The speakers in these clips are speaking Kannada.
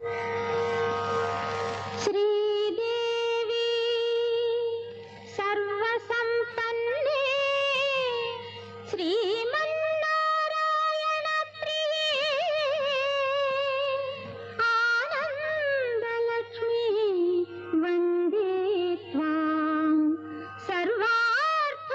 ಶ್ರೀದೇವಿ ಸರ್ವಸಂಪನ್ನೆ ಶ್ರೀಮನ್ನಾರಾಯಣ ಪ್ರಿಯೆ ಆನಂದಲಕ್ಷ್ಮೀ ವಂದೇ ತ್ವಾಂ ಸರ್ವಾರ್ಥ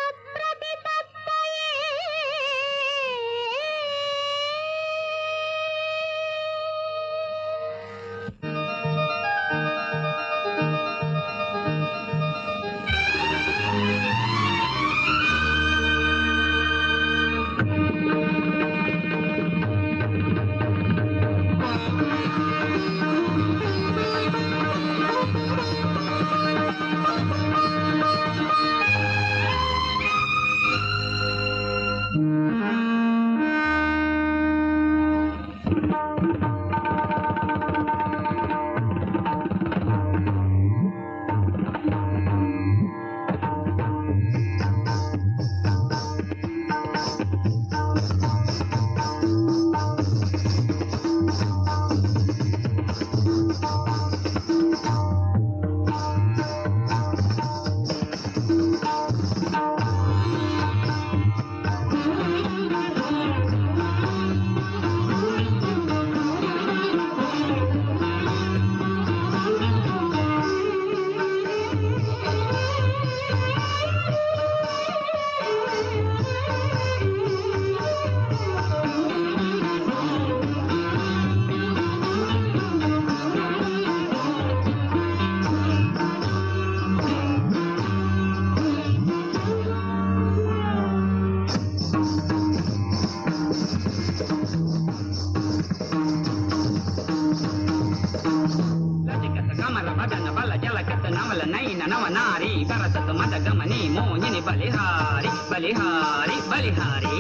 ಲಸಿಕತ ಕಮಲ ಬದನ ಬಲ ಜಲಕತ ನವಲ ನೈನ ನವ ನಾರಿ ಕರಸತ ಮದ ಗಮನಿ ಮೋಹಿನಿ ಬಲಿಹಾರಿ ಬಲಿಹಾರಿ ಬಲಿಹಾರಿ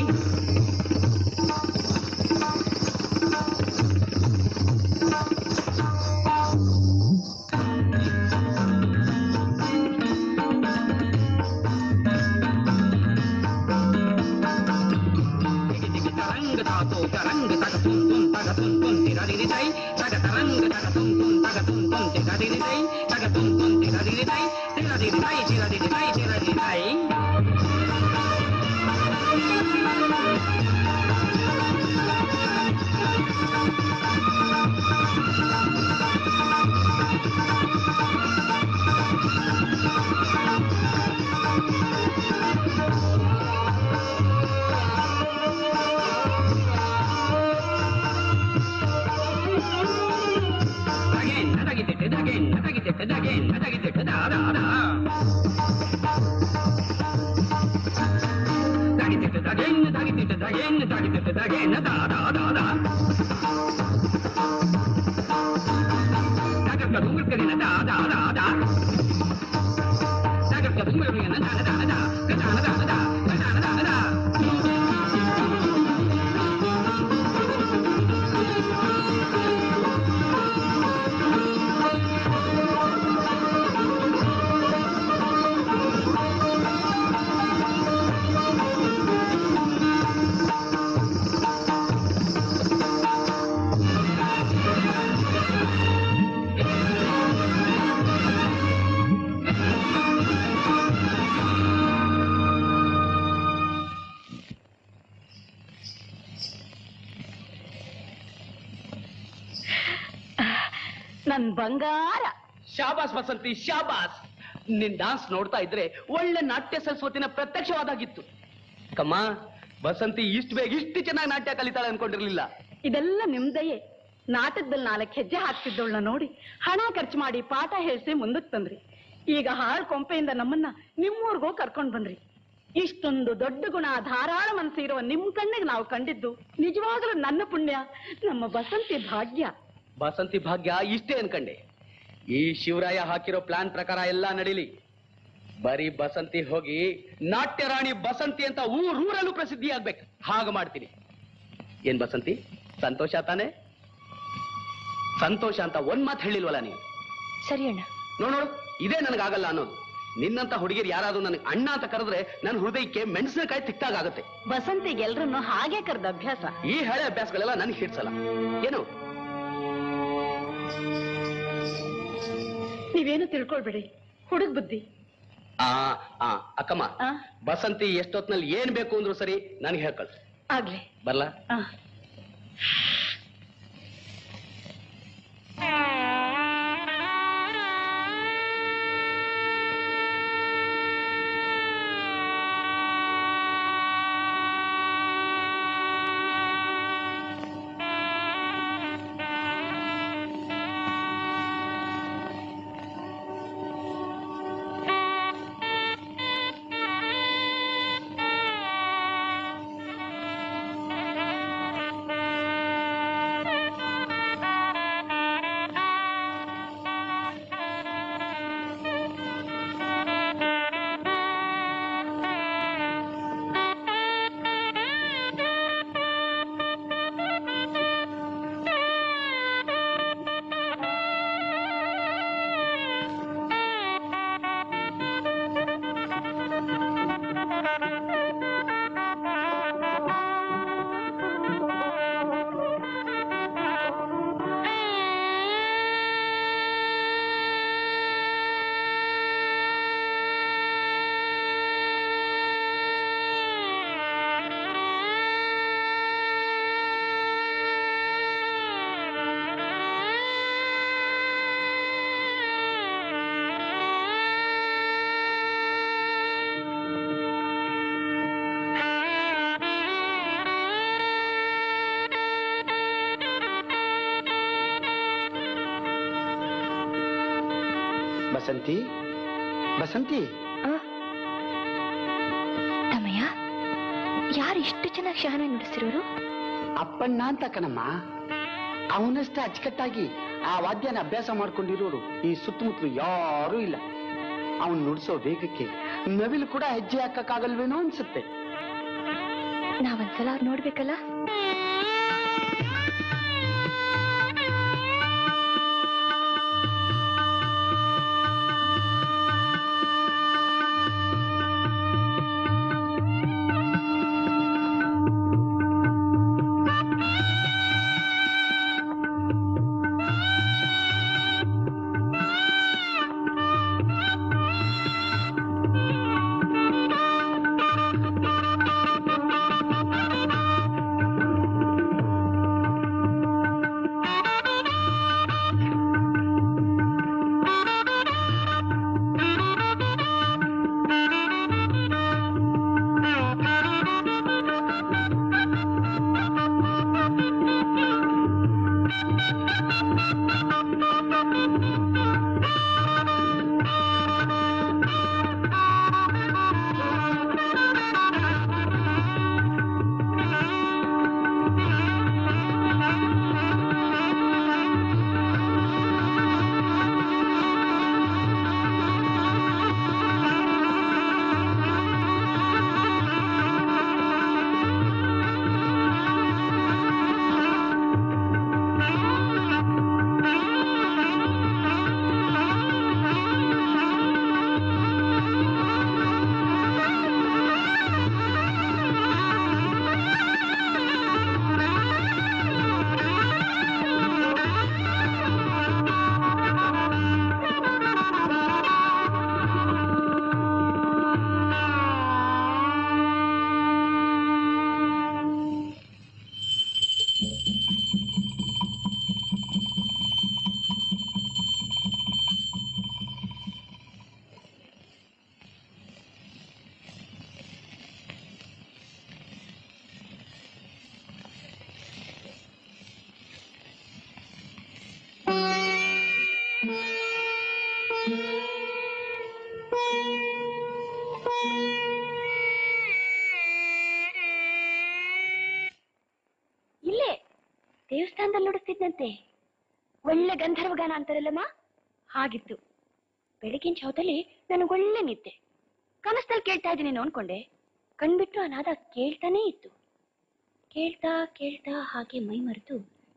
దిగి తరంగ తాతో తరంగ తగ తుం తుం తగ తుం తుం తిరదిరి తై తగ తరంగ తగ తుం తుం తగ తుం తుం తిరదిరి తై తగ తుం తుం తిరదిరి తై తిరదిరి తై తిరదిరి తై తిరదిరి తై again, not again, again, not again, again, not again, da da da. Again, again, again, again, again, da da da da. Dagar ka dungal kari na da da da da. Dagar ka dungal kari na da da da da. Da da da da da. Da da da da da. ನನ್ ಬಂಗಾರ ಶಾಬಾಸ್ ವಸಂತಿ ಶಾಬಾಸ್ ನಿನ್ ಡಾನ್ಸ್ ನೋಡ್ತಾ ಇದ್ರೆ ಒಳ್ಳೆ ನಾಟ್ಯ ಸರಸ್ವತಿನ ಪ್ರತ್ಯಕ್ಷವಾದಾಗಿತ್ತು ಕಮ್ಮ ವಸಂತಿ ಇಷ್ಟು ಬೇಗ ಇಷ್ಟು ಚೆನ್ನಾಗಿ ನಾಟ್ಯ ಕಲಿತಾಳೆ ಅನ್ಕೊಂಡಿರ್ಲಿಲ್ಲ ಇದೆಲ್ಲ ನಿಮ್ದಯೇ ನಾಟಕದಲ್ಲಿ ನಾಲ್ಕು ಹೆಜ್ಜೆ ಹಾಕ್ತಿದ್ದವಳನ್ನ ನೋಡಿ ಹಣ ಖರ್ಚು ಮಾಡಿ ಪಾಠ ಹೇಳ್ಸಿ ಮುಂದಕ್ಕೆ ತಂದ್ರಿ ಈಗ ಹಾಳ್ ಕೊಂಪೆಯಿಂದ ನಮ್ಮನ್ನ ನಿಮ್ಮೂರ್ಗೋ ಕರ್ಕೊಂಡ್ ಬಂದ್ರಿ ಇಷ್ಟೊಂದು ದೊಡ್ಡ ಗುಣ ಧಾರಾಳ ಮನಸ್ಸು ಇರುವ ನಿಮ್ ಕಣ್ಣಿಗೆ ನಾವು ಕಂಡಿದ್ದು ನಿಜವಾಗಲೂ ನನ್ನ ಪುಣ್ಯ ನಮ್ಮ ಬಸಂತಿ ಭಾಗ್ಯ ಬಸಂತಿ ಭಾಗ್ಯ ಇಷ್ಟೇ ಅನ್ಕಂಡೆ ಈ ಶಿವರಾಯ ಹಾಕಿರೋ ಪ್ಲಾನ್ ಪ್ರಕಾರ ಎಲ್ಲ ನಡೀಲಿ ಬರೀ ಬಸಂತಿ ಹೋಗಿ ನಾಟ್ಯ ರಾಣಿ ಬಸಂತಿ ಅಂತ ಊರೂರಲ್ಲೂ ಪ್ರಸಿದ್ಧಿ ಆಗ್ಬೇಕು ಹಾಗ ಮಾಡ್ತೀನಿ ಏನ್ ಬಸಂತಿ ಸಂತೋಷ ತಾನೆ ಸಂತೋಷ ಅಂತ ಒಂದ್ ಮಾತು ಹೇಳಿಲ್ವಲ್ಲ ನೀವು ಸರಿ ಅಣ್ಣ ನೋಡ್ ನೋಡು ಇದೇ ನನಗಾಗಲ್ಲ ಅನ್ನೋದು ನಿನ್ನಂತ ಹುಡುಗಿರು ಯಾರಾದ್ರೂ ನನಗೆ ಅಣ್ಣ ಅಂತ ಕರೆದ್ರೆ ನನ್ನ ಹೃದಯಕ್ಕೆ ಮೆಣಸಿನಕಾಯಿ ತಿಕ್ಕಾಗುತ್ತೆ ಬಸಂತಿಗೆ ಎಲ್ರನ್ನು ಹಾಗೆ ಕರೆದ ಅಭ್ಯಾಸ ಈ ಹಳೆ ಅಭ್ಯಾಸಗಳೆಲ್ಲ ನನ್ಗೆ ಹಿಡ್ಸಲ್ಲ ಏನು ನೀವೇನು ತಿಳ್ಕೊಳ್ಬೇಡಿ ಹುಡುಗ ಬುದ್ಧಿ ಆ ಆ ಅಕ್ಕಮ್ಮ ಆ ಬಸಂತಿ ಎಷ್ಟೊತ್ನಲ್ಲಿ ಏನ್ ಬೇಕು ಅಂದ್ರು ಸರಿ ನನಗೆ ಹೇಳ್ಕೊಳ್ ಆಗ್ಲಿ ಬರ್ಲಾ ಆ ಬಸಂತಿ ಬಸಂತಿ ತಮ್ಮಯ್ಯ ಯಾರು ಇಷ್ಟು ಚೆನ್ನಾಗಿ ಶಹನ ನುಡಿಸಿರೋರು ಅಪ್ಪಣ್ಣ ಅಂತ ಕಣಮ್ಮ ಅವನಷ್ಟೇ ಅಚ್ಚುಕಟ್ಟಾಗಿ ಆ ವಾದ್ಯನ ಅಭ್ಯಾಸ ಮಾಡ್ಕೊಂಡಿರೋರು ಈ ಸುತ್ತಮುತ್ತಲು ಯಾರೂ ಇಲ್ಲ ಅವನ್ ನುಡಿಸೋ ವೇಗಕ್ಕೆ ನವಿಲು ಕೂಡ ಹೆಜ್ಜೆ ಹಾಕಕ್ಕಾಗಲ್ವೇನೋ ಅನ್ಸುತ್ತೆ ನಾವೊಂದ್ಸಲ ಅವ್ರು ನೋಡ್ಬೇಕಲ್ಲ ಇಲ್ಲೇ ದೇವಸ್ಥಾನದಲ್ಲಿ ನುಡಿಸ್ತಿದ್ದಂತೆ ಒಳ್ಳೆ ಗಂಧರ್ವಗಾನ ಅಂತಾರಲ್ಲಮ್ಮ ಹಾಗಿತ್ತು ಬೆಳಗಿನ ಜಾವದಲ್ಲಿ ನನಗೊಳ್ಳೆ ನಿದ್ದೆ ಕನಸಲ್ಲಿ ಕೇಳ್ತಾ ಇದ್ದೀನಿ ಅನ್ಕೊಂಡೆ ಕಣ್ಬಿಟ್ಟು ಆ ನಾದ ಕೇಳ್ತಾನೇ ಇತ್ತು ಕೇಳ್ತಾ ಕೇಳ್ತಾ ಹಾಗೆ ಮೈ ಮರೆತು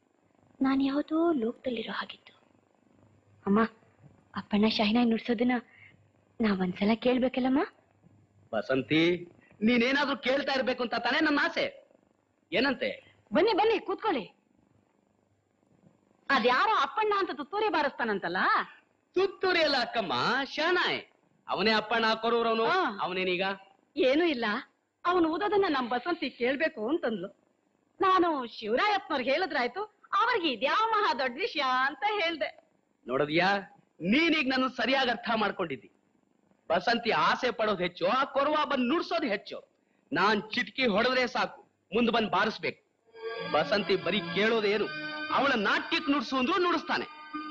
ನಾನು ಯಾವುದೋ ಲೋಕದಲ್ಲಿರೋ ಹಾಗಿತ್ತು ಅಮ್ಮ ಅಪ್ಪಣ್ಣ ಶಾಹಿನಾಯಿ ನುಡ್ಸೋದನ್ನ ನಾವೊಂದ್ಸಲ ಕೇಳ್ಬೇಕಲ್ಲಮ್ಮ ಬಸಂತಿ ನೀನೇನಾದ್ರೂ ಕೇಳ್ತಾ ಇರ್ಬೇಕು ಅಂತ ತಾನೇ ನನ್ನ ಆಸೆ ಏನಂತೆ ಬನ್ನಿ ಬನ್ನಿ ಕೂತ್ಕೊಳ್ಳಿ ಅದ್ಯಾರೋ ಅಪ್ಪಣ್ಣ ಅಂತ ತುತ್ತೂರಿ ಬಾರಿಸ್ತಾನಂತಲ್ಲ ತುತ್ತೂರಿ ಅಲ್ಲ ಅಕ್ಕಮ್ಮ ಶಾನಾಯ್ ಅವನೇ ಅಪ್ಪಣ್ಣ ಕೊರೂರವನು ಹಾ. ಅವನೇನೀಗ ಏನೂ ಇಲ್ಲ ಅವನು ಓದೋದನ್ನ ನಮ್ ಬಸಂತಿ ಕೇಳ್ಬೇಕು ಅಂತಂದ್ಲು ನಾನು ಶಿವರಾಯಪ್ಪನವ್ರಿಗೆ ಹೇಳಿದ್ರಾಯ್ತು ಅವ್ರಿಗೆ ಇದ್ಯಾವ ಮಹಾ ದೊಡ್ಡ ವಿಷಯ ಅಂತ ಹೇಳ್ದೆ ನೋಡದ್ಯಾ ನೀನೀಗ ನನ್ನ ಸರಿಯಾಗಿ ಅರ್ಥ ಮಾಡ್ಕೊಂಡಿದ್ದಿ ಬಸಂತಿ ಆಸೆ ಪಡೋದು ಹೆಚ್ಚು ಆ ಕೊರವ ಬಂದ್ ನುಡ್ಸೋದು ಹೆಚ್ಚು ನಾನ್ ಚಿಟ್ಕಿ ಹೊಡೆದ್ರೆ ಸಾಕು ಮುಂದ್ ಬಂದ್ ಬಾರಿಸ್ಬೇಕು ಬಸಂತಿ ಬರೀ ಕೇಳೋದೇನು ಅವಳ ನಾಟ್ಯಕ್ ನುಡ್ಸು ಅಂದ್ರೂ ನುಡಿಸ್ತಾನೆ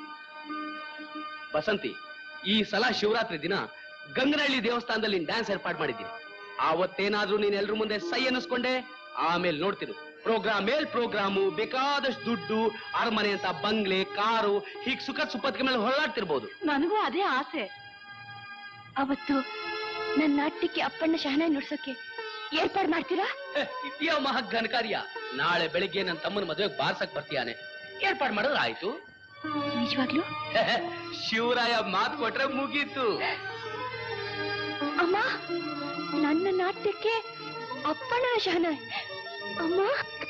ಬಸಂತಿ ಈ ಸಲ ಶಿವರಾತ್ರಿ ದಿನ ಗಂಗನಹಳ್ಳಿ ದೇವಸ್ಥಾನದಲ್ಲಿ ಡ್ಯಾನ್ಸ್ ಏರ್ಪಾಡು ಮಾಡಿದ್ದೀನಿ ಆವತ್ತೇನಾದ್ರೂ ನೀನ್ ಎಲ್ರ ಮುಂದೆ ಸೈ ಅನ್ನಿಸ್ಕೊಂಡೆ ಆಮೇಲೆ ನೋಡ್ತೀನಿ ಪ್ರೋಗ್ರಾಮ್ ಮೇಲ್ ಪ್ರೋಗ್ರಾಮು ಬೇಕಾದಷ್ಟು ದುಡ್ಡು ಅರಮನೆ ಅಂತ ಬಂಗ್ಲೆ ಕಾರು ಹೀಗ್ ಸುಖ ಸುಪ್ಪತ್ತಿಗೆ ಮೇಲೆ ಹೊರಳಾಡ್ತಿರ್ಬೋದು ನನಗೂ ಅದೇ ಆಸೆ ಅವತ್ತು ನನ್ನ ನಾಟ್ಯಕ್ಕೆ ಅಪ್ಪಣ್ಣ ಶಹನಾಯಿ ನುಡ್ಸೋಕೆ ಏರ್ಪಾಡು ಮಾಡ್ತೀರಾ ಇದ್ಯಾ ಮಹಾ ಘನಕಾರ್ಯ ನಾಳೆ ಬೆಳಿಗ್ಗೆ ನನ್ನ ತಮ್ಮನ ಮದುವೆಗೆ ಬಾರ್ಸಕ್ ಬರ್ತೀಯಾನೆ ಏರ್ಪಾಡ್ ಮಾಡಿದ್ರೆ ಆಯ್ತು ನಿಜವಾಗ್ಲು ಶಿವರಾಯ ಮಾತು ಕೊಟ್ರೆ ಮುಗೀತು ಅಮ್ಮ ನನ್ನ ನಾಟ್ಯಕ್ಕೆ ಅಪ್ಪಣ್ಣ ಶಹನಾಯ್ ಅಮ್ಮ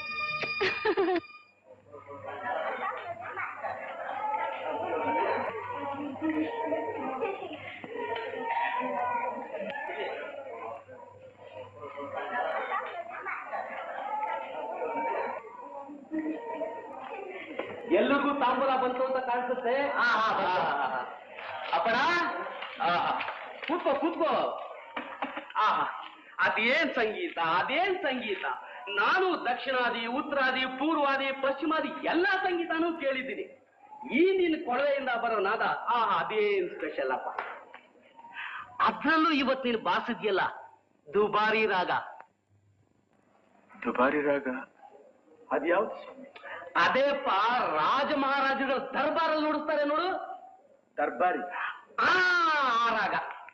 ಎಲ್ರಿಗೂ ತಾಂಬೂಲ ಬಂತು ಅಂತ ಕಾಣಿಸುತ್ತೆ ಅಪ್ಪಣ ಕೂತ್ಕೋ ಕೂತ್ಕೋ ಆಹಾ ಅದೇನ್ ಸಂಗೀತ ಅದೇನ್ ಸಂಗೀತ ನಾನು ದಕ್ಷಿಣಾದಿ ಉತ್ತರಾದಿ ಪೂರ್ವಾದಿ ಪಶ್ಚಿಮಾದಿ ಎಲ್ಲಾ ಸಂಗೀತನೂ ಕೇಳಿದ್ದೀನಿ ಈ ನಿನ್ನ ಕೊಳವೆಯಿಂದ ಬರೋ ನಾದ ಆಹಾ ಅದೇನ್ ಸ್ಪೆಷಲ್ ಅಪ್ಪ ಅದ್ರಲ್ಲೂ ಇವತ್ತು ನೀನು ಬಾರಿಸಿದ್ಯಲ್ಲ ದುಬಾರಿ ರಾಗ ದುಬಾರಿ ರಾಗ ಅದ್ಯಾವ್ದು ಸ್ವಾಮಿ ಅದೇಪ್ಪ ರಾಜ ಮಹಾರಾಜರ ದರ್ಬಾರಲ್ಲಿ ನುಡಿಸ್ತಾರೆ ನೋಡು ದರ್ಬಾರಿ ಆ ಆ ರಾಗ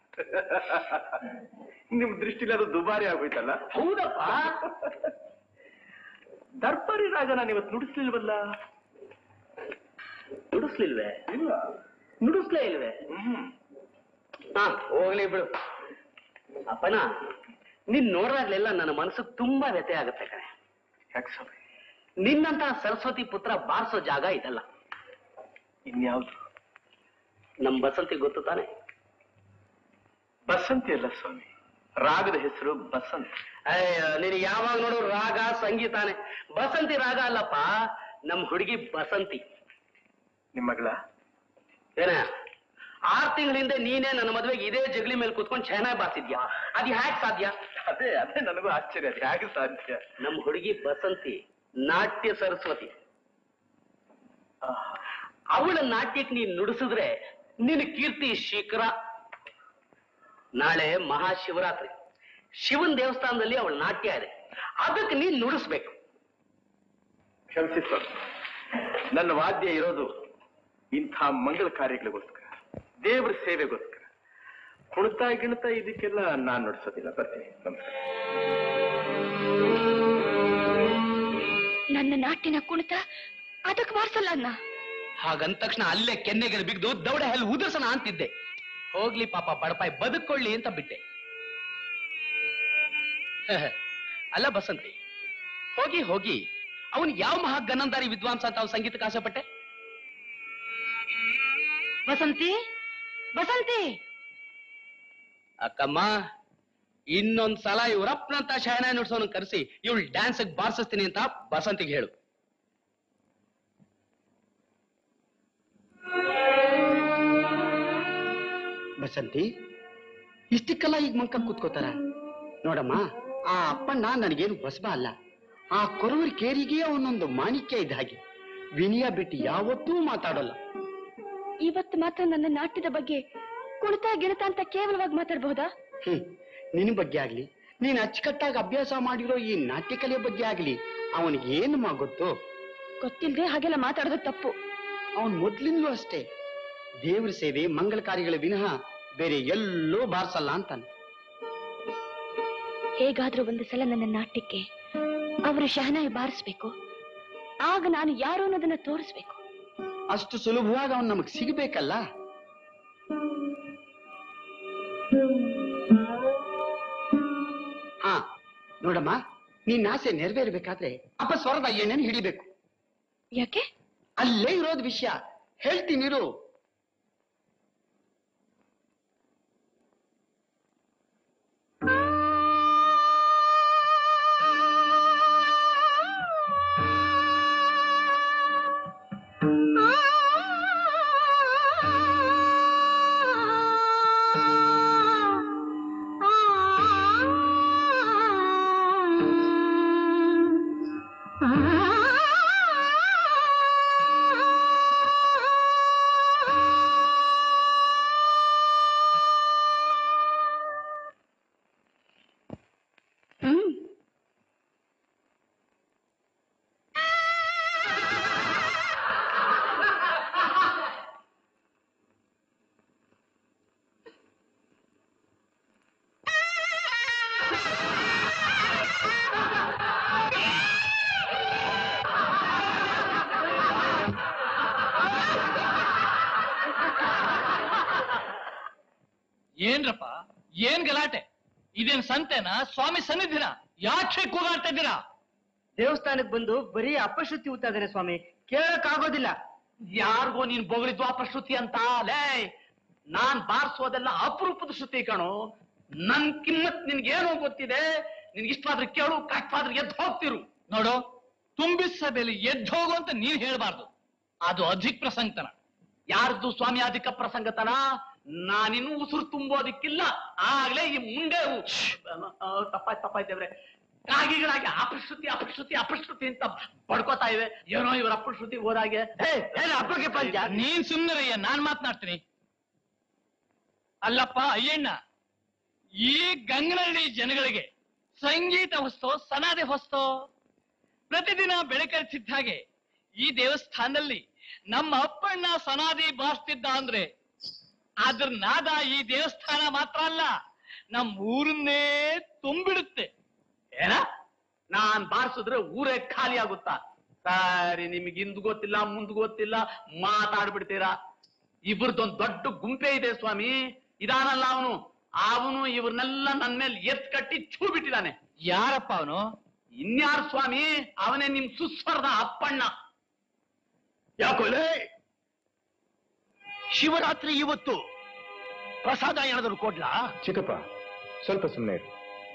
ನಿಮ್ ದೃಷ್ಟಿಲಿ ಅದು ದುಬಾರಿ ಆಗೋಯ್ತಲ್ಲ ಹೌದಪ್ಪ ದರ್ಬಾರಿ ರಾಗ ನಾನು ಇವತ್ತು ನುಡಿಸ್ಲಿಲ್ವಲ್ಲ ನುಡಿಸ್ಲಿಲ್ವೇ ಇಲ್ಲ ನುಡಿಸ್ಲೇ ಇಲ್ವೇ ಹ್ಮ್ ಹಾ ಹೋಗ್ಲಿ ಬಿಡು ಅಪ್ಪನ ನೀನ್ ನೋಡ್ದಾಗ್ಲೆಲ್ಲ ನನ್ನ ಮನಸ್ಸು ತುಂಬಾ ವ್ಯಥೆ ಆಗುತ್ತೆ ಕಣೆ ಯಾಕೆ ಸ್ವಾಮಿ ನಿನ್ನಂತ ಸರಸ್ವತಿ ಪುತ್ರ ಬಾರಿಸೋ ಜಾಗ ಇದಲ್ಲ ಇನ್ಯಾವ್ದು ನಮ್ ಬಸಂತಿ ಗೊತ್ತು ತಾನೆ ಬಸಂತಿ ಅಲ್ಲ ಸ್ವಾಮಿ ರಾಗದ ಹೆಸರು ಬಸಂತ್ ನೀನು ಯಾವಾಗ ನೋಡು ರಾಗ ಸಂಗೀತಾನೆ ಬಸಂತಿ ರಾಗ ಅಲ್ಲಪ್ಪ ನಮ್ ಹುಡುಗಿ ಬಸಂತಿ ನಿಮ್ಮ ಮಗಳ ಏನ ಆರ್ ತಿಂಗಳ ಹಿಂದೆ ನೀನೇ ನನ್ನ ಮದ್ವೆಗೆ ಇದೇ ಜಗಲಿ ಮೇಲೆ ಕುತ್ಕೊಂಡು ಚೆನ್ನಾಗಿ ಬಾರ್ಸಿದ್ಯಾ ಅದ್ ಹ್ಯಾಕ್ ಸಾಧ್ಯ ಅದೇ ಅದೇ ನನಗೂ ಆಶ್ಚರ್ಯ ಅದು ಹೇಗೆ ಸಾಧ್ಯ ನಮ್ ಹುಡುಗಿ ಬಸಂತಿ ನಾಟ್ಯ ಸರಸ್ವತಿ ಆಹಾ. ಅವಳ ನಾಟ್ಯಕ್ಕೆ ನೀನ್ ನುಡಿಸಿದ್ರೆ ನಿನ್ನ ಕೀರ್ತಿ ಶಿಖರ ನಾಳೆ ಮಹಾಶಿವರಾತ್ರಿ ಶಿವನ್ ದೇವಸ್ಥಾನದಲ್ಲಿ ಅವಳ ನಾಟ್ಯ ಇದೆ ಅದಕ್ಕೆ ನೀನ್ ನುಡಿಸ್ಬೇಕು ಕ್ಷಮಿಸಿ ಸ್ವಾಮಿ ನನ್ನ ವಾದ್ಯ ಇರೋದು ಇಂಥ ಮಂಗಳ ಕಾರ್ಯಗಳಿಗೋಸ್ಕರ ದೇವರ ಸೇವೆಗೋಸ್ಕರ ಕುಣಿತಾ ಗಿಣಿತಾ ಇದಕ್ಕೆಲ್ಲ ನಾನ್ ನುಡಿಸೋದಿಲ್ಲ ಬರ್ತೀನಿ ನಮಸ್ಕಾರ ನನ್ನ ನಾಟ್ಯನ ಕುಣಿತ ಅದಕ್ಕೆ ಬಾರ್ಸಲ್ಲ ಅನ್ನ ಹಾಗಂದ ತಕ್ಷಣ ಅಲ್ಲೇ ಕೆನ್ನೆಗೆ ಬಿಗ್ದು ದೌಡೆ ಹಲ್ಲಿ ಉದರ್ಸನ ಅಂತಿದ್ದೆ ಹೋಗ್ಲಿ ಪಾಪ ಬಡಪಾಯಿ ಬದುಕೊಳ್ಳಿ ಅಂತ ಬಿಟ್ಟೆ ಅಲ್ಲ ಬಸಂತಿ ಹೋಗಿ ಹೋಗಿ ಅವನು ಯಾವ ಮಹಾ ಗನ್ನಂದಾರಿ ವಿದ್ವಾಂಸ ಅಂತ ಅವ್ನ ಸಂಗೀತಕ್ಕೆ ಆಸೆ ಪಟ್ಟೆ ಬಸಂತಿ ಬಸಂತಿ ಅಕ್ಕಮ್ಮ ಇನ್ನೊಂದ್ ಸಲ ಇವ್ರಪ್ಪನಂತ ಶಯನ ನುಡ್ಸೋನ ಕರೆಸಿ ಇವಳು ಡ್ಯಾನ್ಸ್ ಬಾರಿಸ್ತೀನಿ ಅಂತ ಬಸಂತಿಗೆ ಹೇಳು ಬಸಂತಿ ಇಷ್ಟಕ್ಕೆಲ್ಲ ಈಗ ಮಂಕ ಕೂತ್ಕೋತಾರ ನೋಡಮ್ಮ ಆ ಅಪ್ಪಣ್ಣ ನನಗೇನು ಹೊಸಬ ಅಲ್ಲ ಆ ಕೊರವರಿ ಕೇರಿಗೆ ಅವನೊಂದು ಮಾಣಿಕ್ಯ ಇದ್ದ ಹಾಗೆ ವಿನಯ ಬಿಟ್ಟು ಯಾವತ್ತೂ ಮಾತಾಡೋಲ್ಲ ಇವತ್ತು ಮಾತ್ರ ನನ್ನ ನಾಟ್ಯದ ಬಗ್ಗೆ ಕುಣಿತ ಗಿಣಿತ ಅಂತ ಕೇವಲವಾಗಿ ಮಾತಾಡಬಹುದಾ ಹ್ಮ್ ನಿನ್ನ ಬಗ್ಗೆ ಆಗ್ಲಿ ನೀನ್ ಅಚ್ಚುಕಟ್ಟಾಗಿ ಅಭ್ಯಾಸ ಮಾಡಿರೋ ಈ ನಾಟ್ಯ ಕಲೆ ಬಗ್ಗೆ ಆಗ್ಲಿ ಅವನಿಗೆ ಏನು ಮಾ ಗೊತ್ತು ಗೊತ್ತಿಲ್ದೆ ಹಾಗೆಲ್ಲ ಮಾತಾಡೋದು ತಪ್ಪು ಅವನ್ ಮೊದ್ಲಿಂದಲೂ ಅಷ್ಟೇ ದೇವ್ರ ಸೇವೆ ಮಂಗಳ ಕಾರ್ಯಗಳ ವಿನಃ ಬೇರೆ ಎಲ್ಲೋ ಬಾರ್ಸಲ್ಲ ಅಂತಾನೆ ಹೇಗಾದ್ರೂ ಒಂದು ಸಲ ನನ್ನ ನಾಟ್ಯಕ್ಕೆ ಅವರು ಶಹನಾಯಿ ಬಾರಿಸ್ಬೇಕು ಆಗ ನಾನು ಯಾರು ಅನ್ನೋದನ್ನ ತೋರಿಸ್ಬೇಕು ಅಷ್ಟು ಸುಲಭವಾಗಿ ಅವನ್ ನಮಗ್ ಸಿಗಬೇಕಲ್ಲ ಹಾ ನೋಡಮ್ಮ ನಿನ್ನ ಆಸೆ ನೆರವೇರ್ಬೇಕಾದ್ರೆ ಅಪ್ಪ ಸ್ವರದ ಎಣ್ಣೆನ ಹಿಡಿಬೇಕು ಯಾಕೆ ಅಲ್ಲೇ ಇರೋದು ವಿಷಯ ಹೇಳ್ತೀನಿರು ಹ್ಮ್ ಏನ್ರಪ್ಪ ಏನ್ ಗಲಾಟೆ ಇದೇನ್ ಸಂತೆನಾ ಸ್ವಾಮಿ ಸನ್ನಿಧಿನ ಯಾಕೆ ಕೂಗಾಡ್ತಾ ಇದ್ದೀರಾ ದೇವಸ್ಥಾನಕ್ಕೆ ಬಂದು ಬರೀ ಅಪಶ್ರುತಿ ಊತಾ ಇದ್ದಾನೆ ಸ್ವಾಮಿ ಕೇಳಕ್ ಆಗೋದಿಲ್ಲ ಯಾರಿಗೋ ನೀನ್ ಬೊಗಳಿದ್ದು ಅಪಶ್ರುತಿ ಅಂತ ಲೇ ನಾನ್ ಬಾರಿಸೋದೆಲ್ಲ ಅಪರೂಪದ ಶ್ರುತಿ ಕಣು ನನ್ ಕಿಮ್ಮತ್ ನಿನ್ಗೇನೋ ಗೊತ್ತಿದೆ ನಿನ್ಗೆ ಇಷ್ಟವಾದ್ರೆ ಕೇಳು ಕಷ್ಟವಾದ್ರೆ ಎದ್ದು ಹೋಗ್ತಿರು ನೋಡು ತುಂಬಿದ ಸಭೆಯಲ್ಲಿ ಎದ್ದು ಹೋಗು ಅಂತ ನೀನ್ ಹೇಳ್ಬಾರ್ದು ಅದು ಅಧಿಕ್ ಪ್ರಸಂಗತನ ಯಾರ್ದು ಸ್ವಾಮಿ ಅಧಿಕ ಪ್ರಸಂಗತನ ನಾನಿನ್ನು ಉಸಿರು ತುಂಬೋದಿಕ್ಕಿಲ್ಲ ಆಗ್ಲೇ ಈ ಮುಂದೆ ತಪ್ಪಾಯ್ತು ತಪ್ಪಾಯ್ತೇವ್ರೆ ಕಾಗಿಗಳಾಗಿ ಅಪಶ್ರುತಿ ಅಪಶ್ರುತಿ ಅಪಶ್ರುತಿ ಅಂತ ಬಡ್ಕೋತಾ ಇವೆ ಏನೋ ಇವ್ರ ಅಪಶ್ರುತಿ ಹೋದಾಗೆ ಏನು ಅಪ್ಪಗೆ ಪಂಚ ನೀನ್ ಸುಮ್ಮನಿರಯ್ಯ ನಾನ್ ಮಾತನಾಡ್ತೀನಿ ಅಲ್ಲಪ್ಪ ಅಯ್ಯಣ್ಣ ಈ ಗಂಗನಹಳ್ಳಿ ಜನಗಳಿಗೆ ಸಂಗೀತ ಹೊಸ್ತೋ ಸನಾದೆ ಹೊಸ್ತೋ ಪ್ರತಿದಿನ ಬೆಳಕರಿಸಿದ್ದ ಹಾಗೆ ಈ ದೇವಸ್ಥಾನದಲ್ಲಿ ನಮ್ಮ ಅಪ್ಪಣ್ಣ ಸನಾದಿ ಬಾರಿಸ್ತಿದ್ದ ಅಂದ್ರೆ ಅದ್ರ ನಾದ ಈ ದೇವಸ್ಥಾನ ಮಾತ್ರ ಅಲ್ಲ ನಮ್ಮ ಊರನ್ನೇ ತುಂಬಿಡುತ್ತೆ ಏನ ನಾನ್ ಬಾರಿಸಿದ್ರೆ ಊರೇ ಖಾಲಿ ಆಗುತ್ತಾ ಸರಿ ನಿಮಗೆ ಇಂದು ಗೊತ್ತಿಲ್ಲ ಮುಂದ್ ಗೊತ್ತಿಲ್ಲ ಮಾತಾಡ್ಬಿಡ್ತೀರಾ ಇವ್ರದೊಂದ್ ದೊಡ್ಡ ಗುಂಪೆ ಇದೆ ಸ್ವಾಮಿ ಇದಾನಲ್ಲ ಅವನು ಅವನು ಇವ್ರನ್ನೆಲ್ಲ ನನ್ ಮೇಲೆ ಎತ್ ಕಟ್ಟಿ ಚೂ ಬಿಟ್ಟಿದ್ದಾನೆ ಯಾರಪ್ಪ ಅವನು ಇನ್ಯಾರು ಸ್ವಾಮಿ ಅವನೇ ನಿಮ್ ಸುಸ್ವರದ ಅಪ್ಪಣ್ಣ ಯಾಕೋಲೆ ಶಿವರಾತ್ರಿ ಇವತ್ತು ಪ್ರಸಾದ ಏನಾದರೂ ಕೊಡ್ಲಾ ಚಿಕ್ಕಪ್ಪ ಸ್ವಲ್ಪ ಸುಮ್ಮನೆ ಇರು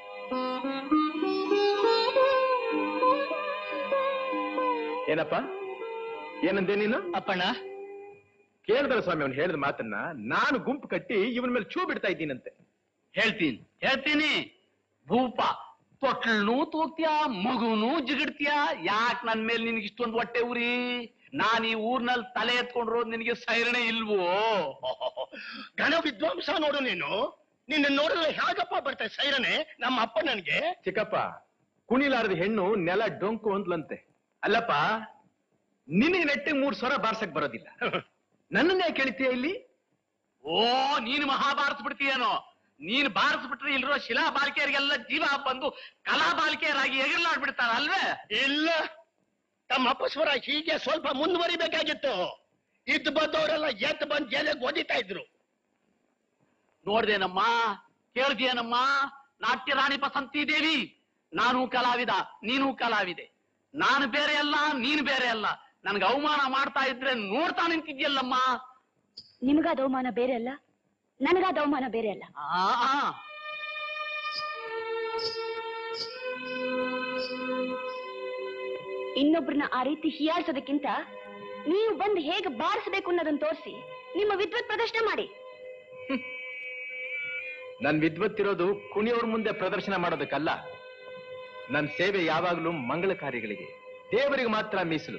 ಏನಪ್ಪ ಏನಂದೆ ನೀನು ಅಪ್ಪಣ್ಣ ಕೇಳಿದ್ರ ಸ್ವಾಮಿ ಅವ್ನು ಹೇಳಿದ ಮಾತನ್ನ ನಾನು ಗುಂಪು ಕಟ್ಟಿ ಇವನ ಮೇಲೆ ಚೂ ಬಿಡ್ತಾ ಇದ್ದೀನಂತೆ ಹೇಳ್ತೀನಿ ಹೇಳ್ತೀನಿ ಭೂಪ ತೊಟ್ಲೂ ತೂಗ್ತೀಯ ಮಗುನೂ ಜಿಗಿಡ್ತೀಯ ಯಾಕ್ ನನ್ ಮೇಲೆ ನಿನ್ಗೆ ಇಷ್ಟೊಂದು ಹೊಟ್ಟೆ ಉರಿ ನಾನ್ ಈ ಊರ್ನಲ್ಲಿ ತಲೆ ಎತ್ಕೊಂಡಿರೋದು ನಿನಗೆ ಸೈರಣೆ ಇಲ್ವೋ ಘನ ವಿದ್ವಾಂಸ ನೋಡು ನೀನು ನಿನ್ನ ನೋಡಿದ್ರೆ ಹೇಗಪ್ಪ ಬರ್ತಾ ಸೈರನೆ ನಮ್ಮ ಅಪ್ಪ ನನಗೆ ಚಿಕ್ಕಪ್ಪ ಕುಣಿಲಾರದ ಹೆಣ್ಣು ನೆಲ ಡೊಂಕು ಅಂದ್ಲಂತೆ ಅಲ್ಲಪ್ಪ ನಿನಗೆ ನೆಟ್ಟಿಗೆ ಮೂರ್ ಸ್ವರ ಬಾರ್ಸಕ್ ಬರೋದಿಲ್ಲ ನನ್ನನ್ನೇ ಕೇಳ್ತೀಯ ಇಲ್ಲಿ ಓ ನೀನು ಮಹಾಭಾರತ ಬಿಡ್ತೀಯೇನೋ ನೀನ್ ಬಾರಿಸ್ಬಿಟ್ರೆ ಇಲ್ಲಿರೋ ಶಿಲಾ ಬಾಲಿಕೆಯರಿಗೆಲ್ಲ ಜೀವ ಬಂದು ಕಲಾ ಬಾಲಿಕೆಯರಾಗಿ ಎಗರ್ಲಾಡ್ಬಿಡ್ತಾರ ಅಲ್ವೇ ಇಲ್ಲ ತಮ್ಮ ಅಪ್ಪ ಸ್ವರ ಹೀಗೆ ಸ್ವಲ್ಪ ಮುಂದುವರಿಬೇಕಾಗಿತ್ತು ಇದ್ದು ಬಂದವರೆಲ್ಲ ಎದ್ದು ಬಂದು ಎಲೆಗೆ ಓದಿತಾ ಇದ್ರು ನೋಡ್ದೇನಮ್ಮ ಕೇಳ್ದೇನಮ್ಮ ನಾಟ್ಯ ರಾಣಿ ಬಸಂತಿ ದೇವಿ ನಾನು ಕಲಾವಿದ ನೀನು ಕಲಾವಿದೆ ನಾನು ಬೇರೆ ಅಲ್ಲ ನೀನು ಬೇರೆ ಅಲ್ಲ ನನ್ಗೆ ಅವಮಾನ ಮಾಡ್ತಾ ಇದ್ರೆ ನೋಡ್ತಾ ನಿಂತಿದ್ಯಲ್ಲಮ್ಮ ನಿಮಗಾದ ಅವಮಾನ ಬೇರೆ ಅಲ್ಲ ನನಗಾದ ಅವಮಾನ ಬೇರೆ ಅಲ್ಲ ಆ ಆ. ಇನ್ನೊಬ್ರನ್ನ ಆ ರೀತಿ ಹೀಯಾಳ್ಸೋದಕ್ಕಿಂತ ನೀವು ಬಂದು ಹೇಗೆ ಬಾರಿಸಬೇಕು ಅನ್ನೋದನ್ನ ತೋರಿಸಿ ನಿಮ್ಮ ವಿದ್ವತ್ ಪ್ರದರ್ಶನ ಮಾಡಿ ನನ್ ವಿದ್ವತ್ತಿರೋದು ಕುಣಿಯೋರ್ ಮುಂದೆ ಪ್ರದರ್ಶನ ಮಾಡೋದಕ್ಕಲ್ಲ ನನ್ ಸೇವೆ ಯಾವಾಗಲೂ ಮಂಗಳ ಕಾರ್ಯಗಳಿಗೆ ದೇವರಿಗೆ ಮಾತ್ರ ಮೀಸಲು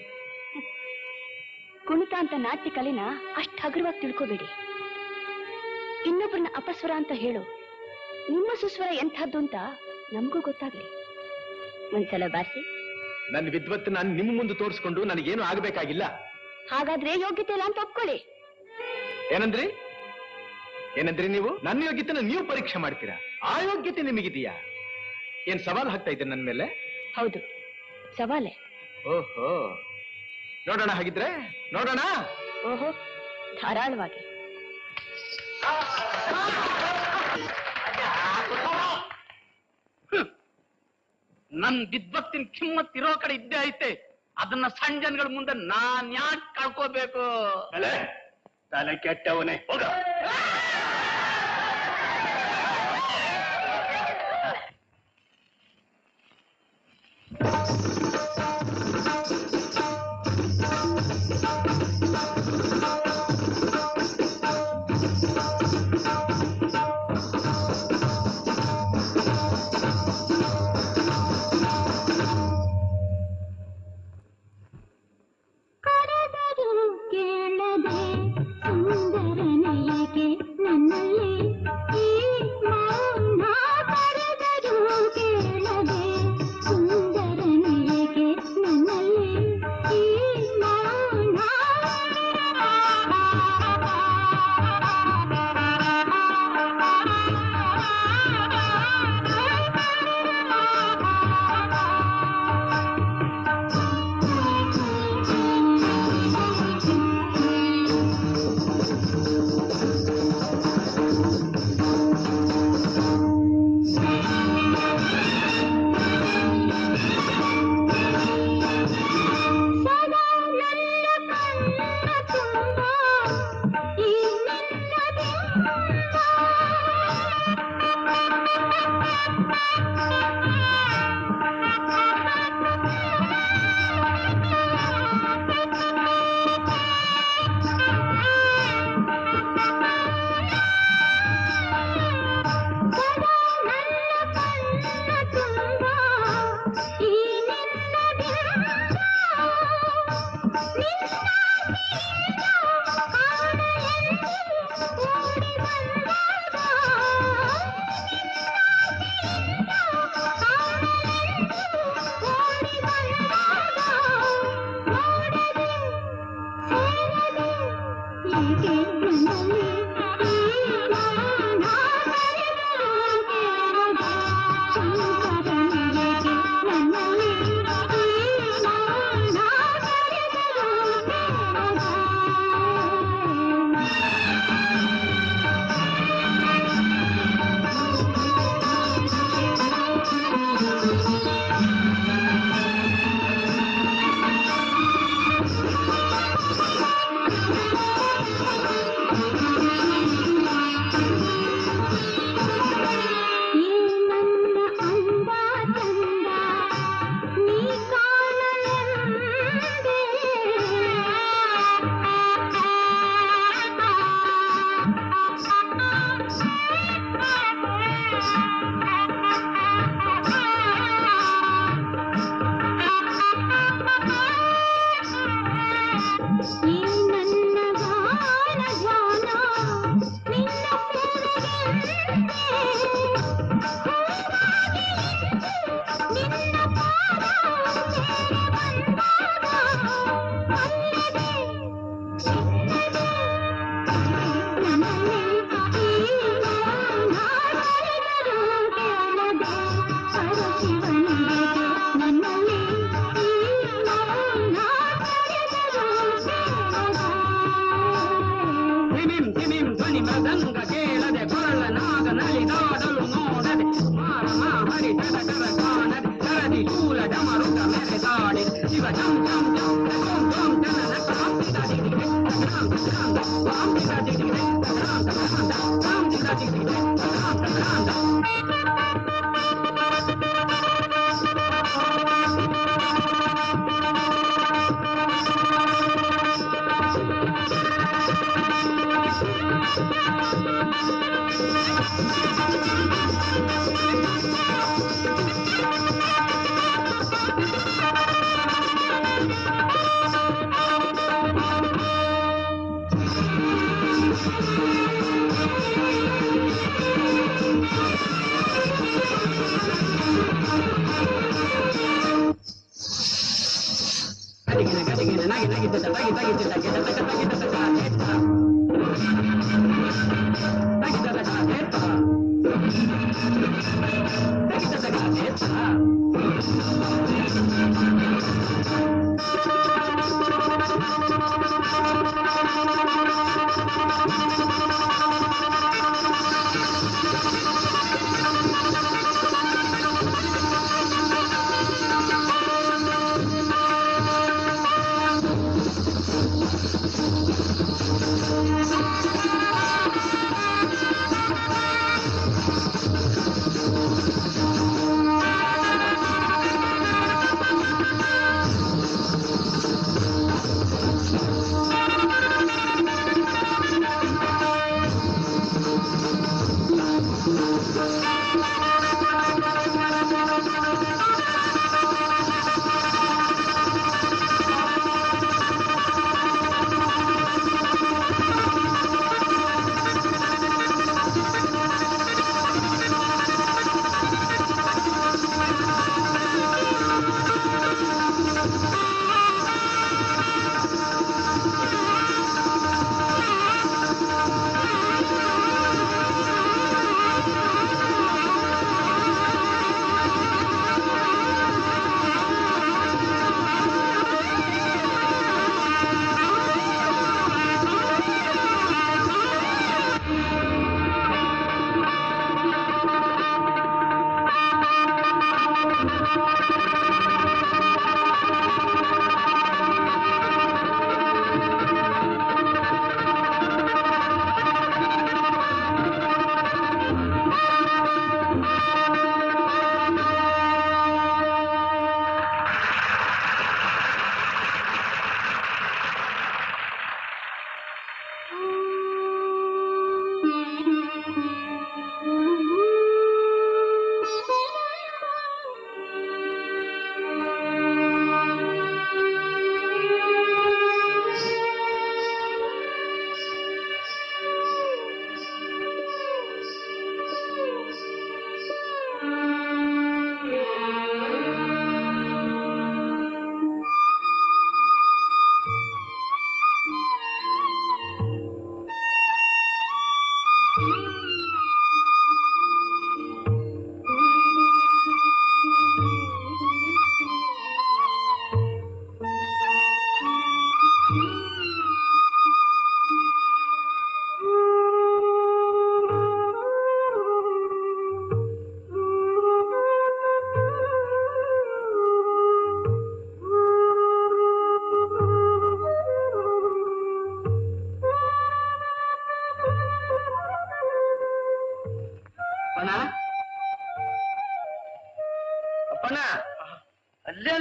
ಕುಣಿತ ಅಂತ ನಾಟ್ಯ ಕಲೆನ ಅಷ್ಟ್ ಹಗುರವಾಗಿ ತಿಳ್ಕೋಬೇಡಿ ಇನ್ನೊಬ್ರನ್ನ ಅಪಸ್ವರ ಅಂತ ಹೇಳು ನಿಮ್ಮ ಸುಸ್ವರ ಎಂಥದ್ದು ಅಂತ ನಮಗೂ ಗೊತ್ತಾಗ್ಲಿ ಒಂದ್ಸಲ ಬಾರಿಸಿ ನನ್ ವಿದ್ವತ್ ನಾನು ನಿಮ್ ಮುಂದೆ ತೋರಿಸ್ಕೊಂಡು ನನಗೇನು ಆಗ್ಬೇಕಾಗಿಲ್ಲ ಹಾಗಾದ್ರೆ ಯೋಗ್ಯತೆ ಇಲ್ಲ ಅಂತ ಒಪ್ಕೊಳ್ಳಿ ಏನಂದ್ರಿ ಏನಂದ್ರಿ ನೀವು ನನ್ನ ಯೋಗ್ಯತೆನ ನೀವು ಪರೀಕ್ಷೆ ಮಾಡ್ತೀರಾ ಆ ಯೋಗ್ಯತೆ ನಿಮಗಿದೆಯಾ ಏನ್ ಸವಾಲ್ ಹಾಕ್ತಾ ಇದ್ದೆ ನನ್ ಮೇಲೆ ಹೌದು ಸವಾಲೆ ಓಹೋ ನೋಡೋಣ ಹಾಗಿದ್ರೆ ನೋಡೋಣ ಓಹೋ ಧಾರಾಳವಾಗಿ ನನ್ ವಿದ್ವತ್ತಿನ ಕಿಮ್ಮತ್ ಇರೋ ಕಡೆ ಇದ್ದೇ ಐತೆ ಅದನ್ನ ಸಣ್ಣ ಜನಗಳ ಮುಂದೆ ನಾನ್ ಯಾಕೆ ಕಳ್ಕೋಬೇಕು ತಲೆ ತಲೆ ಕೆಟ್ಟವನೇ ಹೋಗ ಕರೆದರೂ ಕೇಳದೆ ಸುಂದರನೆಯಗೆ ನನ್ನಲ್ಲಿ ಈ ಮೌನ ಕರೆದರೂ ಕೇಳದೆ ಸುಂದರನೆಯಗೆ ನನ್ನಲ್ಲಿ ಈ ಸದಾ ನನ್ನ ಕಣ್ಣ ತುಂಬ ಈ ನಿನ್ನ ಬಿಂಬ. ಸದಾ ನನ್ನ ಕಣ್ಣ ತುಂಬ ಈ ನಿನ್ನ ಬಿಂಬ. ಈ ನನ್ನ ಅಂದ ಚಂದ ನೀ ಕಾಣಲೆಂದೇ ಈ ನನ್ನ ಗಾನ ಧ್ಯಾನ ನಿನ್ನ ಸೇವೆಗೆಂದೇ ಹೂವಾಗಿ ನಿನ್ನ ಪಾದ ಸೇರಿ ಬಂದಾಗ ಅಲ್ಲದೆ ಚಿನ್ನದೆ ನನ್ನಲ್ಲಿ ಈ ಮೌನ ಕರೆದರೂ ಕೇಳದೆ ಪರಶಿವನಿಗೆ ನನ್ನಲ್ಲಿ ಈ ಮೌನ ಕರೆದರೂ ಕೇಳದೆ ತಿಮಿಂ ತಿಮಿಂ ಧ್ವನಿ ಮೃದಂಗ ಕೇಳದೆ ಕೊರಳ ನಾಗ ನಲಿದಾಡಲು ನೋಡದೆ ಮಾರ ಹರಿ ಕರ ಕಾಣದೆ ಕರದಿ ಶೂಲ ಡಮರುಗ ಮೆರೆದಾಡಿದೆ ಶಿವ ಚಂ ಚಂ ಚಂ ಚಂ ಚಂ ಜನನ ಕಾಂತಿದ ದಿಗಿದೆ ತಗರಾಂ ತಗರಾಂ ಕಾಂತಿದ ದಿಗಿದೆ ತಗರಾಂ ತಗರಾಂ ಕಾಂತಿದ ದಿಗಿದೆ ತಗರಾಂ ತಗರಾಂ ಗಡಿಗಿನ ಗಡಿಗಿನ ನಗಿ ನಗಿಸಿದ ತಗಿ ತಗಿಸಿದ ಗಿಡ ತಗ ತಗಿದ ತಗ ಎತ್ತ ತಗಿದ ತಗ ಎತ್ತ ತಗಿದ ತಗ ಎತ್ತ ಆ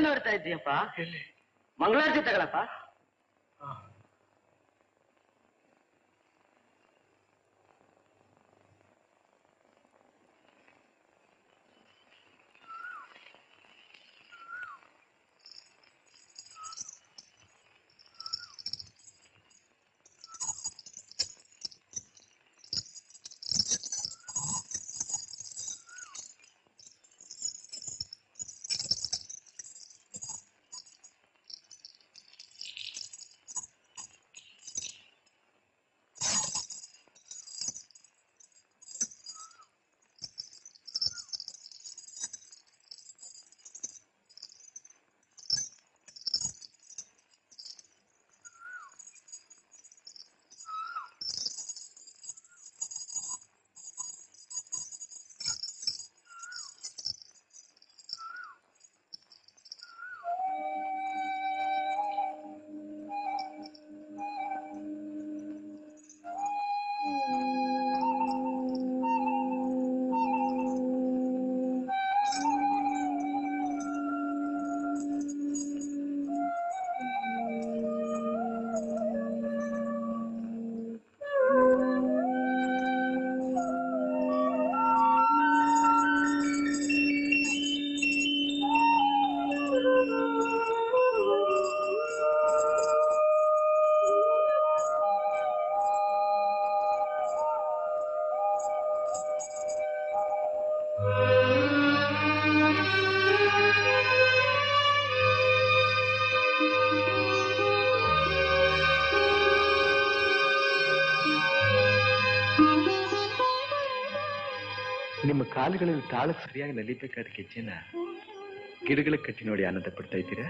ಎಲ್ಲಿ ನೋಡ್ತಾ ಇದ್ದೀಯಪ್ಪ ಮಂಗಳಾರತಿ ತಗೊಳಪ್ಪ ನಿಮ್ಮ ಕಾಲುಗಳಲ್ಲಿ ತಾಳ ಸರಿಯಾಗಿ ನಲಿಬೇಕಾದ ಗೆಜ್ಜೆನ ಗಿಡಗಳ ಕಟ್ಟಿ ನೋಡಿ ಆನಂದ ಪಡ್ತಾ ಇದ್ದೀರಾ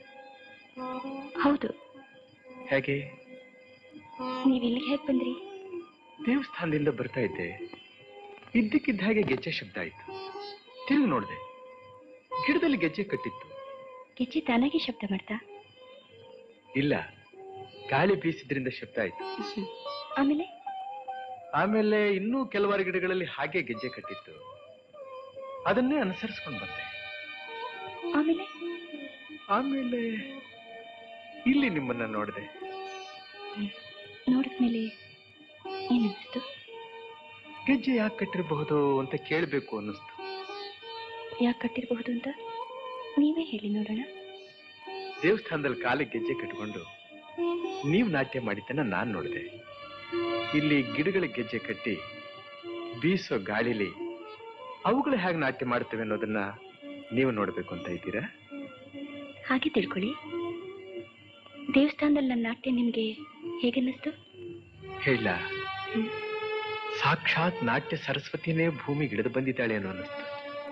ಹೌದು ಹೇಗೆ ನೀವ್ ಇಲ್ಲಿಗೆ ಹೇಗ್ ಬಂದ್ರಿ ದೇವಸ್ಥಾನದಿಂದ ಬರ್ತಾ ಇದ್ದೆ ಇದ್ದಕ್ಕಿದ್ದ ಹಾಗೆ ಗೆಜ್ಜೆ ಶಬ್ದ ಆಯ್ತು ತಿರುಗಿ ನೋಡಿದೆ ಗಿಡದಲ್ಲಿ ಗೆಜ್ಜೆ ಕಟ್ಟಿತ್ತು ಗೆಜ್ಜೆ ತಾನಾಗಿ ಶಬ್ದ ಮಾಡ್ತಾ ಇಲ್ಲ ಗಾಳಿ ಬೀಸಿದ್ರಿಂದ ಶಬ್ದ ಆಯ್ತು ಆಮೇಲೆ ಆಮೇಲೆ ಇನ್ನೂ ಕೆಲವಾರು ಗಿಡಗಳಲ್ಲಿ ಹಾಗೆ ಗೆಜ್ಜೆ ಕಟ್ಟಿತ್ತು ಅದನ್ನೇ ಅನುಸರಿಸ್ಕೊಂಡು ಬಂದೆ ಆಮೇಲೆ ಆಮೇಲೆ ಇಲ್ಲಿ ನಿಮ್ಮನ್ನ ನೋಡಿದೆ ನೋಡಿದ್ಮೇಲೆ ಏನನ್ನಿಸ್ತು ಗೆಜ್ಜೆ ಯಾಕೆ ಕಟ್ಟಿರಬಹುದು ಅಂತ ಕೇಳಬೇಕು ಅನ್ನಿಸ್ತು ಯಾಕೆ ಕಟ್ಟಿರಬಹುದು ಅಂತ ನೀವೇ ಹೇಳಿ ನೋಡೋಣ ದೇವಸ್ಥಾನದಲ್ಲಿ ಕಾಲಿಗೆ ಗೆಜ್ಜೆ ಕಟ್ಕೊಂಡು ನೀವು ನಾಟ್ಯ ಮಾಡಿದ್ದನ್ನ ನಾನ್ ನೋಡಿದೆ ಇಲ್ಲಿ ಗಿಡಗಳ ಗೆಜ್ಜೆ ಕಟ್ಟಿ ಬೀಸೋ ಗಾಳಿಲಿ ಅವುಗಳು ಹೇಗೆ ನಾಟ್ಯ ಮಾಡ್ತವೆ ಅನ್ನೋದನ್ನ ನೀವು ನೋಡ್ಬೇಕು ಅಂತ ಇದ್ದೀರಾ ಹಾಗೆ ತಿಳ್ಕೊಳ್ಳಿ ದೇವಸ್ಥಾನದಲ್ಲಿ ನನ್ನ ನಾಟ್ಯ ನಿಮ್ಗೆ ಹೇಗನ್ನಿಸ್ತು ಹೇಳ ಸಾಕ್ಷಾತ್ ನಾಟ್ಯ ಸರಸ್ವತಿನೇ ಭೂಮಿ ಗಿಡದ ಬಂದಿದ್ದಾಳೆ ಅನ್ನೋ ಅನ್ನಿಸ್ತು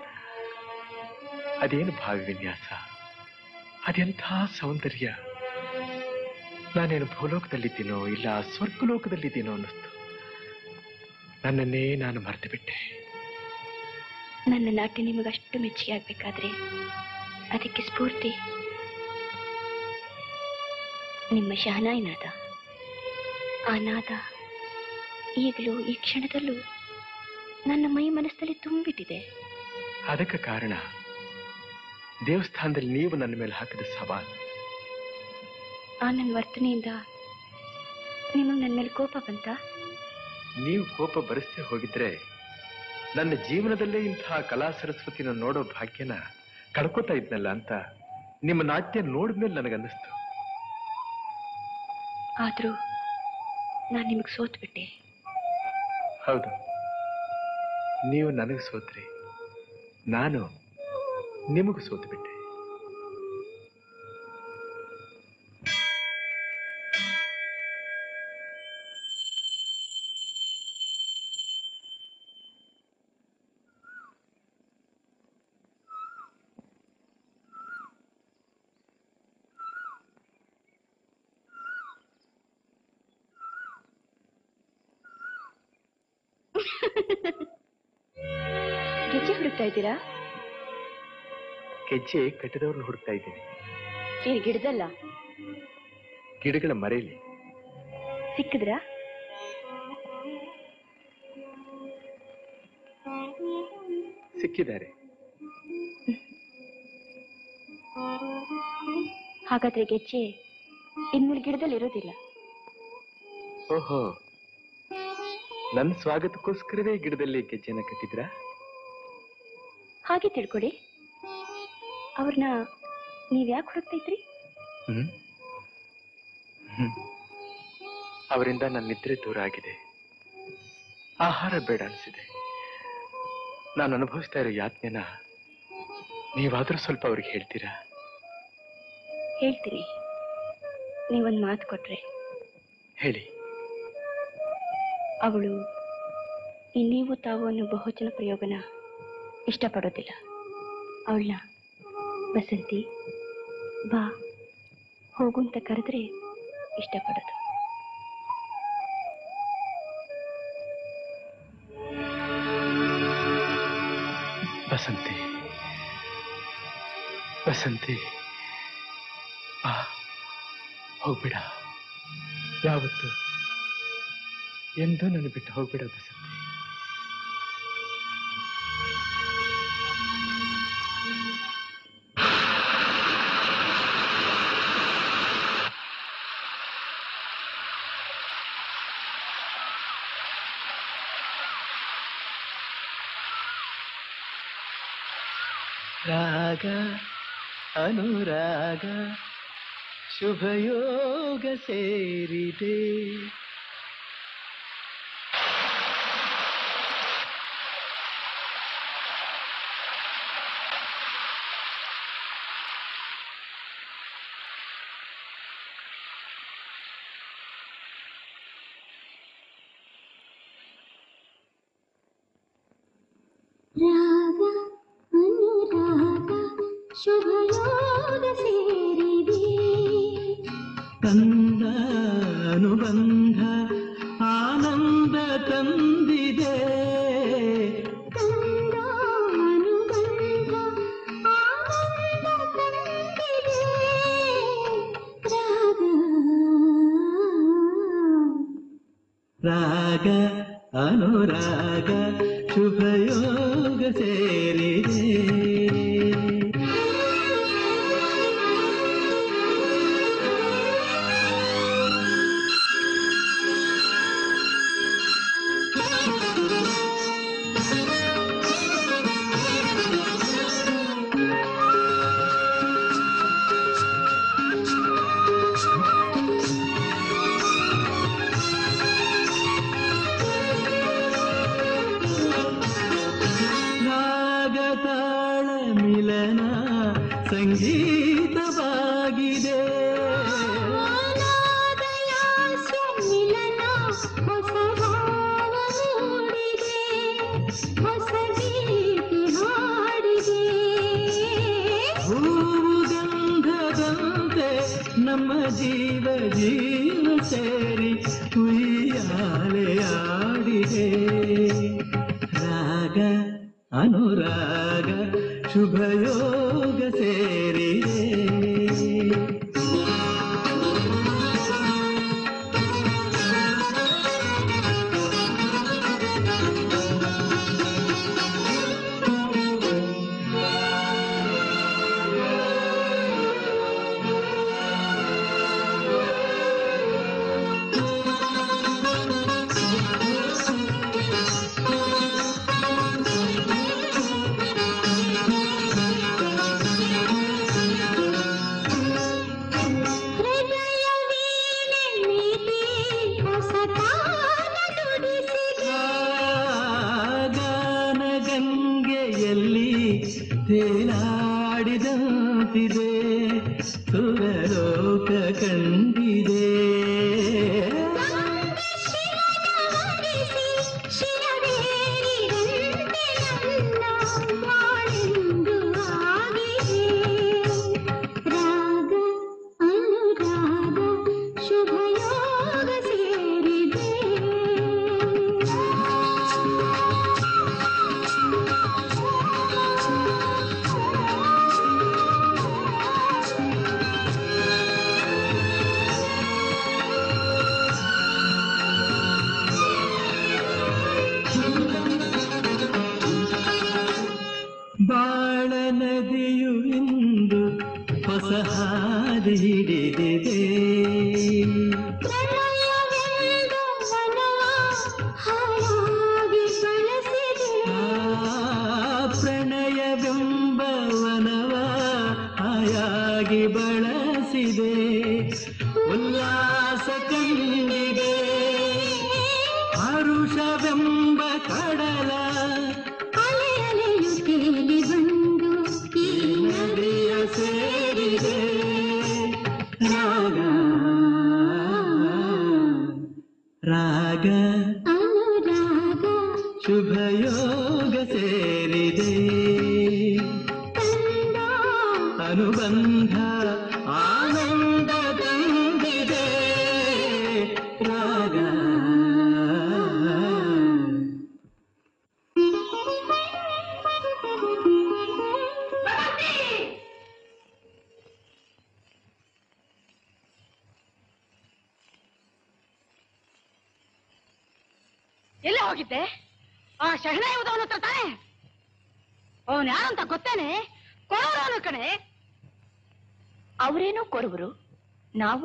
ಅದೇನು ಭಾವಿ ವಿನ್ಯಾಸ ಅದೆಂಥ ಸೌಂದರ್ಯ ನಾನೇನು ಭೂಲೋಕದಲ್ಲಿದ್ದೀನೋ ಇಲ್ಲ ಸ್ವರ್ಗಲೋಕದಲ್ಲಿದ್ದೀನೋ ಅನ್ನಿಸ್ತು ನನ್ನನ್ನೇ ನಾನು ಮರೆತು ಬಿಟ್ಟೆ ನನ್ನ ನಾಟ್ಯ ನಿಮಗಷ್ಟು ಮೆಚ್ಚುಗೆ ಆಗ್ಬೇಕಾದ್ರೆ ಅದಕ್ಕೆ ಸ್ಫೂರ್ತಿ ನಿಮ್ಮ ಶಹನಾಯಿ ನಾದ ಆ ನಾದ ಈಗಲೂ ಈ ಕ್ಷಣದಲ್ಲೂ ನನ್ನ ಮೈ ಮನಸ್ಸಲ್ಲಿ ತುಂಬಿಟ್ಟಿದೆ ಅದಕ್ಕೆ ಕಾರಣ ದೇವಸ್ಥಾನದಲ್ಲಿ ನೀವು ನನ್ನ ಮೇಲೆ ಹಾಕಿದ ಸವಾಲು ಆ ನನ್ನ ವರ್ತನೆಯಿಂದ ನಿಮಗೆ ನನ್ನ ಮೇಲೆ ಕೋಪ ಬಂತ ನೀವು ಕೋಪ ಬರಿಸದೆ ಹೋಗಿದ್ರೆ ನನ್ನ ಜೀವನದಲ್ಲೇ ಇಂತಹ ಕಲಾ ಸರಸ್ವತಿನ ನೋಡೋ ಭಾಗ್ಯನ ಕಳ್ಕೊತಾ ಇದ್ನಲ್ಲ ಅಂತ ನಿಮ್ಮ ನಾಟ್ಯ ನೋಡಿದ್ಮೇಲೆ ನನಗನ್ನಿಸ್ತು ಆದರೂ ನಾನು ನಿಮಗೆ ಸೋತ್ಬಿಟ್ಟೆ ಹೌದು ನೀವು ನನಗೆ ಸೋತ್ರಿ ನಾನು ನಿಮಗೂ ಸೋತು ಬಿಟ್ಟೆ ಗೆಜ್ಜೆ ಹುಡುಕ್ತಾ ಇದ್ದೀರಾ ಗೆಜ್ಜೆ ಕಟ್ಟಿದವ್ರನ್ನ ಹುಡುಕ್ತಾ ಇದ್ದೀನಿ ಈ ಗಿಡದಲ್ಲ ಗಿಡಗಳ ಮರೆಯಲ್ಲಿ ಸಿಕ್ಕಿದ್ರಾ ಸಿಕ್ಕಿದ್ದಾರೆ ಆ ಹಾಗಾದ್ರೆ ಗೆಜ್ಜೆ ಇನ್ಮೇಲೆ ಗಿಡದಲ್ಲಿ ಇರೋದಿಲ್ಲ ಓಹೋ ನನ್ನ ಸ್ವಾಗತಕ್ಕೋಸ್ಕರವೇ ಗಿಡದಲ್ಲಿ ಗೆಜ್ಜೆನ ಕಟ್ಟಿದ್ರಾ ಹಾಗೆ ತಿಳ್ಕೊಡಿ ಅವ್ರನ್ನ ನೀವ್ ಯಾಕೆ ಹುಡುಕ್ತಾ ಇದ್ರಿ ಹ್ಮ್ ಹ್ಮ್. ಅವರಿಂದ ನನ್ನ ನಿದ್ರೆ ದೂರ ಆಗಿದೆ ಆಹಾರ ಬೇಡ ಅನ್ಸಿದೆ ನಾನು ಅನುಭವಿಸ್ತಾ ಇರೋ ಯಾತ್ನೆನ ನೀವಾದ್ರೂ ಸ್ವಲ್ಪ ಅವ್ರಿಗೆ ಹೇಳ್ತೀರಾ ಹೇಳ್ತೀನಿ ನೀವೊಂದ್ ಮಾತು ಕೊಟ್ರೆ ಹೇಳಿ ಅವಳು ಈ ನೀವು ತಾವು ಅನ್ನೋ ಬಹುಜನ ಪ್ರಯೋಗನ ಇಷ್ಟಪಡೋದಿಲ್ಲ ಅವಳನ್ನ ಬಸಂತಿ ಬಾ ಹೋಗು ಅಂತ ಕರೆದ್ರೆ ಇಷ್ಟಪಡೋದು ಬಸಂತಿ ಬಸಂತಿ ಬಾ ಹೋಗ್ಬೇಡ ಯಾವತ್ತು ಎಂದೂ ನನ್ನ ಬಿಟ್ಟು ಹೋಗ್ಬೇಡ ಬಸಂತಿ ರಾಗ ಅನುರಾಗ ಶುಭಯೋಗ ಸೇರಿದೆ ರಾಗ ಅನುರಾಗ ಶುಭಯೋಗ ಸೇರಿದೆ ಕಂದ ಅನುಬಂಧ ಆನಂದ ತಂದಿದೆ ಕಂದ ಅನುಬಂಧ ಆನಂದ ತಂದಿದೆ ರಾಗ ರಾಗ ಅನುರಾಗ ಶುಭಯೋಗ ಸೇರಿದೆ ರಾಗ ತಾಳ ಮಿಲನ ಸಂಗೀತವಾಗಿದೆ ಅನಾದಯಾಸ್ಯ ಮಿಲನ ಹೊಸ ಭಾವ ಮೂಡಿದೆ ಹೊಸ ಗೀತೆ ಹಾಡಿದೆ ಹೂವು ಗಂಧದಂತೆ ನಮ್ಮ ಜೀವ ಜೀವ ಸೇರಿ ಉಯ್ಯಾಲೆ ಆಡಿದೆ ರಾಗ ಅನುರಾಗ ಶುಭಯೋಗ ಸೇರಿದೆ ಹೃದಯ ವೀಣೆ ಮೀಟಿ ಹೊಸ ತಾನ ನುಡಿಸಿದೆ ಗಾನ ಗಂಗೆಯಲ್ಲಿ ತೇಲಾಡಿದಂತಿದೆ ಸುರಲೋಕ ಕಂಡಿದೆ ಶಿರವೇರಿದಂತೆ ನನ್ನ ಬಾಳೆಂದು ಆಗಿದೆ ರಾಗ ಅನುರಾಗ ಶುಭಯೋಗ ಸೇರಿದೆ ರಾಗ ತುಂಬಿದೆ ಹರುಷವೆಂಬ ಕಡಲ ಅಲೆ ಅಲೆಯು ತೇಲಿ ಬಂದು ಈ ನದಿಯ ಸೇರಿದೆ ರಾಗ ರಾಗ ಅನುರಾಗ ಶುಭಯೋಗ ಸೇರಿದೆ ತಂದ ಅನುಬಂಧ ಆನಂದ ತುಂಬಿದೆ ರಾಗ ಎಲ್ಲ ಹೋಗಿದ್ದೆ ಆ ಶಹನಾಯಿ ಉದವನ ಹತ್ರ ತಾನೆ ಅವನ್ ಯಾರಂತ ಗೊತ್ತೇನೆ ಕೊಡೋರವನು ಕಣೆ ಅವರೇನೋ ಕೊರವರು ನಾವು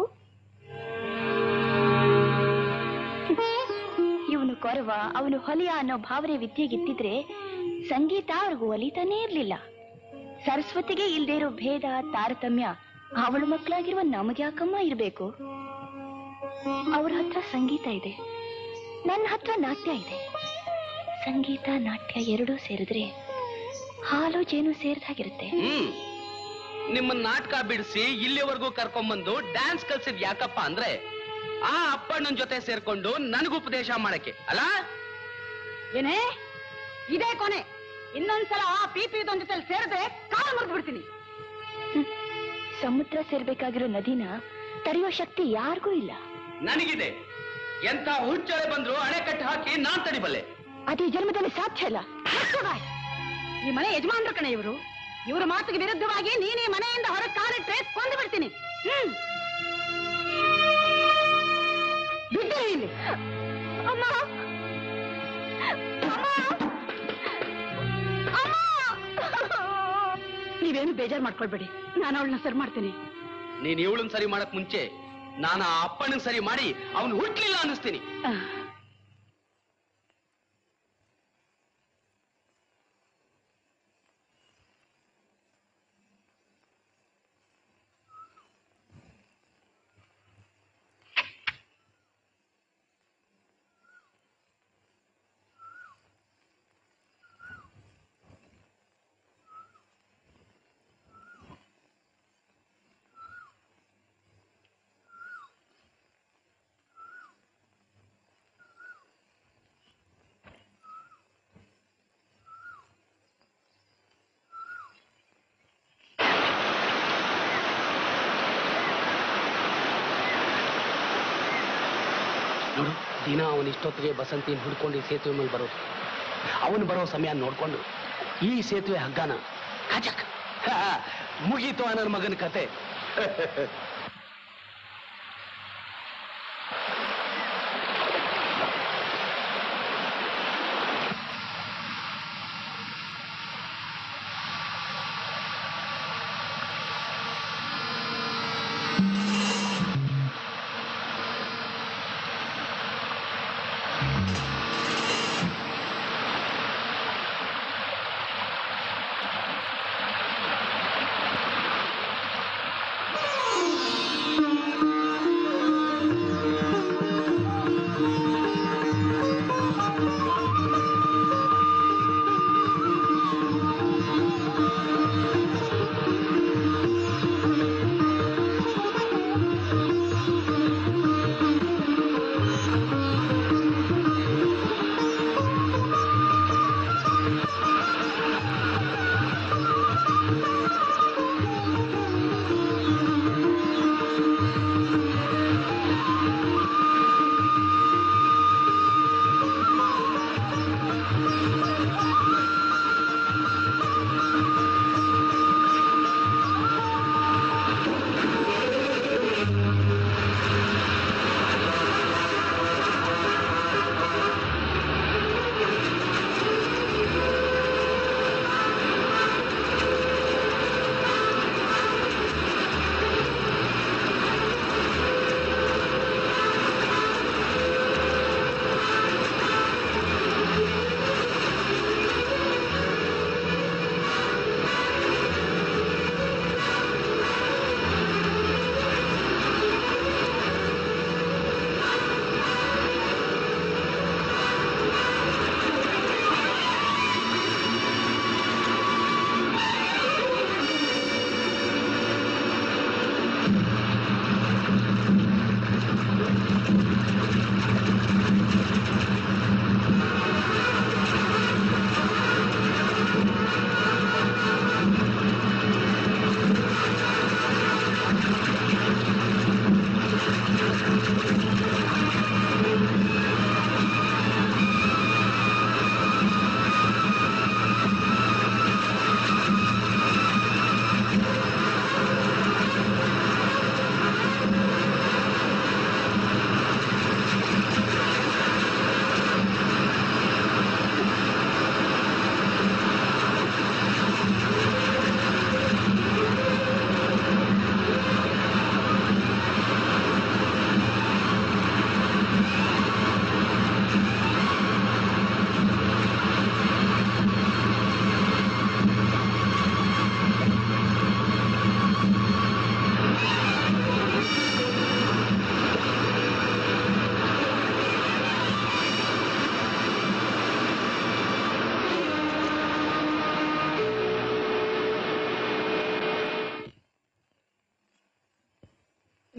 ಇವನು ಕೊರವ ಅವನು ಹೊಲಿಯ ಅನ್ನೋ ಭಾವನೆ ವಿದ್ಯೆಗಿತ್ತಿದ್ರೆ ಸಂಗೀತ ಅವ್ರಿಗೂ ಒಲಿತಾನೇ ಇರ್ಲಿಲ್ಲ ಸರಸ್ವತಿಗೆ ಇಲ್ದೇ ಇರೋ ಭೇದ ತಾರತಮ್ಯ ಅವಳ ಮಕ್ಕಳಾಗಿರುವ ನಮಗೆ ಯಾಕಮ್ಮ ಇರ್ಬೇಕು ಅವ್ರ ಹತ್ರ ಸಂಗೀತ ಇದೆ ನನ್ನ ಹತ್ರ ನಾಟ್ಯ ಇದೆ ಸಂಗೀತ ನಾಟ್ಯ ಎರಡೂ ಸೇರಿದ್ರೆ ಹಾಲು ಜೇನು ಸೇರಿದಾಗಿರುತ್ತೆ ಹ್ಮ್ ನಿಮ್ಮ ನಾಟಕ ಬಿಡಿಸಿ ಇಲ್ಲಿವರೆಗೂ ಕರ್ಕೊಂಬಂದು ಡ್ಯಾನ್ಸ್ ಕಲ್ಸಿದ್ ಯಾಕಪ್ಪ ಅಂದ್ರೆ ಆ ಅಪ್ಪಣ್ಣನ ಜೊತೆ ಸೇರ್ಕೊಂಡು ನನಗೂ ಉಪದೇಶ ಮಾಡಕ್ಕೆ ಅಲ್ಲ ಏನೇ ಇದೇ ಕೊನೆ ಇನ್ನೊಂದ್ಸಲ ಆ ಪಿ ಪಿ ಇದೊಂದ್ ಜೊತೆ ಸೇರಿದ್ರೆ ಕಾಲು ಮುರಿದು ಬಿಡ್ತೀನಿ ಸಮುದ್ರ ಸೇರ್ಬೇಕಾಗಿರೋ ನದಿನ ತಡೆಯೋ ಶಕ್ತಿ ಯಾರಿಗೂ ಇಲ್ಲ ನನಗಿದೆ ಎಂತ ಹುಚ್ಚಳೆ ಬಂದ್ರು ಅಣೆಕಟ್ಟು ಹಾಕಿ ನಾನ್ ತಡಿಬಲ್ಲೆ ಅದು ಈ ಜನ್ಮದಲ್ಲಿ ಸಾಧ್ಯ ಇಲ್ಲ ಮುಚ್ಚು ಬಾಯ್. ಈ ಮನೆ ಯಜಮಾನ್ರು ಕಣೆ ಇವರು ಇವರ ಮಾತಿಗೆ ವಿರುದ್ಧವಾಗಿ ನೀನ್ ಈ ಮನೆಯಿಂದ ಹೊರಗೆ ಕಾಲಿಟ್ರೆ ಕೊಂದು ಬಿಡ್ತೀನಿ ಹ್ಮ್ ಬಿದ್ದಿರಿ ಇಲ್ಲಿ ಅಮ್ಮ ನೀವೇನು ಬೇಜಾರ್ ಮಾಡ್ಕೊಳ್ಬೇಡಿ ನಾನು ಅವಳನ್ನ ಸರಿ ಮಾಡ್ತೀನಿ ನೀನ್ ಇವಳನ್ ಸರಿ ಮಾಡಕ್ ಮುಂಚೆ ನಾನು ಆ ಅಪ್ಪಣ್ಣನ್ ಸರಿ ಮಾಡಿ ಅವನು ಹುಟ್ಲಿಲ್ಲ ಅನ್ನಿಸ್ತೀನಿ ಆಹ್. ನೋಡು ದಿನ ಅವನ ಇಷ್ಟೊತ್ತಿಗೆ ಬಸಂತಿನ ಹುಡ್ಕೊಂಡು ಈ ಸೇತುವೆ ಮೇಲೆ ಬರೋದು ಅವನು ಬರೋ ಸಮಯ ನೋಡ್ಕೊಂಡು ಈ ಸೇತುವೆ ಹಗ್ಗನ ಕಚಕ್ ಹಾ, ಮುಗೀತು ಆ ನನ್ನ ಮಗನ ಕತೆ ಆ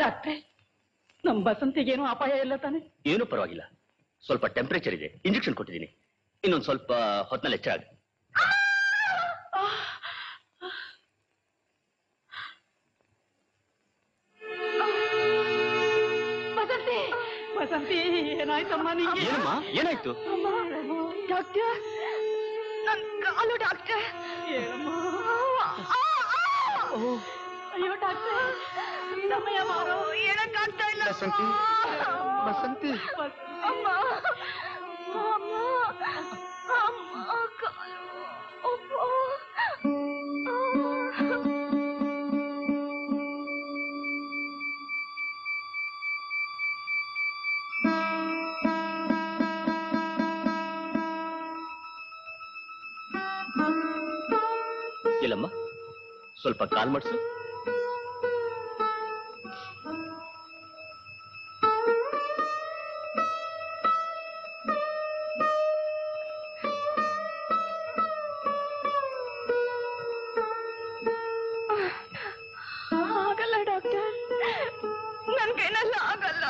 ಡಾಕ್ಟ್ರೆ ನಮ್ ಬಸಂತಿಗೇನು ಅಪಾಯ ಇಲ್ಲ ತಾನೆ ಏನೂ ಪರವಾಗಿಲ್ಲ ಸ್ವಲ್ಪ ಟೆಂಪರೇಚರ್ ಇದೆ ಇಂಜೆಕ್ಷನ್ ಕೊಟ್ಟಿದ್ದೀನಿ ಇನ್ನೊಂದು ಸ್ವಲ್ಪ ಹೊತ್ನಲ್ಲಿ ಎಚ್ಚರ ಬಸಂತಿ ಬಸಂತಿ ಏನಾಯ್ತಮ್ಮ ನಿಂಗೆ ಏನಮ್ಮ ಏನಾಯ್ತು ಡಾಕ್ಟರ್ ನನ್ ಕಾಲು ಡಾಕ್ಟರ್ ಏನಮ್ಮ ಅಯ್ಯೋ ಡಾಕ್ಟ್ರೆ ಸಮಯ ಮಾರೋ ಹೇಳಕ್ಕಾಗ್ತಾ ಇಲ್ಲ ಬಸಂತಿ ಬಸಂತಿ ಅಮ್ಮ ಅಮ್ಮ ಅಮ್ಮ ಕಾಲು ಅಮ್ಮ ಇಲ್ಲಮ್ಮ ಸ್ವಲ್ಪ ಕಾಲ್ ಮಾಡಿಸು ಆಗಲ್ಲ ಡಾಕ್ಟರ್ ನನ್ ಕೈನಲ್ಲ ಆಗಲ್ಲ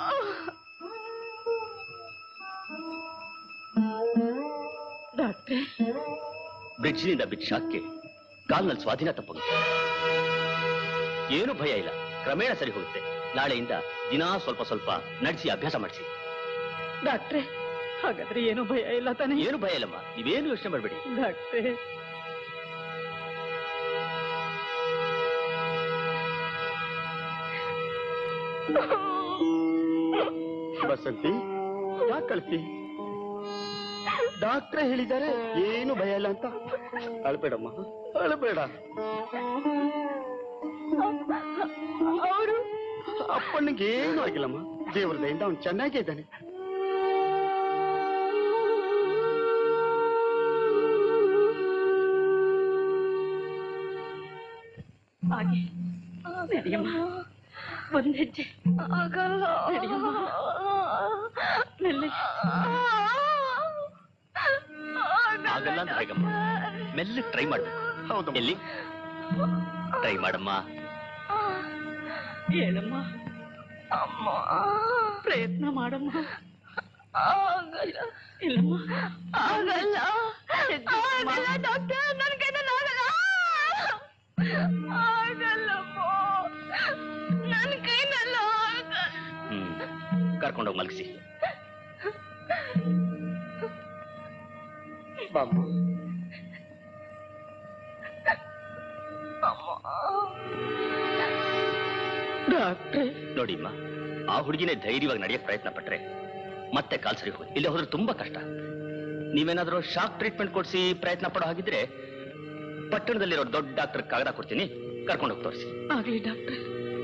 ಡಾಕ್ಟ್ರೆ ಬ್ರಿಡ್ಜ್ನಿಂದ ಬಿದ್ದ ಶಾಕ್ಗೆ ಕಾಲ್ನಲ್ಲಿ ಸ್ವಾಧೀನ ತಪ್ಪೋಗುತ್ತೆ ಏನು ಭಯ ಇಲ್ಲ ಕ್ರಮೇಣ ಸರಿ ಹೋಗುತ್ತೆ ನಾಳೆಯಿಂದ ದಿನಾ ಸ್ವಲ್ಪ ಸ್ವಲ್ಪ ನಡೆಸಿ ಅಭ್ಯಾಸ ಮಾಡಿಸಿ ಡಾಕ್ಟ್ರೆ ಹಾಗಾದ್ರೆ ಏನು ಭಯ ಇಲ್ಲ ತಾನೆ ಏನು ಭಯ ಇಲ್ಲಮ್ಮ ನೀವೇನು ಯೋಚನೆ ಮಾಡಬೇಡಿ ಡಾಕ್ಟ್ರೆ ಬಸಂತಿ ಯಾಕೆ ಕಳ್ತಿ ಡಾಕ್ಟ್ರೇ ಹೇಳಿದ್ದಾರೆ ಏನು ಭಯ ಇಲ್ಲ ಅಂತ ಅಳ್ಬೇಡಮ್ಮ ಅಳ್ಬೇಡ ಅವರು ಅಪ್ಪನಿಗೆ ಏನು ಆಗಿಲ್ಲಮ್ಮ ದೇವ್ರ ದಯಿಂದ ಅವ್ನು ಚೆನ್ನಾಗೇ ಇದ್ದಾನೆ ಹಾಗೆ ನಡಿಯಮ್ಮ ಒಂದ್ ಹೆಜ್ಜೆ ಆಗಲ್ಲ ನಡಿಯಮ್ಮ ಮೆಲ್ಲೆ ಆಗಲ್ಲ ಅಂತ ಹೇಗಮ್ಮ ಮೆಲ್ಲ ಟ್ರೈ ಮಾಡ್ಬೇಕು ಹೌದು ಎಲ್ಲಿ ಟ್ರೈ ಮಾಡಮ್ಮ ಹೇಳಮ್ಮ ಅಮ್ಮ ಪ್ರಯತ್ನ ಮಾಡಮ್ಮ ಆಗಲ್ಲ ಇಲ್ಲಮ್ಮ ಆಗಲ್ಲ ಆಗಲ್ಲ ಡಾಕ್ಟರ್ ನನ್ ಕೈನಲ್ಲಿ ಆಗಲ್ಲ ಆಗಲ್ಲಮ್ಮ ನನ್ ಕೈನಲ್ಲ ಆಗಲ್ಲ ಹ್ಮ್ ಕರ್ಕೊಂಡೋಗಿ ಮಲಗಿಸಿ ಬಾಮ್ಮ ಡಾಕ್ಟ್ರೆ ನೋಡಿಮ್ಮ ಆ ಹುಡುಗಿನೇ ಧೈರ್ಯವಾಗಿ ನಡೆಯಕ್ ಪ್ರಯತ್ನ ಪಟ್ರೆ ಮತ್ತೆ ಕಾಲ್ ಸರಿ ಹೋಗಿ ಇಲ್ಲಿ ಹೋದ್ರೆ ತುಂಬಾ ಕಷ್ಟ ನೀವೇನಾದ್ರೂ ಶಾಕ್ ಟ್ರೀಟ್ಮೆಂಟ್ ಕೊಡಿಸಿ ಪ್ರಯತ್ನ ಪಡೋ ಹಾಗಿದ್ರೆ ಪಟ್ಟಣದಲ್ಲಿರೋ ದೊಡ್ಡ ಡಾಕ್ಟರ್ ಕಾಗದ ಕೊಡ್ತೀನಿ ಕರ್ಕೊಂಡು ಹೋಗಿ ತೋರಿಸಿ ಆಗ್ಲಿ ಡಾಕ್ಟ್ರೆ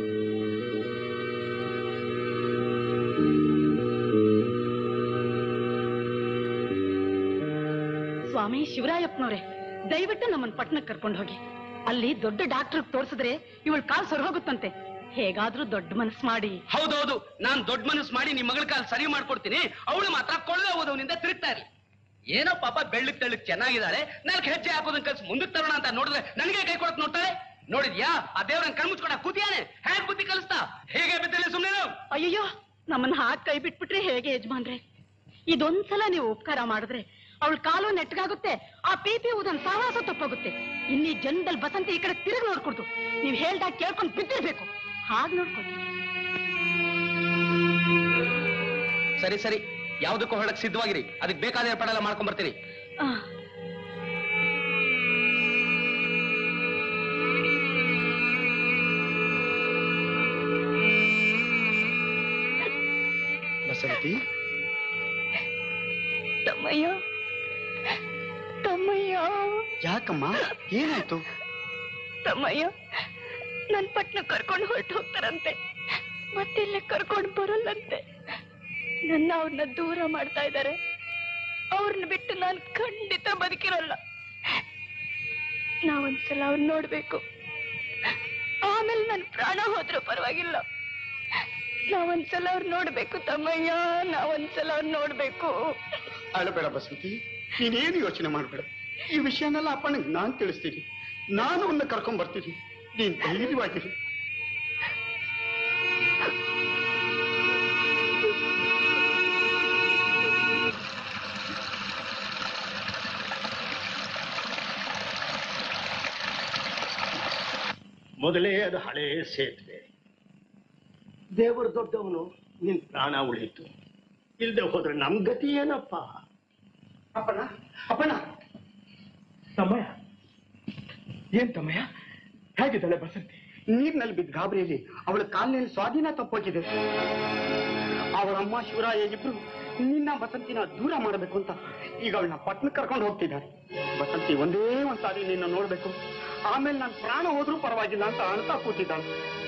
ಸ್ವಾಮಿ ಶಿವರಾಯಪ್ಪನವ್ರೆ ದಯವಿಟ್ಟು ನಮ್ಮನ್ನ ಪಟ್ಟಣಕ್ಕೆ ಕರ್ಕೊಂಡು ಹೋಗಿ ಅಲ್ಲಿ ದೊಡ್ಡ ಡಾಕ್ಟರ್ ತೋರಿಸಿದ್ರೆ ಇವಳ ಕಾಲ್ ಸರಿ ಹೋಗುತ್ತಂತೆ ಹೇಗಾದ್ರೂ ದೊಡ್ಡ ಮನಸ್ಸು ಮಾಡಿ ಹೌದೌದು ನಾನ್ ದೊಡ್ಡ ಮನಸ್ಸು ಮಾಡಿ ನಿಮ್ ಮಗಳ ಕಾಲ್ ಸರಿ ಮಾಡ್ಕೊಡ್ತೀನಿ ಅವಳು ಮಾತ್ರ ಕೊಳ್ಳೆ ಓದವನಿಂದ ತಿರುಗ್ತಾ ಇರ್ಲಿ ಏನೋ ಪಾಪ ಬೆಳ್ಳಕ್ ತೆಳ್ಳಕ್ ಚೆನ್ನಾಗಿದ್ದಾಳೆ ನಾಲ್ಕು ಹೆಜ್ಜೆ ಹಾಕೋದನ್ನ ಕಲ್ಸಿ ಮುಂದಕ್ಕೆ ತರೋಣ ಅಂತ ನೋಡಿದ್ರೆ ನನಗೆ ಕೈ ಕೊಡಕ್ ನೋಡ್ತಾಳೆ ನೋಡಿದ್ಯಾ ಆ ದೇವ್ರನ್ ಕಣ್ಮುಚ್ಕೊಂಡ ಕೂತಿಯಾನೆ ಹೇಗ್ ಬುದ್ಧಿ ಕಲಿಸ್ತಾ ಹೇಗೆ ಬಿದ್ದಲ್ಲಿ ಸುಮ್ಮನೆ ಅಯ್ಯಯ್ಯೋ ನಮ್ಮನ್ನ ಹಾಕ್ ಕೈ ಬಿಟ್ಬಿಟ್ರೆ ಹೇಗೆ ಯಜಮಾನ್ರೆ ಇದೊಂದ್ಸಲ ನೀವು ಉಪಕಾರ ಮಾಡಿದ್ರೆ ಅವಳ ಕಾಲು ನೆಟ್ಗಾಗುತ್ತೆ ಆ ಪಿ ಪಿ ಊದನ್ ಸಹವಾಸ ತಪ್ಪೋಗುತ್ತೆ ಇನ್ನೀ ಜನದಲ್ಲಿ ಬಸಂತಿ ಈ ಕಡೆ ತಿರುಗಿ ನೋಡ್ಕೊಡ್ತು ನೀವ್ ಹೇಳ್ದಾಗ ಕೇಳ್ಕೊಂಡು ಬಿದ್ದಿರ್ಬೇಕು ಹಾಗೆ ನೋಡ್ಕೊಡಿ ಸರಿ ಸರಿ ಯಾವ್ದಕ್ಕೂ ಹೊರಡಕ್ ಸಿದ್ಧವಾಗಿರಿ ಅದಕ್ಕೆ ಬೇಕಾದ ಏರ್ಪಾಡೆಲ್ಲ ಮಾಡ್ಕೊಂಡ್ ಬರ್ತೀನಿ ಆ, ಬಸಂತಿ ತಮ್ಮಯ್ಯ ತಮ್ಮಯ್ಯ ಯಾಕಮ್ಮ ಏನಾಯ್ತು ತಮ್ಮಯ್ಯ ನನ್ ಪಟ್ನ ಕರ್ಕೊಂಡು ಹೊರಟು ಹೋಗ್ತಾರಂತೆ ಮತ್ತೆಲ್ಲ ಕರ್ಕೊಂಡು ಬರಲ್ಲಂತೆ ನನ್ನ ಅವ್ರನ್ನ ದೂರ ಮಾಡ್ತಾ ಇದ್ದಾರೆ ಅವ್ರನ್ನ ಬಿಟ್ಟು ನಾನು ಖಂಡಿತ ಬದುಕಿರಲ್ಲ ನಾವೊಂದ್ಸಲ ಅವ್ರನ್ನ ನೋಡ್ಬೇಕು ಆಮೇಲೆ ನನ್ ಪ್ರಾಣ ಹೋದ್ರೂ ಪರವಾಗಿಲ್ಲ ನಾವೊಂದ್ಸಲ ಅವ್ರ ನೋಡ್ಬೇಕು ತಮ್ಮಯ್ಯ ನಾವೊಂದ್ಸಲ ಅವ್ರ ನೋಡ್ಬೇಕು ಅಳಬೇಡ ಬಸಂತಿ ನೀನೇನು ಯೋಚನೆ ಮಾಡಬೇಡ ಈ ವಿಷಯನೆಲ್ಲ ಅಪ್ಪನಿಗೆ ನಾನ್ ತಿಳಿಸ್ತೀನಿ ನಾನು ಅವನ್ನ ಕರ್ಕೊಂಡ್ ಬರ್ತೀನಿ ನೀನ್ ಧೈರ್ಯವಾಗಿರಿ ಮೊದಲೇ ಅದು ಹಳೇ ಸೇತುವೆ ದೇವರು ದೊಡ್ಡವನು ನಿನ್ ಪ್ರಾಣ ಉಳಿಯಿತು ಇಲ್ದೆ ಹೋದ್ರೆ ನಮ್ ಗತಿ ಏನಪ್ಪ ಅಪ್ಪಣ್ಣ ಅಪ್ಪಣ್ಣ ತಮ್ಮಯ್ಯ ಏನ್ ತಮ್ಮಯ್ಯ ಹೇಗಿದ್ದಾಳೆ ಬಸಂತಿ ನೀರಿನಲ್ಲಿ ಬಿದ್ದ ಗಾಬರಿಯಲ್ಲಿ ಅವಳ ಕಾಲಿನಲ್ಲಿ ಸ್ವಾಧೀನ ತಪ್ಪೋಗಿದೆ ಅವಳ ಅಮ್ಮ ಶಿವರಾಯ ಇಬ್ರು ನಿನ್ನ ಬಸಂತಿನ ದೂರ ಮಾಡಬೇಕು ಅಂತ ಈಗ ಅವಳನ್ನ ಪಟ್ಟಣಕ್ಕೆ ಕರ್ಕೊಂಡು ಹೋಗ್ತಿದ್ದಾರೆ ಬಸಂತಿ ಒಂದೇ ಒಂದ್ಸಾರಿ ನಿನ್ನ ನೋಡ್ಬೇಕು ಆಮೇಲೆ ನಾನು ಪ್ರಾಣ ಹೋದ್ರೂ ಪರವಾಗಿಲ್ಲ ಅಂತ ಅಳ್ತಾ ಕೂತಿದ್ದಾಳೆ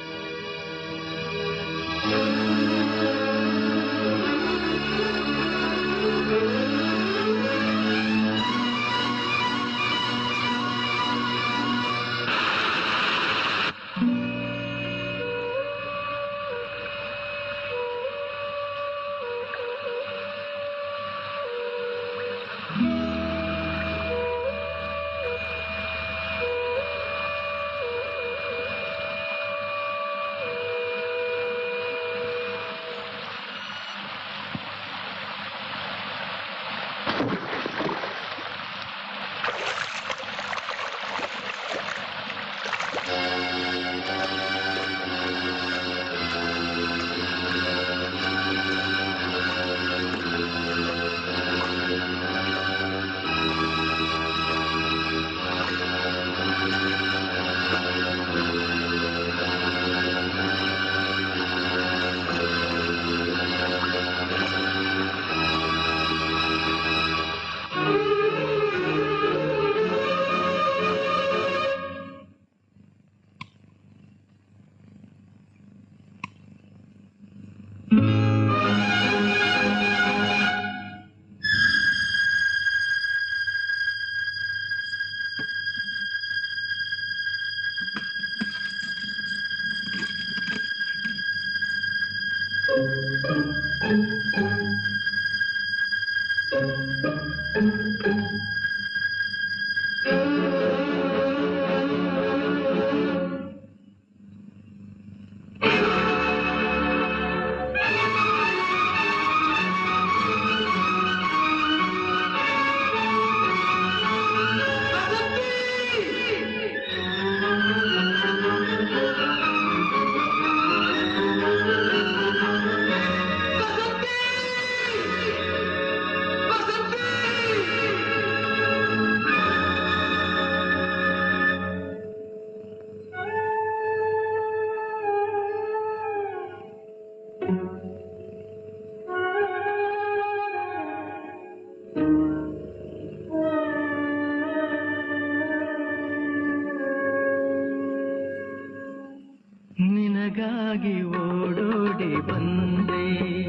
ನಿನಗಾಗಿ ಓಡೋಡಿ ಬಂದೆ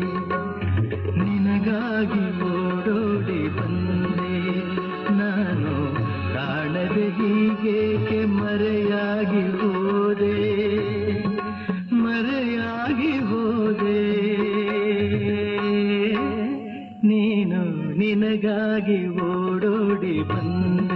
ನಿನಗಾಗಿ ಓಡೋಡಿ ಬಂದೆ ನಾನು ಕಾಣದೆ ಹೀಗೇಕೆ ಮರೆಯಾಗಿ ಹೋದೆ ಮರೆಯಾಗಿ ಹೋದೆ ನೀನು ನಿನಗಾಗಿ ಓಡೋಡಿ ಬಂದೆ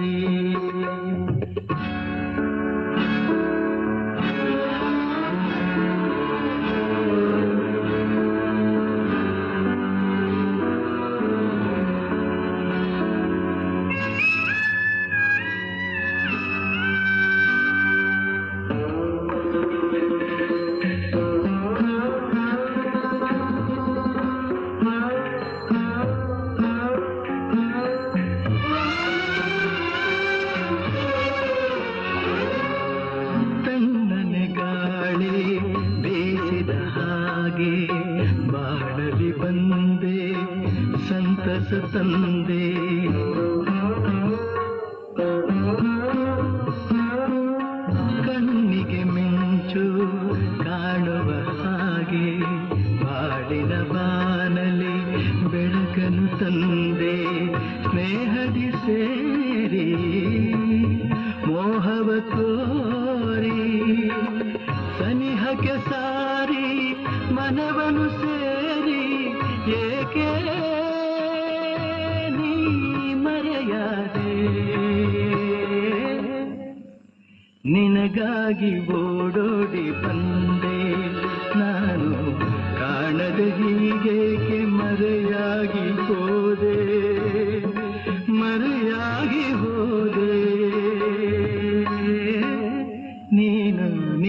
ತಣ್ಣನೆ ಗಾಳಿ ಬೀಸಿದ ಹಾಗೆ ಬಾಳಲಿ ಬಂದೆ ಸಂತಸ ತಂದೆ ಕಣ್ಣಿಗೆ ಮಿಂಚು ಕಾಣುವ ಹಾಗೆ ಬಾಳಿನ ಬಾನಲಿ ಬೆಳಕನ್ನು ತಂದೆ ಸ್ನೇಹದಿ ಸೇರಿ ಮೋಹವ ತೋರಿ ಸನಿಹಕ್ಕೆ ಸಾರಿ ಮನವನು ಸೇರಿ ಏಕೆ ನೀ ಮರೆಯಾದೆ ನಿನಗಾಗಿ ಓಡೋಡಿ ಬಂದೆ ನಾನು ಕಾಣದೆ ಹೀಗೇಕೆ ಮರೆಯಾಗಿ ಹೋದೆ ಮರೆಯಾಗಿ ಹೋದೆ ನೀನು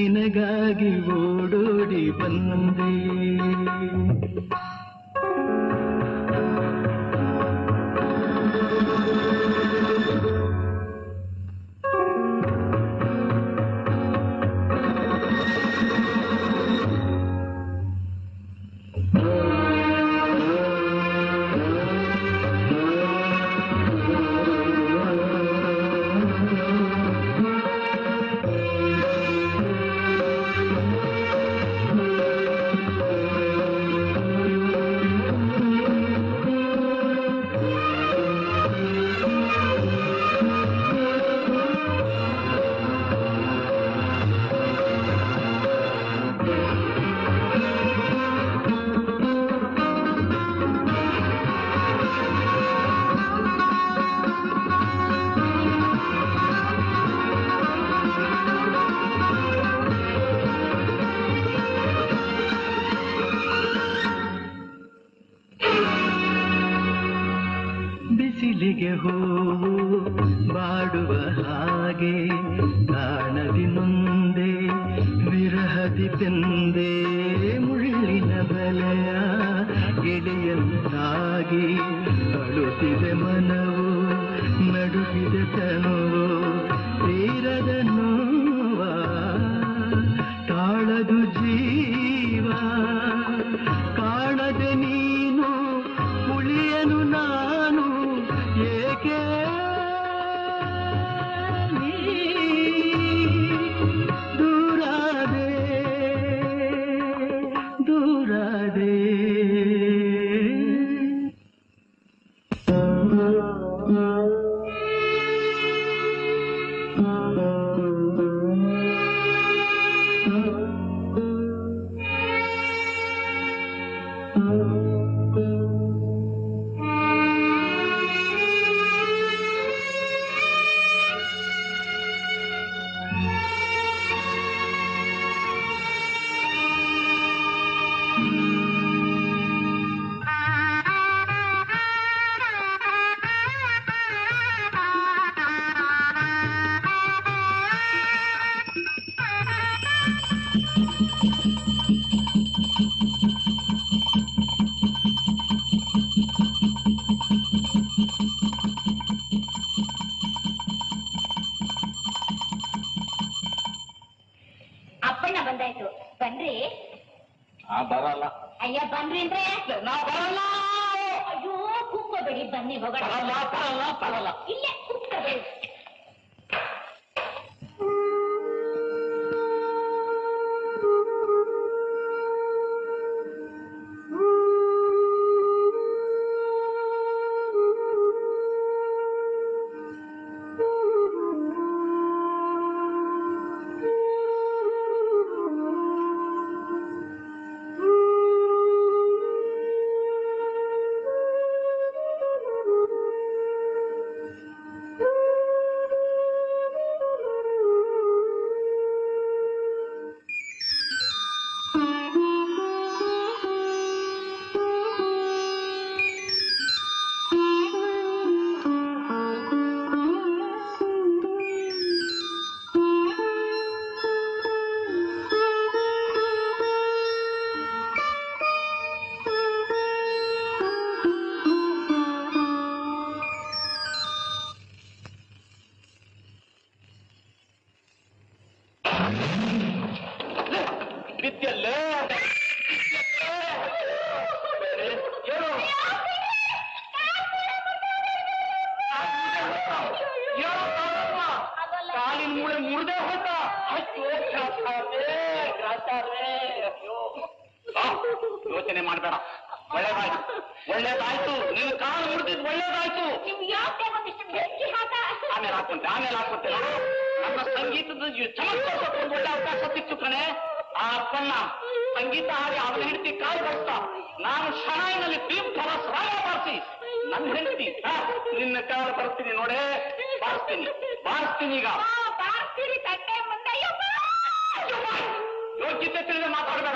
ಮಲ್ಲಿಗೆ ಹೂವು ಬಾಡುವ ಹಾಗೆ ಕಾಣದಿ ನೊಂದೆ ವಿರಹದಿ ಬೆಂದೆ ಮುಳ್ಳಿನ ಬಲೆಯ ಗೆಳೆಯಂತಾಗಿ ಅಳುತ್ತಿದೆ ಮನವು ನಡುಗಿದೆ ತನುವು ತೀರದ ನೋವ ತಾಳದು ಜೀವ ಕಾಣದೆ ನೀನು ಉಳಿಯನು ನಾನು ಏಕೆ ನೀ ದೂರಾದೆ ದೂರಾದೆ ಅಪ್ಪಣ್ಣ ಬಂದಾಯ್ತು ಬನ್ರಿ ಬರಲ್ಲ ಅಯ್ಯ ಬನ್ರಿ ಅಂದ್ರೆ ನಾ ಬರಲ್ಲ ಅಯ್ಯೋ ಕೂತ್ಕೋಬೇಡಿ ಬನ್ನಿ ಹೋಗೋಣ ಬರಲ್ಲ ಬರಲ್ಲ ಬರಲ್ಲ ಇಲ್ಲೇ ಕೂತ್ಕೋಬೇಡಿ ಬಿದ್ದಲ್ಲೇ ಏನು ಕಾಲಿನ ಮೂಳೆ ಮುರಿದೇ ಹೋದ ಅಯ್ಯೋ ಗ್ರಾಚಾರೇ, ಗ್ರಾಚಾರೇ, ಅಯ್ಯೋ. ಆ, ಯೋಚನೆ ಮಾಡಬೇಡ ಒಳ್ಳೇದಾಯ್ತು ಒಳ್ಳೇದಾಯ್ತು ನೀನು ಕಾಲು ಮುರಿದಿದ್ದು ಒಳ್ಳೇದಾಯ್ತು ನಿಮ್ ಯಾಕೆ ಒಂದಿಷ್ಟು ಬೆಂಕಿ ಹಾಕ ಆಮೇಲೆ ಹಾಕೊಂತೆ ಆಮೇಲೆ ಹಾಕೊಂತೆ ನೋಡು ನಮ್ಮ ಸಂಗೀತದ ಈ ಚಮತ್ಕಾರಕ್ಕೆ ಒಂದು ಒಳ್ಳೆ ಅವಕಾಶ ಸಿಕ್ತು ಕಣೆ ಆ ಅಪ್ಪಣ್ಣ ಸಂಗೀತ ಹಾಡಿ ಅವನ ಹೆಂಡತಿ ಕಾಲು ಬರ್ತಾ ನಾನು ಶನಾಯಿನಲ್ಲಿ ಭೀಮ್ ಥರ ಸ್ನಾನ ಮಾಡಿಸಿ ನನ್ನ ಹೆಂಡತಿ ಆ, ನಿನ್ನ ಕಾಲು ಬರ್ತೀನಿ ನೋಡೆ ಬಾರಿಸ್ತೀನಿ ಬಾರಿಸ್ತೀನಿ ಈಗ ಬಾರ್ತೀರಿ ತಟ್ಟೆ ಮುಂದೆ ಯಪ್ಪ! ಯೋಗ್ಯತೆ ತಿಳಿದ ಮಾತಾಡಬೇಡ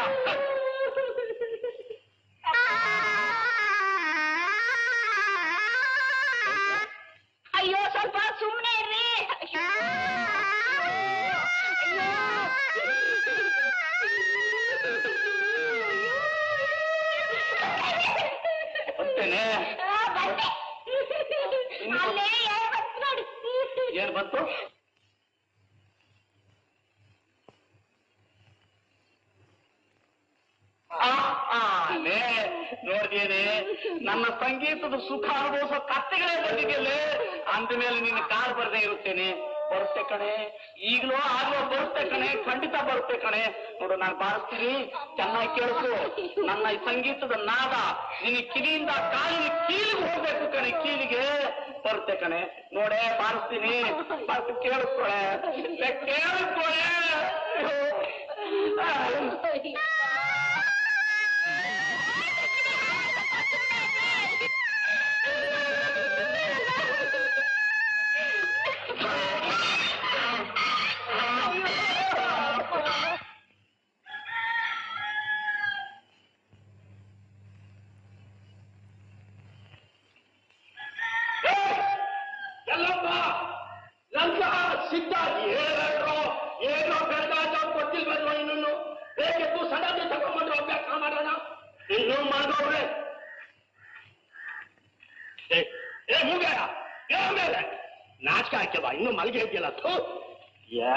ಅಯ್ಯೋ ಸ್ವಲ್ಪ ಸುಮ್ಮನೆ ಇರ್ರಿ ಬರ್ತೇನೆ ಅಲ್ಲೇ ಯಾರು ಬಂತು ನೋಡಿ ಏನ್ ಬಂತು ಆ, ಆ, ಲೇ, ನೋಡ್ದೇನೆ ನನ್ನ ಸಂಗೀತದ ಸುಖ ಅನುಭವಿಸೋ ಕತ್ತೆಗಳೇ ಬಂದಿದೆಯಲ್ಲೇ ಅಂದಮೇಲೆ ನಿನ್ನ ಕಾಲ್ ಬರ್ದೇ ಇರುತ್ತೇನೆ ಬರುತ್ತೆ ಕಣೆ ಈಗಲೂ ಆಗ್ಲೂ ಬರುತ್ತೆ ಕಣೆ ಖಂಡಿತ ಬರುತ್ತೆ ಕಣೆ ನೋಡು ನಾನು ಬಾರಿಸ್ತೀನಿ ಚೆನ್ನಾಗಿ ಕೇಳಿಸು ನನ್ನ ಈ ಸಂಗೀತದ ನಾದ ನಿನ್ನ ಕಿವಿಯಿಂದ ಕಾಲಿನ ಕೀಲಿಗೆ ಹೋಗ್ಬೇಕು ಕಣೆ ಕೀಲಿಗೆ ಬರುತ್ತೆ ಕಣೆ ನೋಡೆ ಬಾರಿಸ್ತೀನಿ ಬಾರಿಸಿ ಕೇಳಿಸ್ಕೊಳೆ ಲೇ, ಕೇಳಿಸ್ಕೊಳೆ ಏ, ಏ ಏ ಮೂಗಾಯ ಏ ಮೇಲೆ ನಾಚಿಕೆ ಹಾಕ್ಯವ ಇನ್ನು ಮಲಗಿ ಇದೆಯಲ್ಲ ಥೂ ಯಾ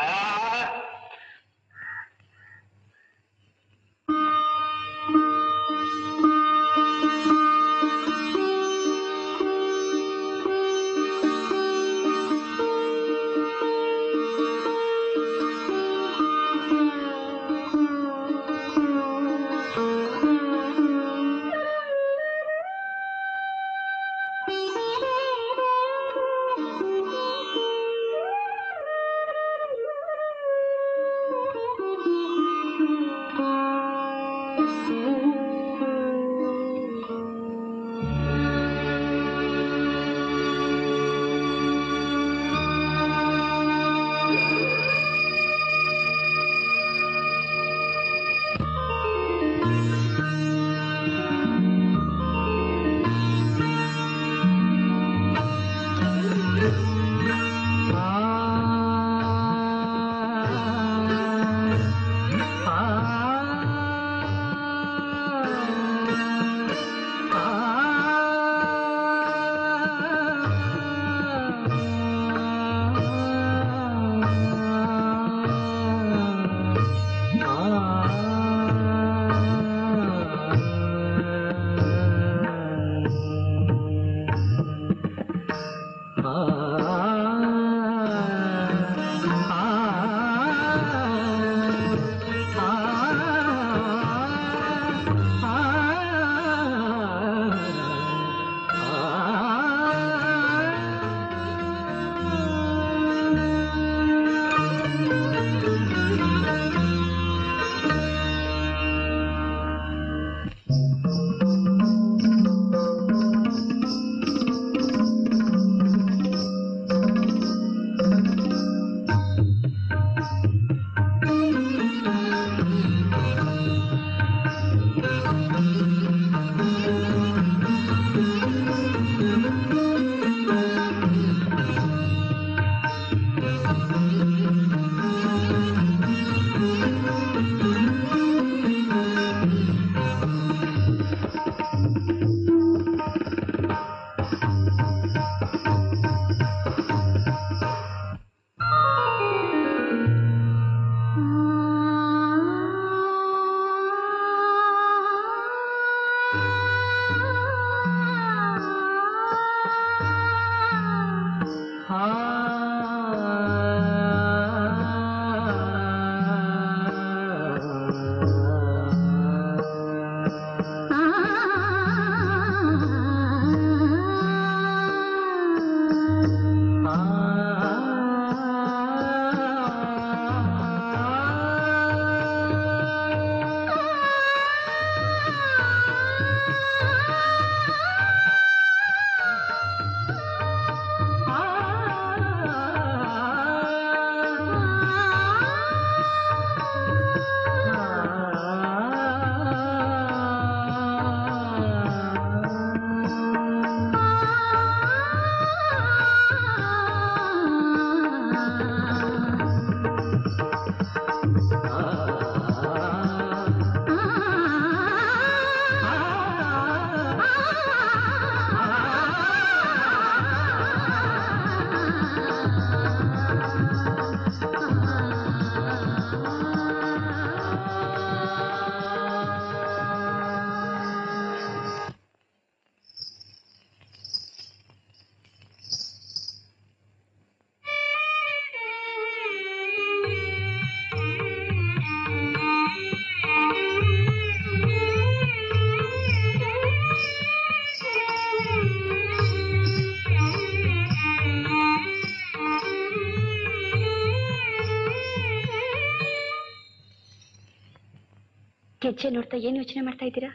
ಗೆಜ್ಜೆ ನೋಡ್ತಾ ಏನ್ ಯೋಚನೆ ಮಾಡ್ತಾ ಇದ್ದೀರಾ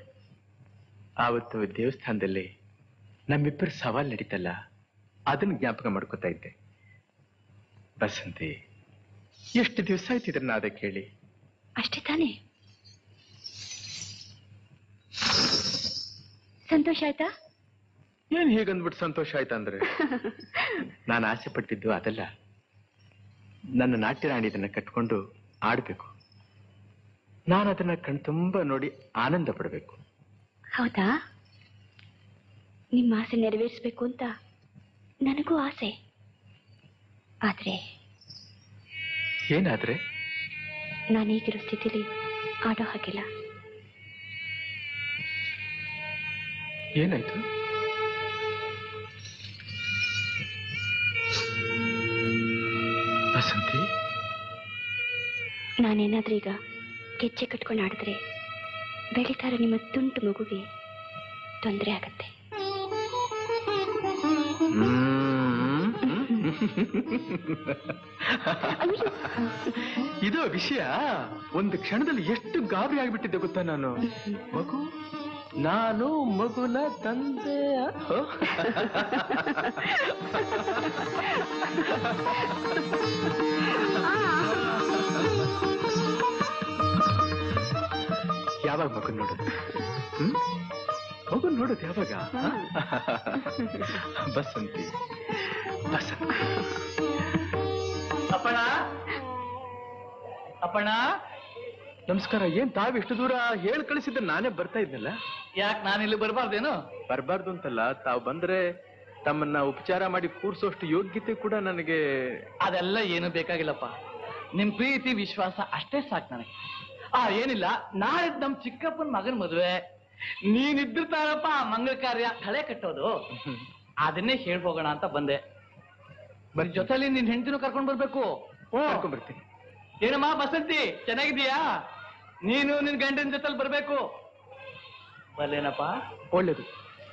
ಆವತ್ತು ದೇವಸ್ಥಾನದಲ್ಲಿ ನಮ್ಮಿಬ್ಬರ ಸವಾಲ್ ನಡೀತಲ್ಲ ಅದನ್ನ ಜ್ಞಾಪಕ ಮಾಡ್ಕೋತಾ ಇದ್ದೆ ಬಸಂತಿ ಎಷ್ಟು ದಿವಸ ಆಯ್ತು ಇದನ್ನ ಅದ ಕೇಳಿ ಅಷ್ಟೇ ತಾನೇ ಸಂತೋಷ ಆಯ್ತಾ ಏನ್ ಹೀಗಂದ್ಬಿಟ್ಟು ಸಂತೋಷ ಆಯ್ತಂದ್ರೆ ನಾನು ಆಸೆ ಪಟ್ಟಿದ್ದು ಅದಲ್ಲ ನನ್ನ ನಾಟ್ಯ ರಾಣಿ ಇದನ್ನ ಕಟ್ಕೊಂಡು ಆಡ್ಬೇಕು ನಾನು ಅದನ್ನ ಕಣ್ತುಂಬ ನೋಡಿ ಆನಂದ ಪಡಬೇಕು ಹೌದಾ ನಿಮ್ಮ ಆಸೆ ನೆರವೇರಿಸ್ಬೇಕು ಅಂತ ನನಗೂ ಆಸೆ ಆದ್ರೆ ಏನಾದ್ರೆ ನಾನೀಗಿರೋ ಸ್ಥಿತಿಲಿ ಆಡೋ ಹಾಗಿಲ್ಲ ಏನಾಯ್ತು ವಸಂತಿ ನಾನೇನಾದ್ರೂ ಈಗ ಗೆಜ್ಜೆ ಕಟ್ಕೊಂಡು ಆಡಿದ್ರೆ ಬೆಳೀತಾರ ನಿಮ್ಮ ತುಂಟು ಮಗುಗೆ ತೊಂದರೆ ಆಗತ್ತೆ ಇದು ವಿಷಯ ಒಂದು ಕ್ಷಣದಲ್ಲಿ ಎಷ್ಟು ಗಾಬರಿ ಆಗ್ಬಿಟ್ಟಿದ್ದೆ ಗೊತ್ತಾ ನಾನು ಮಗು ನಾನು ಮಗುನ ತಂದೆ ಯಾವಾಗ ಮಗನ್ ನೋಡೋದು ಹ್ಮ್ ಮಗನ್ ನೋಡೋದು ಯಾವಾಗ ಬಸಂತಿ ಬಸಂತಿ ಅಪ್ಪಣ ಅಪ್ಪಣ ನಮಸ್ಕಾರ ಏನ್ ತಾವ್ ಇಷ್ಟು ದೂರ ಹೇಳ್ ಕಳಿಸಿದ್ರೆ ನಾನೇ ಬರ್ತಾ ಇದ್ನಲ್ಲ ಯಾಕೆ ನಾನು ಇಲ್ಲಿ ಬರಬಾರ್ದೇನು ಬರ್ಬಾರ್ದು ಅಂತಲ್ಲ ತಾವ್ ಬಂದ್ರೆ ತಮ್ಮನ್ನ ಉಪಚಾರ ಮಾಡಿ ಕೂರ್ಸೋಷ್ಟು ಯೋಗ್ಯತೆ ಕೂಡ ನನಗೆ ಅದೆಲ್ಲ ಏನು ಬೇಕಾಗಿಲ್ಲಪ್ಪ ನಿಮ್ ಪ್ರೀತಿ ವಿಶ್ವಾಸ ಅಷ್ಟೇ ಸಾಕು ನನಗೆ ಆ ಏನಿಲ್ಲ ನಾಳೆ ನಮ್ ಚಿಕ್ಕಪ್ಪನ ಮಗನ ಮದುವೆ ನೀನಿದ್ರು ತಾರಪ್ಪ ಆ ಮಂಗಳ ಕಾರ್ಯ ಕಳೆ ಕಟ್ಟೋದು ಅದನ್ನೇ ಹೇಳ್ಬೋಗೋಣ ಅಂತ ಬಂದೆ ಬರೀ ಜೊತೆಲಿ ನಿನ್ ಹೆಂಡತಿನೂ ಕರ್ಕೊಂಡ್ ಬರ್ಬೇಕು ಕರ್ಕೊಂಡ್ಬರ್ತೀನಿ ಏನಮ್ಮ ಬಸಂತಿ ಚೆನ್ನಾಗಿದೀಯಾ ನೀನು ನಿನ್ ಗಂಡನ ಜೊತೆಲಿ ಬರ್ಬೇಕು ಬಲ್ಲೇನಪ್ಪ ಒಳ್ಳೇದು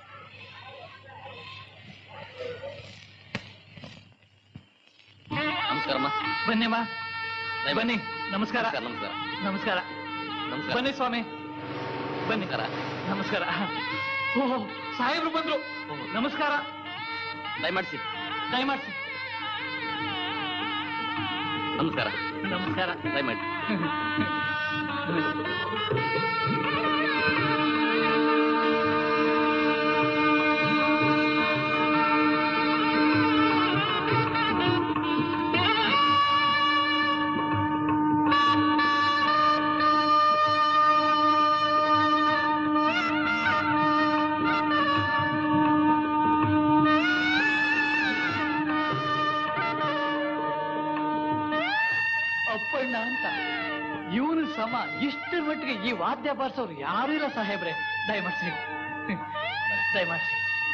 ನಮಸ್ಕಾರಮ್ಮ ಬನ್ನಿಮ್ಮ ಬನ್ನಿ ನಮಸ್ಕಾರ ನಮಸ್ಕಾರ ನಮಸ್ಕಾರ ನಮಸ್ಕಾರ ಬನ್ನಿ ಸ್ವಾಮಿ ಬನ್ನಿ ನಮಸ್ಕಾರ ಓಹೋ ಸಾಹೇಬ್ರು ಬಂದ್ರು ನಮಸ್ಕಾರ ದಯಮಾಡಿಸಿ ದಯಮಾಡಿಸಿ ನಮಸ್ಕಾರ ನಮಸ್ಕಾರ ದಯಮಾಡಿ ಅಪ್ಪಣ್ಣ ಅಂತ ಇವನು ಸಮ ಇಷ್ಟರ ಮಟ್ಟಿಗೆ ಈ ವಾದ್ಯ ಬಾರಿಸೋರು ಯಾರು ಇಲ್ಲ ಸಾಹೇಬ್ರೆ ದಯಮಾಡಿಸಿ ದಯಮಾಡಿಸಿ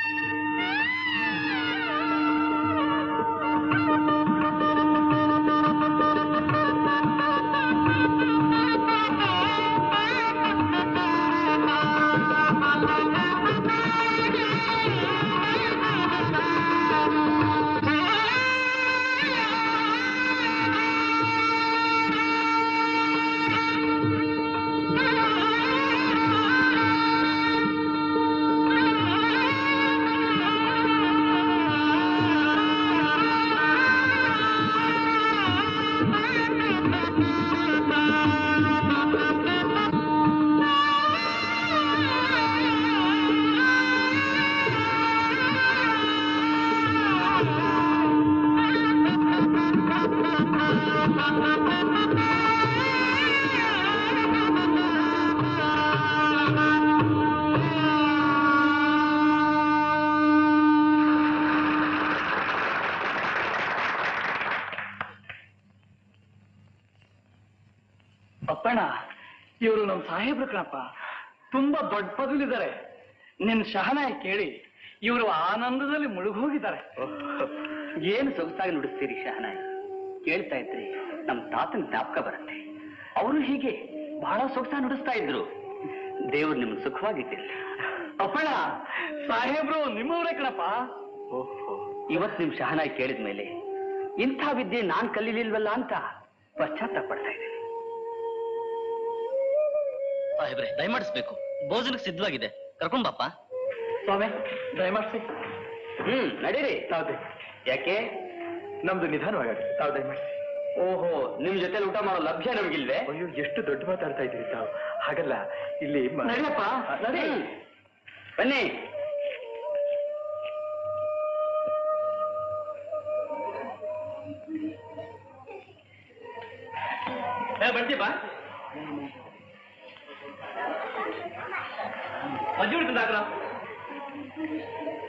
ಅಪ್ಪಣ್ಣ ಇವರು ನಮ್ಮ ಸಾಹೇಬ್ರು ಕಣಪ್ಪ ತುಂಬಾ ದೊಡ್ಡ ಪದವಿಲಿದ್ದಾರೆ ನಿನ್ನ ಶಹನಾಯ ಕೇಳಿ ಇವರು ಆನಂದದಲ್ಲಿ ಮುಳುಗೋಗಿದ್ದಾರೆ ಏನು ಸೊಗಸಾಗಿ ನುಡಿಸ್ತೀರಿ ಶಹನಾಯ್ ಕೇಳ್ತಾ ಇದ್ರಿ ನಮ್ ತಾತನ ಜ್ಞಾಪಕ ಬರುತ್ತೆ ಅವರು ಹೀಗೆ ಬಹಳ ಸೊಗಸಾಗಿ ನುಡಿಸ್ತಾ ಇದ್ರು ದೇವ್ರು ನಿಮ್ಗೆ ಸುಖವಾಗಿಟ್ಟಿಲ್ಲ ಅಪ್ಪಣ್ಣ ಸಾಹೇಬ್ರು ನಿಮ್ಮವರೇ ಕಣಪ್ಪ ಇವತ್ ನಿಮ್ ಶಹನಾಯ್ ಕೇಳಿದ ಮೇಲೆ ಇಂಥ ವಿದ್ಯೆ ನಾನ್ ಕಲೀಲಿಲ್ವಲ್ಲ ಅಂತ ಪಶ್ಚಾತ್ತಾಪ ಪಡ್ತಾ ಇದ್ದೀನಿ ಸಾಹೇಬ್ರೆ ದಯಮಾಡಿಸ್ಬೇಕು ಭೋಜನಕ್ಕೆ ಸಿದ್ಧವಾಗಿದೆ ಕರ್ಕೊಂಡ್ ಬಾಪ್ಪ ಸ್ವಾಮಿ ದಯಮಾಡಿಸಿ ಹ್ಮ್ ನಡೀರಿ ತಾವ್ದೆ ಯಾಕೆ ನಮ್ದು ನಿಧಾನವಾಗುತ್ತೆ ತಾವ್ ದಯಮಾಡಿ ಓಹೋ ನಿಮ್ ಜೊತೆ ಊಟ ಮಾಡೋ ಲಭ್ಯ ನಮ್ಗಿಲ್ವೇ ಅಯ್ಯೋ ಎಷ್ಟು ದೊಡ್ಡ ಮಾತಾಡ್ತಾ ಇದ್ದೀರಿ ತಾವು ಹಾಗಲ್ಲ ಇಲ್ಲಿ ಮ- ನಡಿಯಪ್ಪ ನಡಿ ಹ್ಮ್. ಬನ್ನಿ ಏ, ಬರ್ತೀಪಾ ಮಜ್ಜಿ ಬಿಡ್ತದ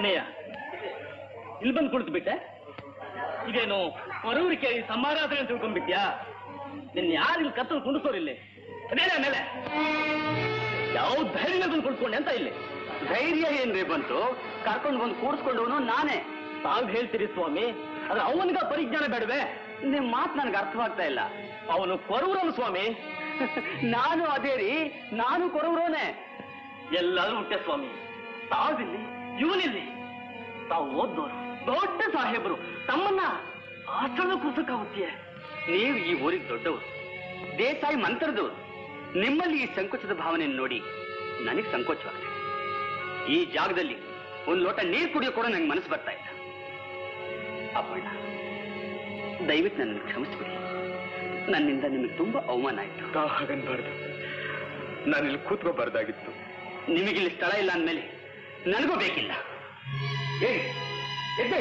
ಏನಯ್ಯ ಇಲ್ಲಿ ಬಂದು ಕುಳಿತು ಬಿಟ್ಟೆ ಇದೇನು ಹೊರೂರಿಕೆ ಸಮಾರಾಧನೆ ಅಂತ ತಿಳ್ಕೊಂಡ್ಬಿಟ್ಯಾ ನಿನ್ನ ಯಾರು ಇಲ್ಲಿ ಕತ್ತಲು ಕುಂಡಿಸೋರಿಲ್ಲಿ ಅದೇನೇ ಮೇಲೆ ಯಾವ ಧೈರ್ಯ ಬಂದು ಕುಳಿತುಕೊಂಡೆ ಅಂತ ಇಲ್ಲಿ ಧೈರ್ಯ ಏನ್ರಿ ಬಂತು ಕರ್ಕೊಂಡು ಬಂದು ಕೂಡಿಸ್ಕೊಂಡವನು ನಾನೇ ತಾವು ಹೇಳ್ತೀರಿ ಸ್ವಾಮಿ ಆದ್ರೆ ಅವನಿಗ ಪರಿಜ್ಞಾನ ಬೇಡವೆ ನಿಮ್ ಮಾತು ನನಗೆ ಅರ್ಥವಾಗ್ತಾ ಇಲ್ಲ ಅವನು ಕೊರವರನು ಸ್ವಾಮಿ ನಾನು ಅದೇ ರೀ ನಾನು ಕೊರವ್ರೋನೆ ಎಲ್ಲರೂ ಹುಟ್ಟೆ ಸ್ವಾಮಿ ತಾವಿಲ್ಲಿ ಇವನಿಲ್ಲಿ ತಾವು ಓದ್ದೋರು ದೊಡ್ಡ ಸಾಹೇಬರು ತಮ್ಮನ್ನ ಆಚರಣ ಕುಸಕಾಗುತ್ತೀಯ ನೀವು ಈ ಊರಿಗೆ ದೊಡ್ಡವರು ದೇಸಾಯಿ ಮಂತ್ರದವರು ನಿಮ್ಮಲ್ಲಿ ಈ ಸಂಕೋಚದ ಭಾವನೆ ನೋಡಿ ನನಗೆ ಸಂಕೋಚವಾಗ್ತದೆ ಈ ಜಾಗದಲ್ಲಿ ಒಂದು ಲೋಟ ನೀರು ಕುಡಿಯೋ ಕೂಡ ನಂಗೆ ಮನಸ್ಸು ಬರ್ತಾ ಇಲ್ಲ ಅಪ್ಪಣ್ಣ ದಯವಿಟ್ಟು ನನ್ನನ್ನು ಕ್ಷಮಿಸ್ಬಿಡಿ ನನ್ನಿಂದ ನಿಮಗೆ ತುಂಬಾ ಅವಮಾನ ಆಯ್ತು ತಾವು ಹಾಗನ್ಬಾರ್ದು ನಾನಿಲ್ಲಿ ಕೂತ್ಕೋಬಾರ್ದಾಗಿತ್ತು ನಿಮಗಿಲ್ಲಿ ಸ್ಥಳ ಇಲ್ಲ ಅಂದ್ಮೇಲೆ ನನಗೂ ಬೇಕಿಲ್ಲ ಏಯ್, ಎದ್ದೆ.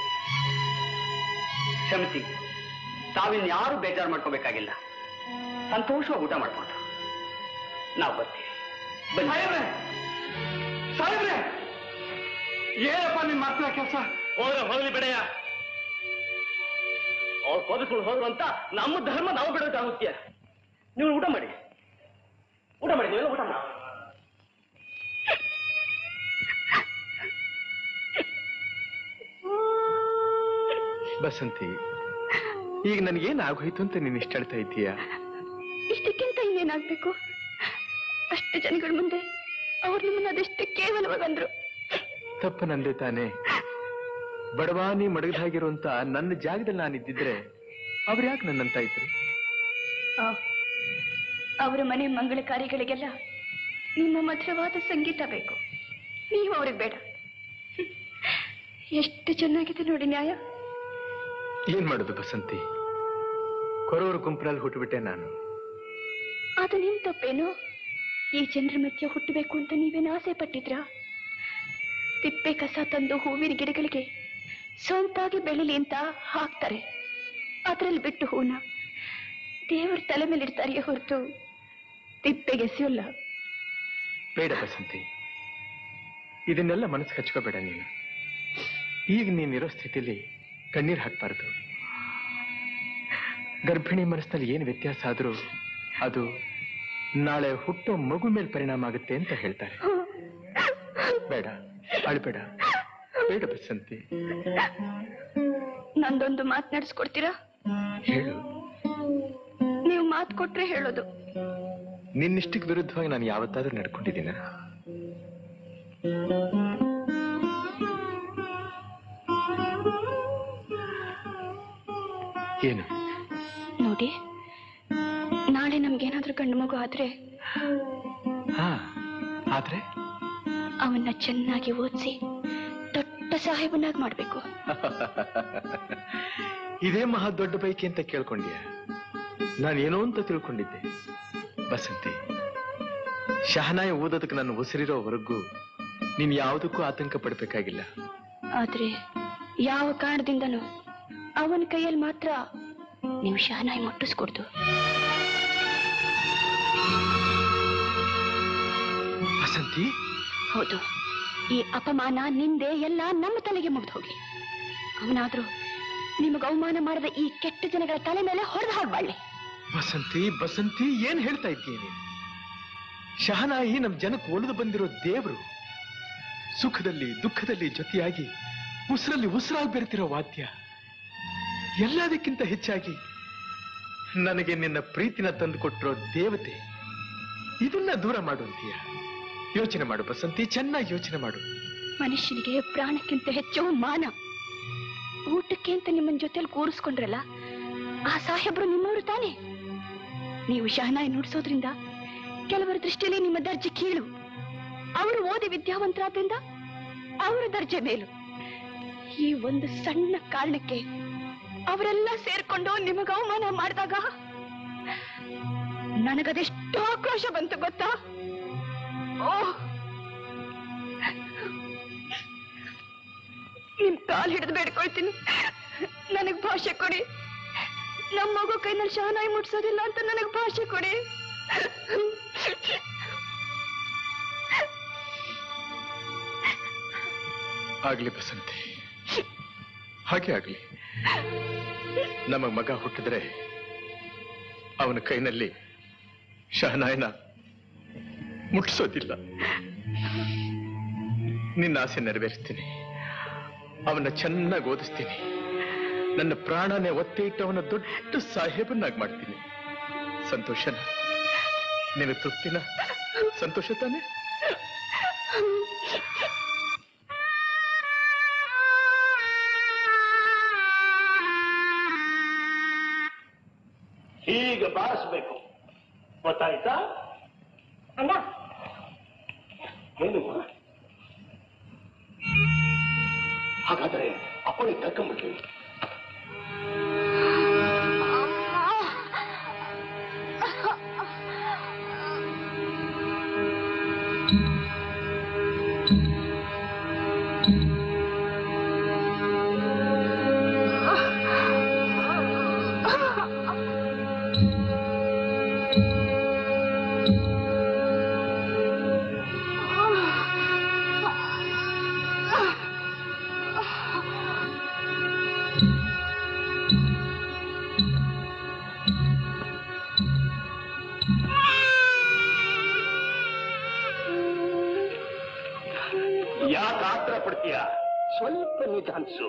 ಕ್ಷಮಿಸಿ ತಾವಿನ್ಯಾರು ಬೇಜಾರು ಮಾಡ್ಕೋಬೇಕಾಗಿಲ್ಲ ಸಂತೋಷವಾಗಿ ಊಟ ಮಾಡ್ಕೊಂಡು ನಾವು ಬರ್ತೀವಿ ಬನ್ನಿ ಸಾಹೇಬ್ರೆ ಏನಪ್ಪ ನಿನ್ ಮಾಡ್ತಿರೋ ಕೆಲಸ ಹೋದ್ರ ಹೋಗ್ಲಿ ಬಿಡಯ್ಯ ಅವ್ರು ಕೋಪಿಸ್ಕೊಂಡು ಹೋದ್ರು ಅಂತ ನಮ್ಮ ಧರ್ಮ ನಾವು ಬಿಡೋದಾಗುತ್ತೀಯ ನೀವು ಊಟ ಮಾಡಿ ಊಟ ಮಾಡಿ ನೀವೆಲ್ಲ ಊಟ ಮಾಡಿ ಬಸಂತಿ ಈಗ ನನ್ಗೇನ್ ಆಗೋಯ್ತು ಅಂತ ನೀನ್ ಇಷ್ಟ ಹೇಳ್ತಾ ಇದ್ದೀಯ ಇಷ್ಟಕ್ಕಿಂತ ಇನ್ನೇನಾಗ್ಬೇಕು ಅಷ್ಟು ಜನಗಳ ಮುಂದೆ ಅವ್ರು ನಿಮ್ಮನ್ನ ಅದೆಷ್ಟು ಕೇವಲವಾಗಿ ಅಂದ್ರು ತಪ್ಪು ನಂದೇ ತಾನೆ ಬಡವಾನಿ ಮಡಗದಾಗಿರುವಂತ ನನ್ನ ಜಾಗದಲ್ಲಿ ನಾನಿದ್ದಿದ್ರೆ ಅವ್ರು ಯಾಕೆ ನನ್ನಂತ ಇದ್ರು ಅವರ ಮನೆ ಮಂಗಳ ಕಾರ್ಯಗಳಿಗೆಲ್ಲ ನಿಮ್ಮ ಮಧುರವಾದ ಸಂಗೀತ ಬೇಕು ನೀವು ಅವ್ರಿಗೆ ಬೇಡ ಹ್ಮ್. ಎಷ್ಟು ಚೆನ್ನಾಗಿದೆ ನೋಡಿ ನ್ಯಾಯ ಏನ್ ಮಾಡುದು ಬಸಂತಿ ಕೊರೋರು ಗುಂಪಿನಲ್ಲಿ ಹುಟ್ಟುಬಿಟ್ಟೆ ನಾನು ಅದು ನಿಮ್ ತಪ್ಪೇನು ಈ ಜನರ ಮಧ್ಯೆ ಹುಟ್ಟಬೇಕು ಅಂತ ನೀವೇನು ಆಸೆ ಪಟ್ಟಿದ್ರಾ ತಿಪ್ಪೆ ಕಸ ತಂದು ಹೂವಿನ ಗಿಡಗಳಿಗೆ ಸ್ವಂತಾಗಿ ಬೆಳಿಲಿ ಅಂತ ಹಾಕ್ತಾರೆ ಅದ್ರಲ್ಲಿ ಬಿಟ್ಟು ಹೂನ ದೇವರ ತಲೆ ಮೇಲೆ ಇಡ್ತಾರೆಯೇ ಹೊರತು ತಿಪ್ಪೆಗೆ ಎಸೆಯೋಲ್ಲ ಬೇಡ ಬಸಂತಿ ಇದನ್ನೆಲ್ಲ ಮನಸ್ಸು ಹಚ್ಕೋಬೇಡ ನೀನು ಈಗ ನೀನಿರೋ ಸ್ಥಿತಿಲಿ ಕಣ್ಣೀರ್ ಹಾಕ್ಬಾರ್ದು ಗರ್ಭಿಣಿ ಮನಸ್ಸಿನಲ್ಲಿ ಏನು ವ್ಯತ್ಯಾಸ ಆದ್ರೂ ಅದು ನಾಳೆ ಹುಟ್ಟೋ ಮಗು ಮೇಲೆ ಪರಿಣಾಮ ಆಗುತ್ತೆ ಅಂತ ಹೇಳ್ತಾರೆ ಬೇಡ ಅಳ್ಬೇಡ ಬೇಡ ಬಸಂತಿ ನಂದೊಂದು ಮಾತನಾಡಿಸ್ಕೊಡ್ತೀರಾ ಹೇಳು ನೀವು ಮಾತು ಕೊಟ್ರೆ ಹೇಳೋದು ನಿನ್ನಿಷ್ಟಕ್ಕೆ ವಿರುದ್ಧವಾಗಿ ನಾನು ಯಾವತ್ತಾದ್ರೂ ನಡ್ಕೊಂಡಿದ್ದೀನ ಏನು ನೋಡಿ ನಾಳೆ ನಮ್ಗೇನಾದ್ರೂ ಗಂಡು ಮಗು ಆದ್ರೆ ಹಾ ಆದ್ರೆ ಅವನ್ನ ಚೆನ್ನಾಗಿ ಓದಿಸಿ ದೊಡ್ಡ ಸಾಹೇಬನಾಗಿ ಮಾಡ್ಬೇಕು ಇದೇ ಮಹಾ ದೊಡ್ಡ ಬೈಕಿ ಅಂತ ಕೇಳ್ಕೊಂಡ್ಯ ನಾನೇನೋ ಅಂತ ತಿಳ್ಕೊಂಡಿದ್ದೆ ಬಸಂತಿ ಶಹನಾಯಿ ಓದೋದಕ್ಕೆ ನಾನು ಉಸಿರಿರೋವರೆಗೂ ನೀನ್ ಯಾವುದಕ್ಕೂ ಆತಂಕ ಪಡ್ಬೇಕಾಗಿಲ್ಲ ಆದ್ರೆ ಯಾವ ಕಾರಣದಿಂದನೂ ಅವನ ಕೈಯಲ್ಲಿ ಮಾತ್ರ ನೀವು ಶಹನಾಯಿ ಮುಟ್ಟಿಸ್ಕೊಡ್ದು ಬಸಂತಿ ಹೌದು ಈ ಅಪಮಾನ ನಿಂದೆ ಎಲ್ಲ ನಮ್ಮ ತಲೆಗೆ ಮುಗ್ದು ಹೋಗ್ಲಿ ಅವನಾದ್ರೂ ನಿಮಗೆ ಅವಮಾನ ಮಾಡಿದ ಈ ಕೆಟ್ಟ ಜನಗಳ ತಲೆ ಮೇಲೆ ಹೊಡೆದು ಹಾಕ್ಬಾಳ್ಳಿ ಬಸಂತಿ ಬಸಂತಿ ಏನ್ ಹೇಳ್ತಾ ಇದ್ದೀಯ ನೀನು ಶಹನಾಯಿ ನಮ್ ಜನಕ್ಕೆ ಒಲಿದು ಬಂದಿರೋ ದೇವರು ಸುಖದಲ್ಲಿ ದುಃಖದಲ್ಲಿ ಜೊತೆಯಾಗಿ ಉಸಿರಲ್ಲಿ ಉಸಿರಾಗಿ ಬೆರೆತಿರೋ ವಾದ್ಯ ಎಲ್ಲದಕ್ಕಿಂತ ಹೆಚ್ಚಾಗಿ ನನಗೆ ನಿನ್ನ ಪ್ರೀತಿನ ತಂದುಕೊಟ್ಟಿರೋ ದೇವತೆ ಇದನ್ನ ದೂರ ಮಾಡುವಂತೀಯ ಯೋಚನೆ ಮಾಡು ಬಸಂತಿ ಚೆನ್ನಾಗಿ ಯೋಚನೆ ಮಾಡು ಮನುಷ್ಯನಿಗೆ ಪ್ರಾಣಕ್ಕಿಂತ ಹೆಚ್ಚು ಮಾನ ಊಟಕ್ಕೆ ಅಂತ ನಿಮ್ಮನ್ ಜೊತೆಲಿ ಕೂರಿಸ್ಕೊಂಡ್ರಲ್ಲ ಆ ಸಾಹೇಬ್ರು ನಿಮ್ಮವರು ತಾನೆ ನೀವು ಶಹನಾಯಿ ನುಡಿಸೋದ್ರಿಂದ ಕೆಲವರ ದೃಷ್ಟಿಯಲ್ಲಿ ನಿಮ್ಮ ದರ್ಜೆ ಕೀಳು ಅವರು ಓದಿ ವಿದ್ಯಾವಂತರಾದ್ರಿಂದ ಅವರ ದರ್ಜೆ ಮೇಲು ಈ ಒಂದು ಸಣ್ಣ ಕಾರಣಕ್ಕೆ ಅವರೆಲ್ಲ ಸೇರ್ಕೊಂಡು ನಿಮಗ ಅವಮಾನ ಮಾಡಿದಾಗ ನನಗದೆಷ್ಟೋ ಆಕ್ರೋಶ ಬಂತು ಗೊತ್ತಾ ಓ ನಿಮ್ ಕಾಲ್ ಹಿಡಿದು ಬೇಡ್ಕೊಳ್ತೀನಿ ನನಗ್ ಭಾಷೆ ಕೊಡಿ ನಮ್ಮ ಮಗು ಕೈನಲ್ಲಿ ಶಹನಾಯಿ ಮುಟ್ಸೋದಿಲ್ಲ ಅಂತ ನನಗ್ ಭಾಷೆ ಕೊಡಿ ಆಗ್ಲಿ ಬಸಂತಿ ಹಾಗೆ ಆಗ್ಲಿ ನಮಗ್ ಮಗ ಹುಟ್ಟಿದ್ರೆ ಅವನ ಕೈನಲ್ಲಿ ಶಹನಾಯನ ಮುಟ್ಸೋದಿಲ್ಲ ನಿನ್ನ ಆಸೆ ನೆರವೇರಿಸ್ತೀನಿ ಅವನ್ನ ಚೆನ್ನಾಗಿ ಓದಿಸ್ತೀನಿ ನನ್ನ ಪ್ರಾಣನೇ ಒತ್ತೆ ಇಟ್ಟು ಅವನ ದೊಡ್ಡ ಸಾಹೇಬನ್ನಾಗಿ ಮಾಡ್ತೀನಿ ಸಂತೋಷನ ನಿನಗೆ ತೃಪ್ತಿನ ಸಂತೋಷ ತಾನೆ ಹೀಗೆ ಬಾರಿಸ್ಬೇಕು ಗೊತ್ತಾಯ್ತಾ ಅಣ್ಣ ಏನು ಹಾಗಾದ್ರೆ ಅಪ್ಪನಿಗೆ ಕರ್ಕೊಂಡ್ಬಿಟ್ರಿ ಯಾಕೆ ಆತರ ಪಡ್ತೀಯ ಸ್ವಲ್ಪ ನಿಧಾನಿಸು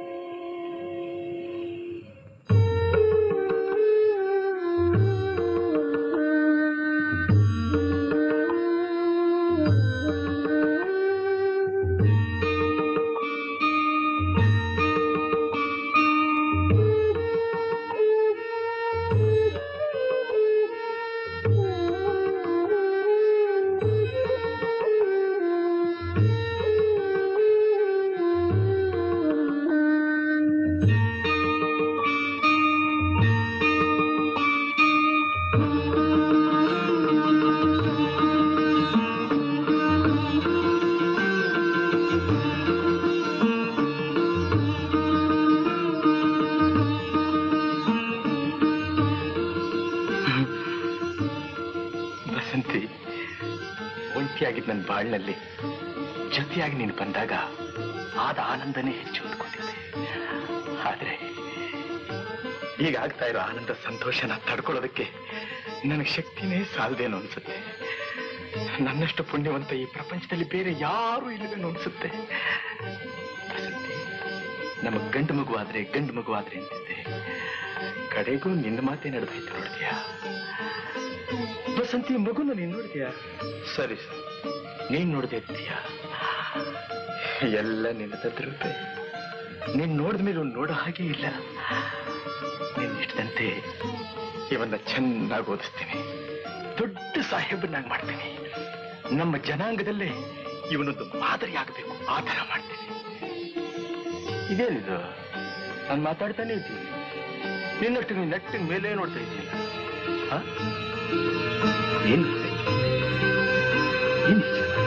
ಬಸಂತಿ ಒಂಟಿಯಾಗಿದ್ದ ನನ್ನ ಬಾಳ್ನಲ್ಲಿ ಜೊತೆಯಾಗಿ ನೀನು ಬಂದಾಗ ಆದ ಆನಂದನೇ ಹೆಚ್ಚು ಅಂದ್ಕೊಂಡಿದ್ದೆ ಆದ್ರೆ ಈಗ ಆಗ್ತಾ ಇರೋ ಆನಂದ ಸಂತೋಷನ ತಡ್ಕೊಳ್ಳೋದಕ್ಕೆ ನನಗೆ ಶಕ್ತಿನೇ ಸಾಲದೇನೋ ಅನ್ಸುತ್ತೆ ನನ್ನಷ್ಟು ಪುಣ್ಯವಂತ ಈ ಪ್ರಪಂಚದಲ್ಲಿ ಬೇರೆ ಯಾರೂ ಇಲ್ಲವೇನೋ ಅನ್ಸುತ್ತೆ ಬಸಂತಿ ನಮಗ್ ಗಂಡು ಮಗು ಆದ್ರೆ ಗಂಡು ಮಗು ಆದ್ರೆ ಅಂತಿದ್ದೆ ಕಡೆಗೂ ನಿನ್ನ ಮಾತೇ ನಡೆದೋಯ್ತು ನೋಡ್ತೀಯಾ ಬಸಂತಿ ಮಗುನ ನೀನ್ ನೋಡಿದ್ಯಾ ಸರಿ ಸರಿ. ನೀನ್ ನೋಡದೆ ಇರ್ತೀಯ ಎಲ್ಲ ನಿನ್ನ ತದ್ರೂಪೆ ನೀನ್ ನೋಡಿದ ಮೇಲೆ ನೋಡೋ ಹಾಗೆ ಇಲ್ಲ ನೀನ್ ಇಷ್ಟದಂತೆ ಇವನ್ನ ಚೆನ್ನಾಗಿ ಓದಿಸ್ತೀನಿ ದೊಡ್ಡ ಸಾಹೇಬನ್ನಾಗಿ ಮಾಡ್ತೀನಿ ನಮ್ಮ ಜನಾಂಗದಲ್ಲೇ ಇವನೊಂದು ಮಾದರಿ ಆಗಬೇಕು ಆ ಥರ ಮಾಡ್ತೀನಿ ಇದೇನಿದು ನಾನು ಮಾತಾಡ್ತಾನೆ ಇದ್ದೀನಿ ನಿನ್ನಷ್ಟು ನೀನ್ ನೆಟ್ಟಿನ ಮೇಲೆ ನೋಡ್ತಾ ಇದ್ದೀನಿ ಹಾ ಏನು ಏನು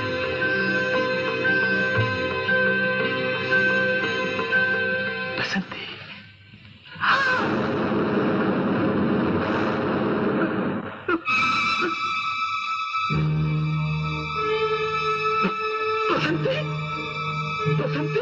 ಬಸಂತಿ ಬಸಂತಿ ಬಸಂತಿ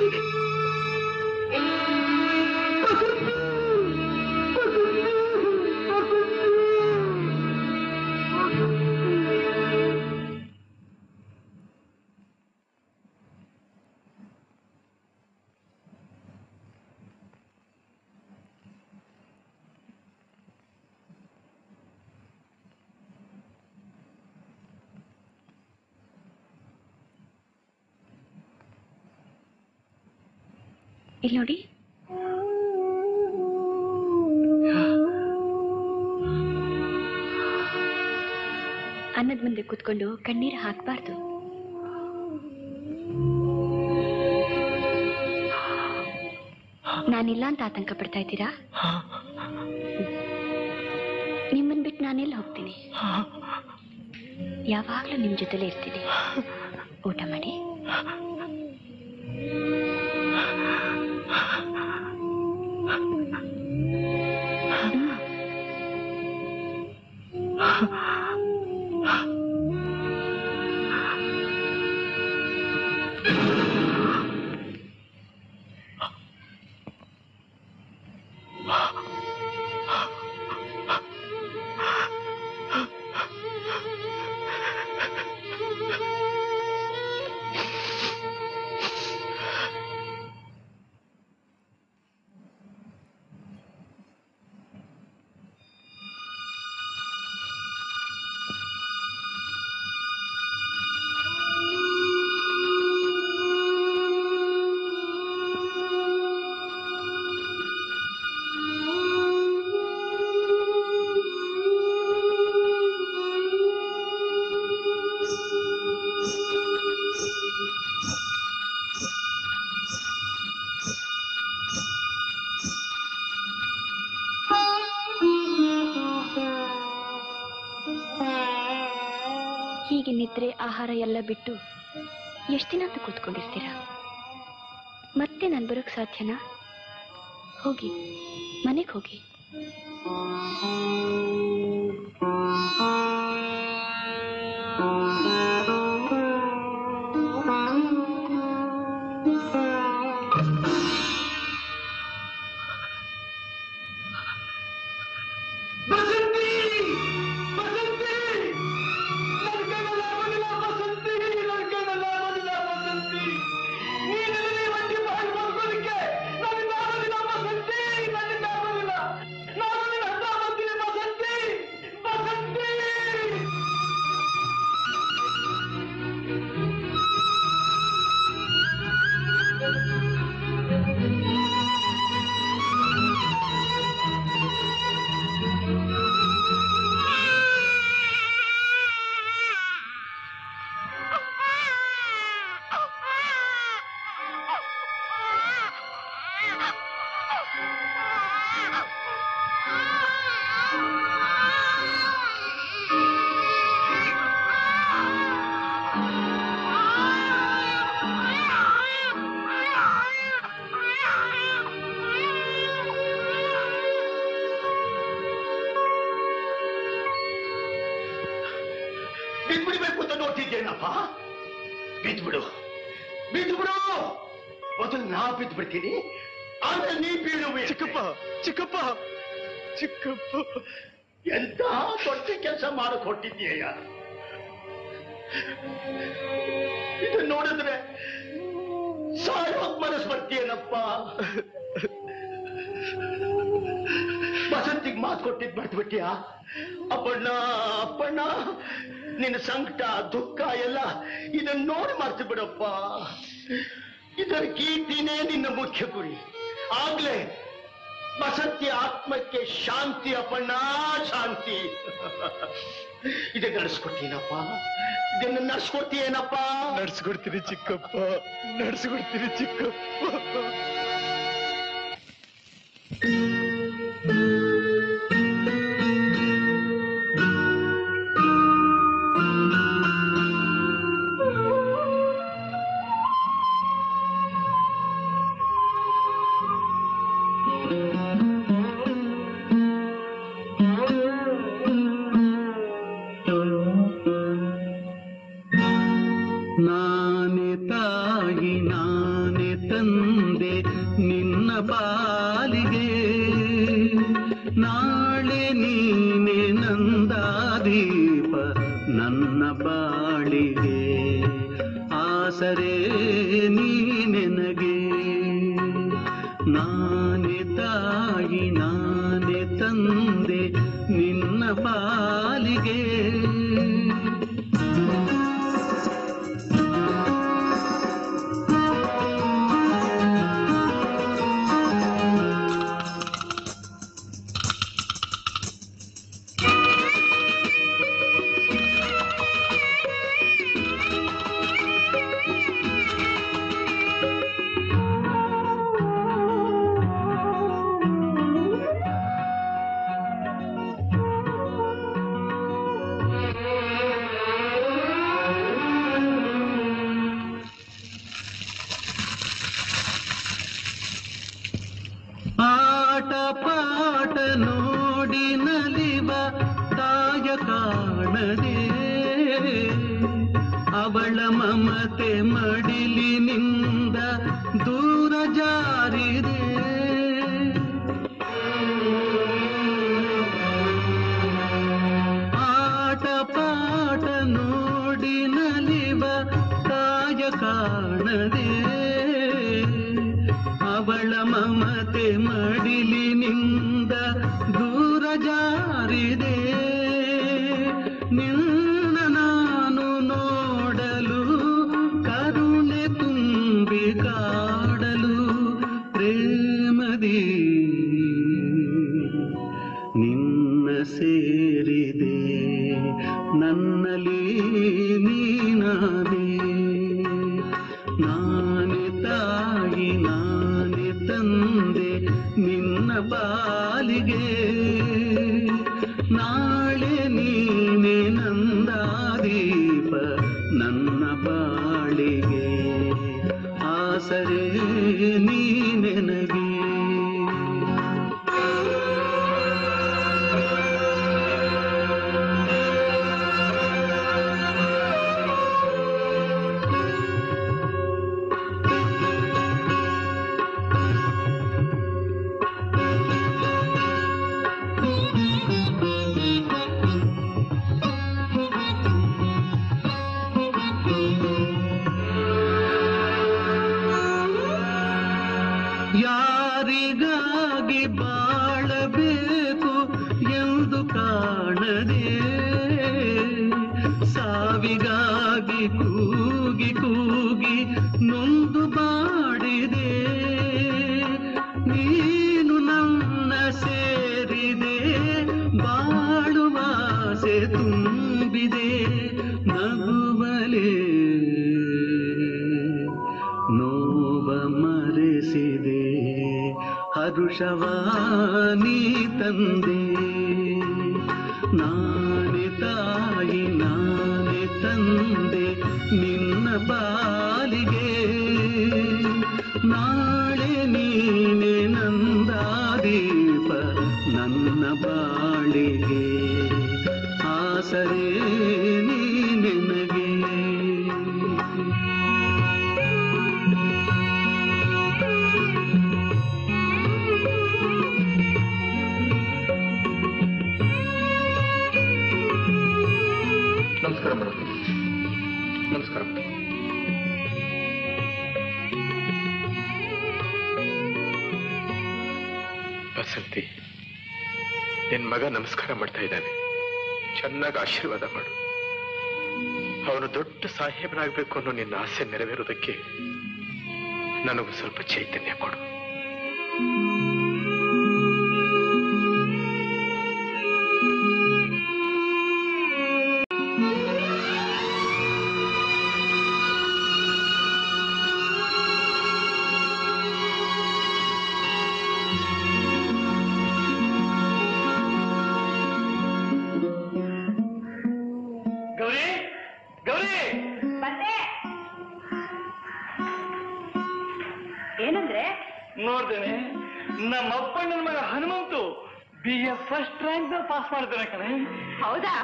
ಇಲ್ಲಿ ನೋಡಿ ಅನ್ನದ ಮುಂದೆ ಕೂತ್ಕೊಂಡು ಕಣ್ಣೀರು ಹಾಕಬಾರ್ದು ನಾನಿಲ್ಲ ಅಂತ ಆತಂಕ ಪಡ್ತಾ ಇದ್ದೀರಾ ನಿಮ್ಮನ್ ಬಿಟ್ಟು ನಾನೆಲ್ಲ ಹೋಗ್ತೀನಿ ಯಾವಾಗ್ಲೂ ನಿಮ್ ಜೊತೆಲೇ ಇರ್ತೀನಿ ಊಟ ಮಾಡಿ ನಿದ್ರೆ ಆಹಾರ ಎಲ್ಲ ಬಿಟ್ಟು ಎಷ್ಟು ದಿನ ಅಂತ ಕೂತ್ಕೊಂಡಿರ್ತೀರಾ ಮತ್ತೆ ನಾನು ಬರೋಕ್ ಸಾಧ್ಯನಾ ಹೋಗಿ ಮನೆಗೆ ಹೋಗಿ ಬಸಂತಿ ಬಸಂತಿ ನನ್ನ ಕೈಯಲ್ಲಿ ಆಗೋದಿಲ್ಲ ಬಸಂತಿ ನನ್ನ ಕೈಯಲ್ಲಿ ಆಗೋದಿಲ್ಲ ಬಸಂತಿ ನೀನಲ್ಲಿ ಒಂಟಿ ಬಾಯಿ ಮಾಡ್ಕೊಳ್ಳಿಕ್ಕೆ ನನ್ನಿಂದ ಆಗೋದಿಲ್ಲ ಬಸಂತಿ ನನ್ನಿಂದ ಆಗೋದಿಲ್ಲ ನಾನು ನಿನ್ನ ಹತ್ರ ಬರ್ತೀನಿ ಬಸಂತಿ ಬಸಂತಿ ಬಿದ್ಬಿಡ್ಬೇಕು ಅಂತ ನೋಡ್ತಿದ್ದೇನಪ್ಪ ಬಿದ್ಬಿಡು ಬಿದ್ಬಿಡು ಮೊದಲು ನಾ ಬಿದ್ಬಿಡ್ತೀನಿ ಆಮೇಲೆ ನೀ ಬೀಳುವೆ ಚಿಕ್ಕಪ್ಪ ಚಿಕ್ಕಪ್ಪ ಚಿಕ್ಕಪ್ಪ ಎಂತ ದೊಡ್ಡ ಕೆಲಸ ಮಾಡಕ್ ಹೊಟ್ಟಿದ್ದೀಯ ಇದು ನೋಡಿದ್ರೆ ಸಾಯೋಕ್ ಮನಸ್ ಬರ್ತೀಯನಪ್ಪ ಬಸಂತಿಗ್ ಮಾತು ಕೊಟ್ಟಿದ್ ಮರ್ತ್ಬಿಟ್ಟಿಯಾ ಅಪ್ಪಣ್ಣ ಅಪ್ಪಣ್ಣ ನಿನ್ನ ಸಂಕಟ ದುಃಖ ಎಲ್ಲ ಇದನ್ನ ನೋಡಿ ಮರ್ತು ಬಿಡಪ್ಪ ಇದರ ಕೀರ್ತಿನೇ ನಿನ್ನ ಮುಖ್ಯ ಗುರಿ ಆಗ್ಲೇ ಬಸಂತಿ ಆತ್ಮಕ್ಕೆ ಶಾಂತಿ ಅಪ್ಪಣ್ಣ ಶಾಂತಿ ಇದನ್ನ ನಡೆಸ್ಕೊಡ್ತೀನಪ್ಪ ಇದನ್ನ ನಡೆಸ್ಕೊಡ್ತೀಯೇನಪ್ಪ ನಡ್ಸ್ಕೊಡ್ತೀನಿ ಚಿಕ್ಕಪ್ಪ ನಡ್ಸ್ಕೊಡ್ತೀನಿ ಚಿಕ್ಕಪ್ಪ ನಾನೆ ತಾಯಿ ನಾನೆ ತಂದೆ ನಿನ್ನ ಪಾಲಿಗೆ ನಾಳೆ ನೀನೆ ನಂದಾದೀಪ ನನ್ನ ಬಾಳಿಗೆ ಆಸರೆ ನೀನೆನಗೆ ನಾನೆ ತಾಯಿ ನಾನೆ ತಂದೆ ನಿನ್ನ ಪಾಲಿಗೆ ಆಟ ಪಾಟ ನೋಡಿ ನಲಿವ ತಾಯ ಕಾಣದೆ ಅವಳ ಮಮತೆ ಮಡಿಲಿನಿಂದ ದೂರ ಜಾರಿದೆ ಆಟ ಪಾಟ ನೋಡಿ ನಲಿವ ತಾಯ ಕಾಣದೆ ಅವಳ ಮಮತೆ ಮಡಿಲಿನಿಂದ ದೂರ ಜಾರಿದೆ ನಿನ್ನ ನಾನು ನೋಡಲು ಕರುಣೆ ತುಂಬಿ ಕಾಡಲು ಪ್ರೇಮದಿ ನಿನ್ನ ಸೇರಿದೆ ನನ್ನಲ್ಲಿ ನೀನಾದೆ ನಾನೆ ತಾಯಿ ನಾನೆ ತಂದೆ ನಿನ್ನ ಬಾಲಿಗೆ ನಾಳೆ ನೀನೆ ನಂದಾದೀಪ ಮಾಡಿ ಬಾಳಬೇಕು ಎಂದು ಕಾಣದೆ ಸಾವಿಗಾಗಿ ಕೂಗಿ ಕೂಗಿ ನೊಂದು ಬಾಡಿದೆ ನೀನು ನನ್ನ ಸೇರಿದೆ ಬಾಳುವಾಸೆ ತುಂಬಿದೆ ನಗುವಲೇ ನೋವ ಮರೆಸಿದೆ ಹರುಷವಾನಿ ತಂದೆ ನಾನೆ ತಾಯಿ ನಾನೆ ತಂದೆ ನಿನ್ನ ಪಾಲಿಗೆ ನಾಳೆ ನೀನೆ ನಂದಾದೀಪ ನನ್ನ ಬಾಳಿಗೆ ಆಸರೇ ನೀ ನಿನಗೆ ನಮಸ್ಕಾರ ಮೇಡಮ್ ನಮಸ್ಕಾರ ಬಸಂತಿ ನಿನ್ ಮಗ ನಮಸ್ಕಾರ ಮಾಡ್ತಾ ಇದ್ದಾನೆ ಚೆನ್ನಾಗಿ ಆಶೀರ್ವಾದ ಮಾಡು ಅವನು ದೊಡ್ಡ ಸಾಹೇಬನಾಗಬೇಕು ಅನ್ನೋ ನಿನ್ನ ಆಸೆ ನೆರವೇರೋದಕ್ಕೆ ನನಗೂ ಸ್ವಲ್ಪ ಚೈತನ್ಯ ಕೊಡು ಗೌರಿ ಗೌರಿ ಬಂದೆ ಏನಂದ್ರೆ ನೋಡ್ತೇನೆ ನಮ್ಮ ಅಪ್ಪಣ್ಣನ ಮಗ Hanumanthu B A first rank pass ಮಾಡ್ತಾನೆ ಕಣೆ ಹೌದಾ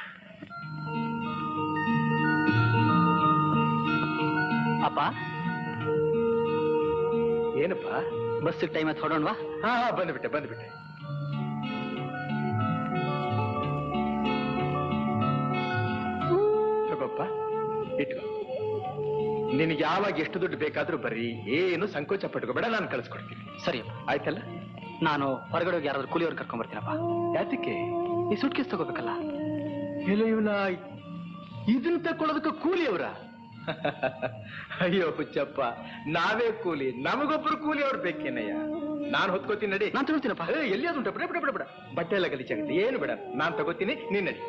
ಅಪ್ಪ ಏನಪ್ಪ ಬಸ್ ಟೈಮ್ ಆಯ್ತು ಹೊಡೋಣವಾ ಹಾ ಹಾ ಬಂದ್ಬಿಟ್ಟೆ ಬಂದ್ಬಿಟ್ಟೆ ತಗೋಪ್ಪ ಇಟ್ಕೋ ನಿನಗೆ ಯಾವಾಗ ಎಷ್ಟು ದುಡ್ಡು ಬೇಕಾದ್ರೂ ಬರ್ರಿ ಏನು ಸಂಕೋಚ ಪಟ್ಕೋಬೇಡ ನಾನು ಕಳಿಸ್ಕೊಡ್ತೀನಿ ಸರಿ ಆಯ್ತಲ್ಲ ನಾನು ಹೊರಗಡೆ ಹೋಗಿ ಯಾರಾದ್ರೂ ಕೂಲಿಯವ್ರು ಕರ್ಕೊಂಡ್ ಬರ್ತೀನಪ್ಪ ಯಾತಕ್ಕೆ ಈ ಸುಟ್ ಕೇಸ್ ತಗೋಬೇಕಲ್ಲ ಇಲ್ಲ ಇವನ ಇದನ್ನ ತಕೊಳ್ಳೋದಕ್ಕೆ ಕೂಲಿ ಅವರ ಅಯ್ಯೋ ಹುಚ್ಚಪ್ಪ ನಾವೇ ಕೂಲಿ ನಮಗೊಬ್ರು ಕೂಲಿ ಅವ್ರು ಬೇಕೇನಯ್ಯ ನಾನ್ ಹೊತ್ಕೋತೀನಿ ನಡಿ ನಾನ್ ತಗೊಳ್ತೀನಪ್ಪ ಏ, ಎಲ್ಲಿ ಅದು ಉಂಟ ಬಿಡ ಬಿಡ ಬಿಡ ಬಿಡ ಬಟ್ಟೆ ಎಲ್ಲ ಗಲೀಜಾಗುತ್ತೆ ಏನು ಬೇಡ ನಾನ್ ತಗೋತೀನಿ ನೀನ್ ನಡಿ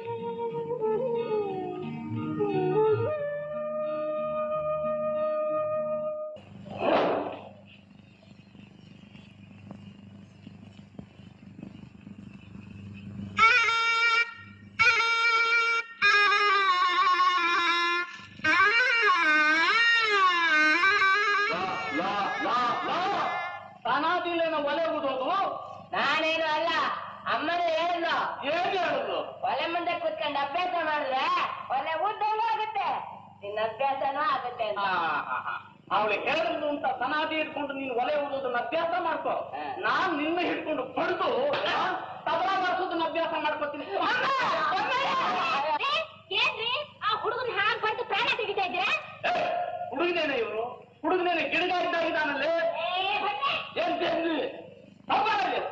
ಸನಾದಿಲ್ಲೇನೋ ಒಲೆ ಊದೋದು ನಾನೇನು ಅಲ್ಲ ಅಮ್ಮನೇ ಹೇಳಿದ್ಲು ಏನ್ ಹೇಳುದು ಒಲೆ ಮುಂದೆ ಕುತ್ಕೊಂಡು ಅಭ್ಯಾಸ ಮಾಡಿದ್ರೆ ಒಲೆ ಉದ್ದಂಗೆ ಆಗುತ್ತೆ ನಿನ್ನ ಅಭ್ಯಾಸನೂ ಆಗುತ್ತೆ ಅಂತ ಅವಳು ಹೇಳಿದ್ರು ಅಂತ ಸನಾದಿ ಹಿಡ್ಕೊಂಡು ನೀನು ಒಲೆ ಊದೋದನ್ನ ಅಭ್ಯಾಸ ಮಾಡ್ಕೋ ನಾನ್ ನಿನ್ನ ಹಿಡ್ಕೊಂಡು ಬಡ್ದು ತಬಲ ಮಾಡಿಸೋದನ್ನ ಅಭ್ಯಾಸ ಮಾಡ್ಕೊತೀನಿ ಏನ್ರಿ ಆ ಹುಡುಗನ ಹಾಗೆ ಬಂದು ಪ್ರಾಣ ತೆಗಿತಾ ಇದ್ರೆ ಹುಡುಗನೇನೆ ಇವರು ಹುಡುಗನೇನೆ ಗಿಡಗ ಇದ್ದಾಗಿದ್ದಾನಲ್ಲೇ ಏನ್ ತಿಂದ್ರಿ ತಗೊಳ್ಳಿ.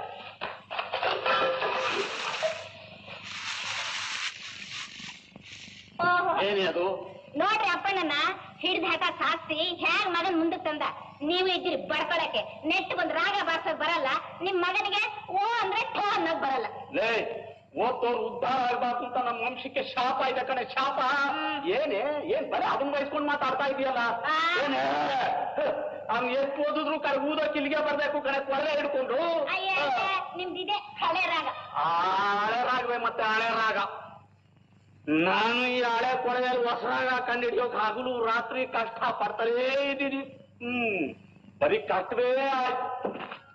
ಏನೇ ಅದು ನೋಡ್ರಿ ಅಪ್ಪಣ್ಣನ ಹಿಡ್ದು ಹಾಕಕ್ ಸಾಕ್ಸಿ ಹೇಗ್ ಮಗನ್ ಮುಂದಕ್ ತಂದ ನೀವು ಇದ್ದೀರಿ ಬಡ್ಕೊಳಕ್ಕೆ ನೆಟ್ ಒಂದ್ ರಾಗ ಬಾರ್ಸಕ್ ಬರಲ್ಲ ನಿಮ್ ಮಗನಿಗೆ ಓ ಅಂದ್ರೆ ಠೋ ಅನ್ನೋಕ್ ಬರಲ್ಲ ಲೇ ಓದ್ತೋರು ಉದ್ಧಾರ ಆಗ್ಬಾರ್ದು ಅಂತ ನಮ್ಮ ವಂಶಕ್ಕೆ ಶಾಪ ಇದೆ ಕಣೆ ಶಾಪ ಏನೇ ಏನ್ ಬರೀ ಅದನ್ನ ವಹಿಸ್ಕೊಂಡು ಮಾತಾಡ್ತಾ ಇದೆಯಲ್ಲ ಆ. ಏನೇ ಅವ್ನು ಎಷ್ಟು ಓದಿದ್ರು ಕಡೆ ಊದೋಕ್ ಇಲ್ಲಿಗೆ ಬರ್ಬೇಕು ಕಣೆ ಕೊರಲೆ ಹಿಡ್ಕೊಂಡು ಅಯ್ಯ ನಿಮ್ದಿದೆ ಹಳೆ ರಾಗ ಆ ಹಳೆ ರಾಗವೇ ಮತ್ತೆ ಹಳೆ ರಾಗ ನಾನು ಈ ಹಳೆ ಕೊಳೆಯಲ್ಲಿ ಹೊಸ ರಾಗ ಕಂಡಿಡಿಯೋಕ್ ಹಗಲು ರಾತ್ರಿ ಕಷ್ಟ ಪಡ್ತಾನೇ ಇದ್ದೀನಿ ಹ್ಮ್ ಬರೀ ಕಷ್ಟವೇ ಆಯ್ತು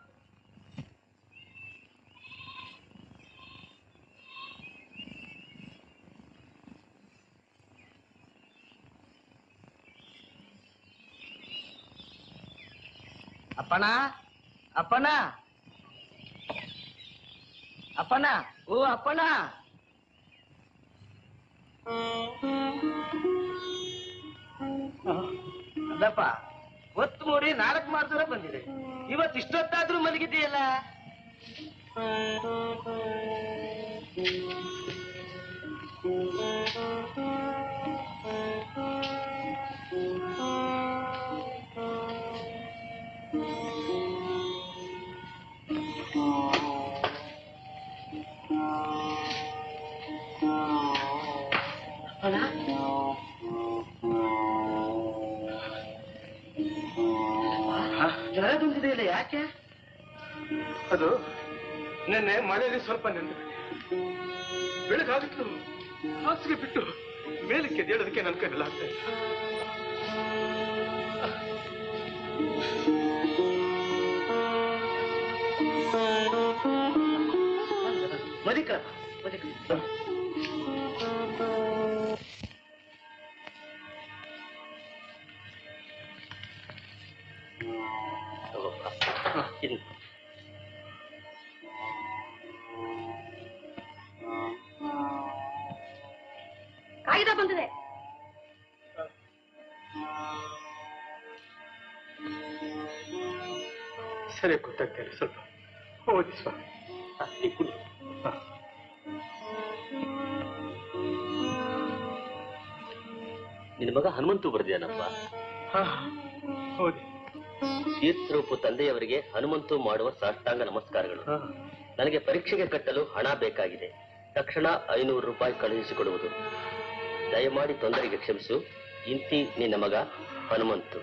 ಅಪ್ಪಣ ಅಪ್ಪಣ ಅಪ್ಪಣ ಓ ಅಪ್ಪಣ ಅದಪ್ಪ ಒತ್ತು ಮೂಡಿ ನಾಲ್ಕು ಮಾಡಿದ್ರೆ ಬಂದಿದೆ ಇವತ್ತು ಇಷ್ಟೊತ್ತಾದ್ರೂ ಮಲಗಿದೆಯಲ್ಲ ಜ್ವರ ಬಂದಿದೆಯಲ್ಲ ಯಾಕೆ ಅದು ನಿನ್ನೆ ಮಳೆಯಲ್ಲಿ ಸ್ವಲ್ಪ ನೆಂದು ಬೆಳಗಾಗಿತ್ತು ಹಾಸಿಗೆ ಬಿಟ್ಟು ಮೇಲಕ್ಕೆ ಎದ್ದೇಳೋದಕ್ಕೆ ನನ್ನ ಕೈಯಲ್ಲಿ ಆಗ್ತಾ ಇಲ್ಲ ಮದಿಕ ಮದಿಕ ಕಾಯ್ದೆ ಬಂದಿದೆ ಸರಿ ಗೊತ್ತಾಗ್ತಾ ಇಲ್ಲ ಸ್ವಲ್ಪ ಓದಿ ಸ್ವಾಮಿ ನಿನ್ನ ಮಗ ಹನುಮಂತು ಬರೆದಿಯಾನಪ್ಪ ಹಾ ಓದಿ ತೀರ್ಥರೂಪು ತಂದೆಯವರಿಗೆ ಹನುಮಂತು ಮಾಡುವ ಸಾಷ್ಟಾಂಗ ನಮಸ್ಕಾರಗಳು ಹಾ ನನಗೆ ಪರೀಕ್ಷೆಗೆ ಕಟ್ಟಲು ಹಣ ಬೇಕಾಗಿದೆ ತಕ್ಷಣ ಐನೂರು ರೂಪಾಯಿ ಕಳುಹಿಸಿಕೊಡುವುದು ದಯಮಾಡಿ ತೊಂದರೆಗೆ ಕ್ಷಮಿಸು ಇಂತಿ ನಿನ್ನ ಮಗ ಹನುಮಂತು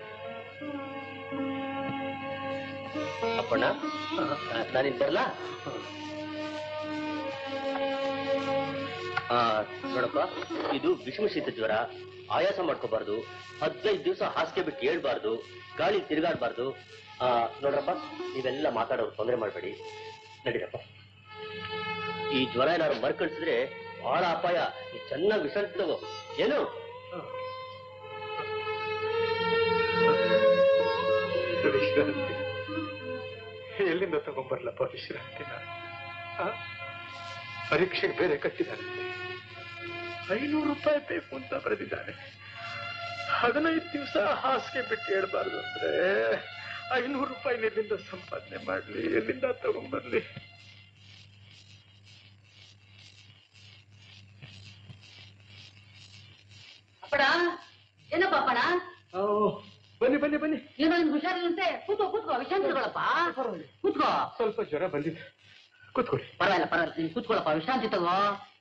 ಅಪ್ಪಣ್ಣ ನಾನಿನ್ ಬರ್ಲಾ ಆ, ನೋಡಪ್ಪ ಇದು ವಿಷಮ ಶೀತ ಜ್ವರ ಆಯಾಸ ಮಾಡ್ಕೋಬಾರ್ದು ಹದಿನೈದು ದಿವಸ ಹಾಸಿಗೆ ಬಿಟ್ಟು ಹೇಳ್ಬಾರ್ದು ಗಾಳಿ ತಿರುಗಾಡಬಾರ್ದು ನೋಡ್ರಪ್ಪ ನೀವೆಲ್ಲ ಮಾತಾಡೋರು ತೊಂದರೆ ಮಾಡಬೇಡಿ ನಡೀರಪ್ಪ ಈ ಜ್ವರ ಏನಾದ್ರು ಮರ್ಕಳಿಸಿದ್ರೆ ಬಹಳ ಅಪಾಯ ನೀ ಚೆನ್ನಾಗಿ ವಿಶ್ರಾಂತಿ ತಗೋ ಏನು ವಿಶ್ರಾಂತಿ ಎಲ್ಲಿಂದ ತಗೊಂಡ್ಬರ್ಲಪ್ಪ ವಿಶ್ರಾಂತಿನ ಆ? ಪರೀಕ್ಷೆಗೆ ಬೇರೆ ಕಟ್ಟಿದಾರಂತೆ ಐನೂರು ರೂಪಾಯಿ ಬೇಕು ಅಂತ ಬರೆದಿದ್ದಾರೆ ಹದಿನೈದು ದಿವಸ ಹಾಸಿಗೆ ಬಿಟ್ಟು ಹೇಳ್ಬಾರ್ದು ಅಂದ್ರೆ ಐನೂರು ರೂಪಾಯಿ ಎಲ್ಲಿಂದ ಸಂಪಾದನೆ ಮಾಡ್ಲಿ ಎಲ್ಲಿಂದ ತಗೊಂಡ್ಬರ್ಲಿ ಅಪ್ಪಡ ಏನಪ್ಪ ಅಪ್ಪಣ ಬನ್ನಿ ಬನ್ನಿ ಬನ್ನಿ ಏನೋ ನಿನ್ ಹುಷಾರಿಲ್ಲಂತೆ ಕೂತ್ಕೋ ಕೂತ್ಕೋ ವಿಶ್ರಾಂತಿ ತಗೊಳಪ್ಪ ಕೂತ್ಕೋ ಸ್ವಲ್ಪ ಜ್ವರ ಬಂದಿದೆ ಕೂತ್ಕೊಳ್ಳಿ ಪರವಾಗಿಲ್ಲ ಪರವಾಗಿಲ್ಲ ನೀನ್ ಕೂತ್ಕೊಳ್ಳಪ್ಪ ವಿಶ್ರಾಂತಿ ತಗೋ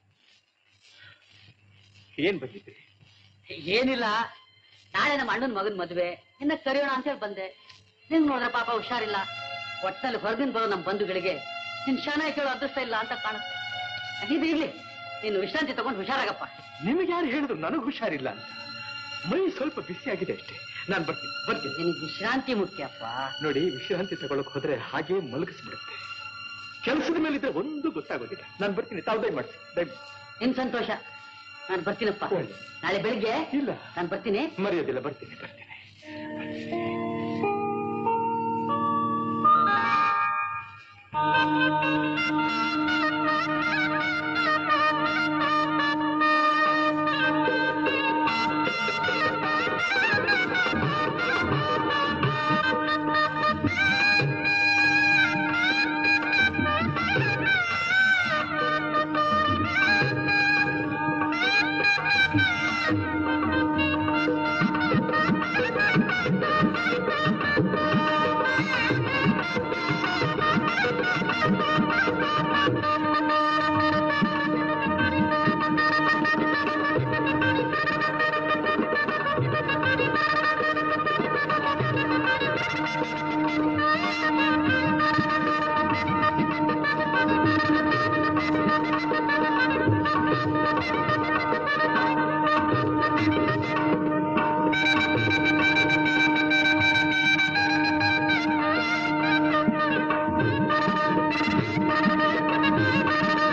ಏನ್ ಬಂದಿದ್ರಿ ಏನಿಲ್ಲ ನಾಳೆ ನಮ್ಮ ಅಣ್ಣನ ಮಗನ್ ಮದ್ವೆ ಇನ್ನ ಕರೆಯೋಣ ಅಂತ ಹೇಳಿ ಬಂದೆ ನಿಂಗ್ ನೋಡ್ರೆ ಪಾಪ ಹುಷಾರಿಲ್ಲ ಒಟ್ಟಲ್ಲಿ ಹೊರಗಿನ ಬರೋ ನಮ್ಮ ಬಂಧುಗಳಿಗೆ ನಿನ್ ಶಾನ ಕೇಳೋ ಅದೃಷ್ಟ ಇಲ್ಲ ಅಂತ ಕಾಣುತ್ತೆ ಇದು ಇರ್ಲಿ ನೀನು ವಿಶ್ರಾಂತಿ ತಗೊಂಡು ಹುಷಾರಾಗಪ್ಪ ನಿಮಗೆ ಯಾರು ಹೇಳಿದ್ರು ನನಗೆ ಹುಷಾರಿಲ್ಲ ಅಂತ ಮೈ ಸ್ವಲ್ಪ ಬಿಸಿ ಆಗಿದೆ ಅಷ್ಟೇ ನಾನು ಬರ್ತೀನಿ ಬರ್ತೀನಿ ನಿನಗೆ ವಿಶ್ರಾಂತಿ ಮುಖ್ಯಪ್ಪ ನೋಡಿ ವಿಶ್ರಾಂತಿ ತಗೊಳಕ್ ಹೋದ್ರೆ ಹಾಗೆ ಮಲಗಿಸ್ಬಿಡುತ್ತೆ ಕೆಲಸದ ಮೇಲೆ ಇದ್ರೆ ಒಂದು ಗೊತ್ತಾಗೋದಿಲ್ಲ ನಾನು ಬರ್ತೀನಿ ತಾವು ದಯ ಮಾಡಿಸಿ ದಯ ನಿನ್ ಸಂತೋಷ ನಾನು ಬರ್ತೀನಪ್ಪ ಒಳ್ಳೆ. ನಾಳೆ ಬೆಳಿಗ್ಗೆ ಇಲ್ಲ ನಾನು ಬರ್ತೀನಿ ಮರೆಯೋದಿಲ್ಲ ಬರ್ತೀನಿ ಬರ್ತೀನಿ ಆ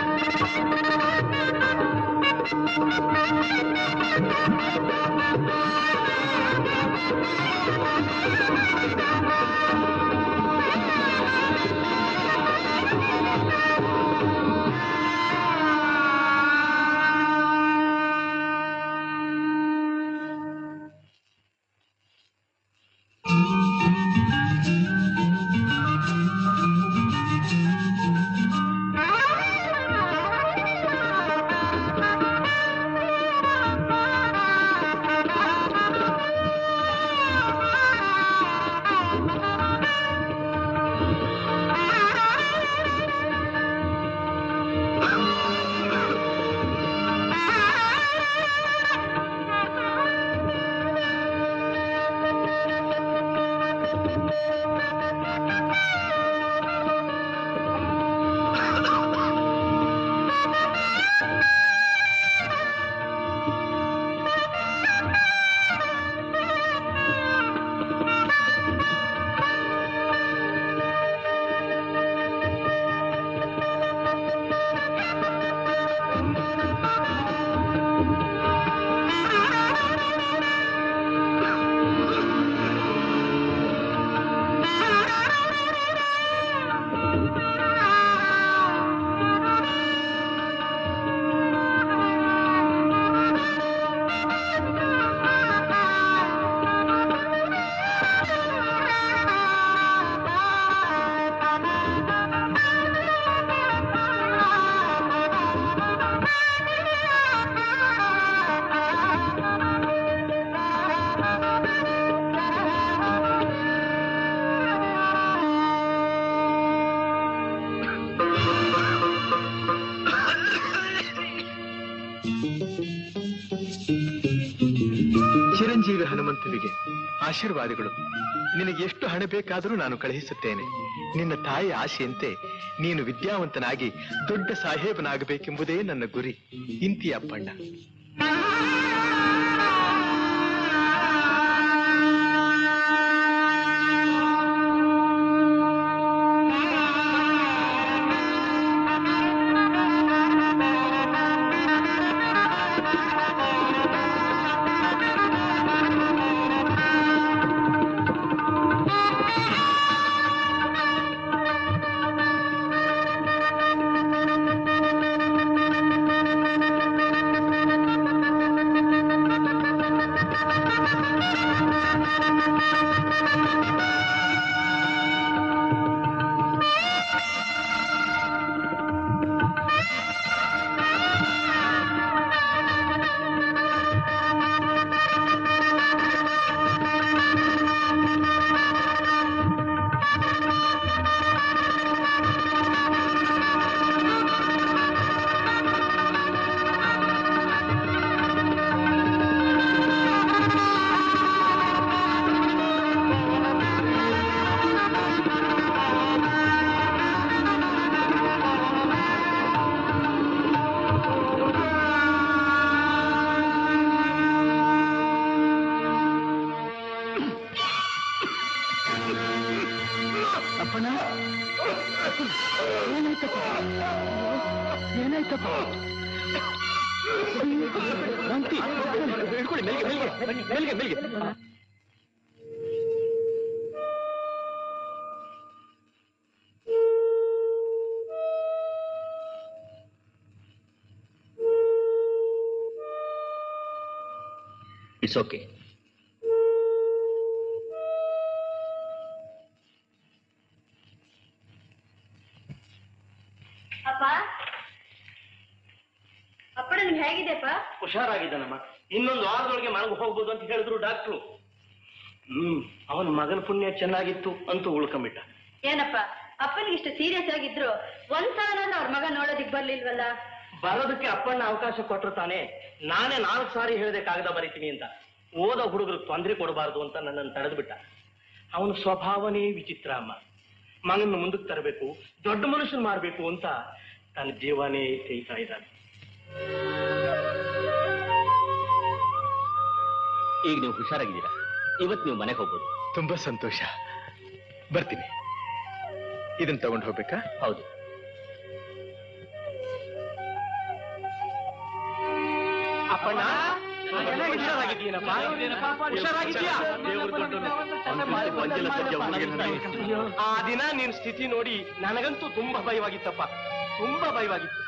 ಹನುಮಂತುವಿಗೆ ಆಶೀರ್ವಾದಗಳು ನಿನಗೆ ಎಷ್ಟು ಹಣ ಬೇಕಾದರೂ ನಾನು ಕಳುಹಿಸುತ್ತೇನೆ ನಿನ್ನ ತಾಯಿ ಆಶೆಯಂತೆ ನೀನು ವಿದ್ಯಾವಂತನಾಗಿ ದೊಡ್ಡ ಸಾಹೇಬನಾಗಬೇಕೆಂಬುದೇ ನನ್ನ ಗುರಿ ಇಂತಿ ಅಪ್ಪಣ್ಣ ಅಪ್ಪಣ್ಣ ಏನಾಯ್ತಪ್ಪ ಏನಾಯ್ತಪ್ಪ ಬಂತಿ ಹಿಡ್ಕೊಳ್ಳಿ ಮೆಲ್ಗೆ ಮೆಲ್ಗೆ ಮೆಲ್ಗೆ ಮೆಲ್ಗೆ ಇಟ್ಸ್ ಓಕೆ ಅಪ್ಪ ಅಪ್ಪಣ ನಿಮ್ಗೆ ಹೇಗಿದೆಪ್ಪ ಹುಷಾರಾಗಿದ್ದಾನಮ್ಮ ಇನ್ನೊಂದು ವಾರದೊಳಗೆ ಮನೆಗೆ ಹೋಗ್ಬೋದು ಅಂತ ಹೇಳಿದ್ರು ಡಾಕ್ಟ್ರು ಹ್ಮ್ ಅವನ ಮಗನ ಪುಣ್ಯ ಚೆನ್ನಾಗಿತ್ತು ಅಂತೂ ಉಳ್ಕೊಂಬಿಟ್ಟ ಏನಪ್ಪ ಅಪ್ಪನಿಗೆ ಇಷ್ಟು ಸೀರಿಯಸ್ ಆಗಿದ್ರು ಒಂದ್ ಸಲ ಅವ್ರ ಮಗ ನೋಡೋದಿಕ್ ಬರ್ಲಿಲ್ವಲ್ಲ ಬರೋದಕ್ಕೆ ಅಪ್ಪಣ್ಣ ಅವಕಾಶ ಕೊಟ್ಟರು ತಾನೇ ನಾನೇ ನಾಲ್ಕು ಸಾರಿ ಹೇಳಿದೆ ಕಾಗದ ಬರೀತೀನಿ ಅಂತ ಓದ ಹುಡುಗರು ತೊಂದರೆ ಕೊಡಬಾರದು ಅಂತ ನನ್ನನ್ನು ತಡೆದ್ಬಿಟ್ಟ ಅವನ ಸ್ವಭಾವನೇ ವಿಚಿತ್ರ ಅಮ್ಮ ಮಗನ ಮುಂದಕ್ಕೆ ತರಬೇಕು ದೊಡ್ಡ ಮನುಷ್ಯನ್ ಮಾಡ್ಬೇಕು ಅಂತ ತನ್ನ ಜೀವನೇ ತೆಯ್ತಾ ಇದ್ದಾನೆ ಈಗ ನೀವು ಹುಷಾರಾಗಿದ್ದೀರಾ ಇವತ್ತು ನೀವು ಮನೆಗೆ ಹೋಗ್ಬೋದು ತುಂಬಾ ಸಂತೋಷ ಬರ್ತೀನಿ ಇದನ್ನ ತಗೊಂಡು ಹೋಗ್ಬೇಕಾ ಹೌದು ಅಪ್ಪಣ್ಣ ಹುಷಾರಾಗಿದ್ದೀನಪ್ಪ ಹುಷಾರಾಗಿದ್ಯಾ ಆ ದಿನ ನಿನ್ ಸ್ಥಿತಿ ನೋಡಿ ನನಗಂತೂ ತುಂಬಾ ಭಯವಾಗಿತ್ತಪ್ಪ ತುಂಬಾ ಭಯವಾಗಿತ್ತು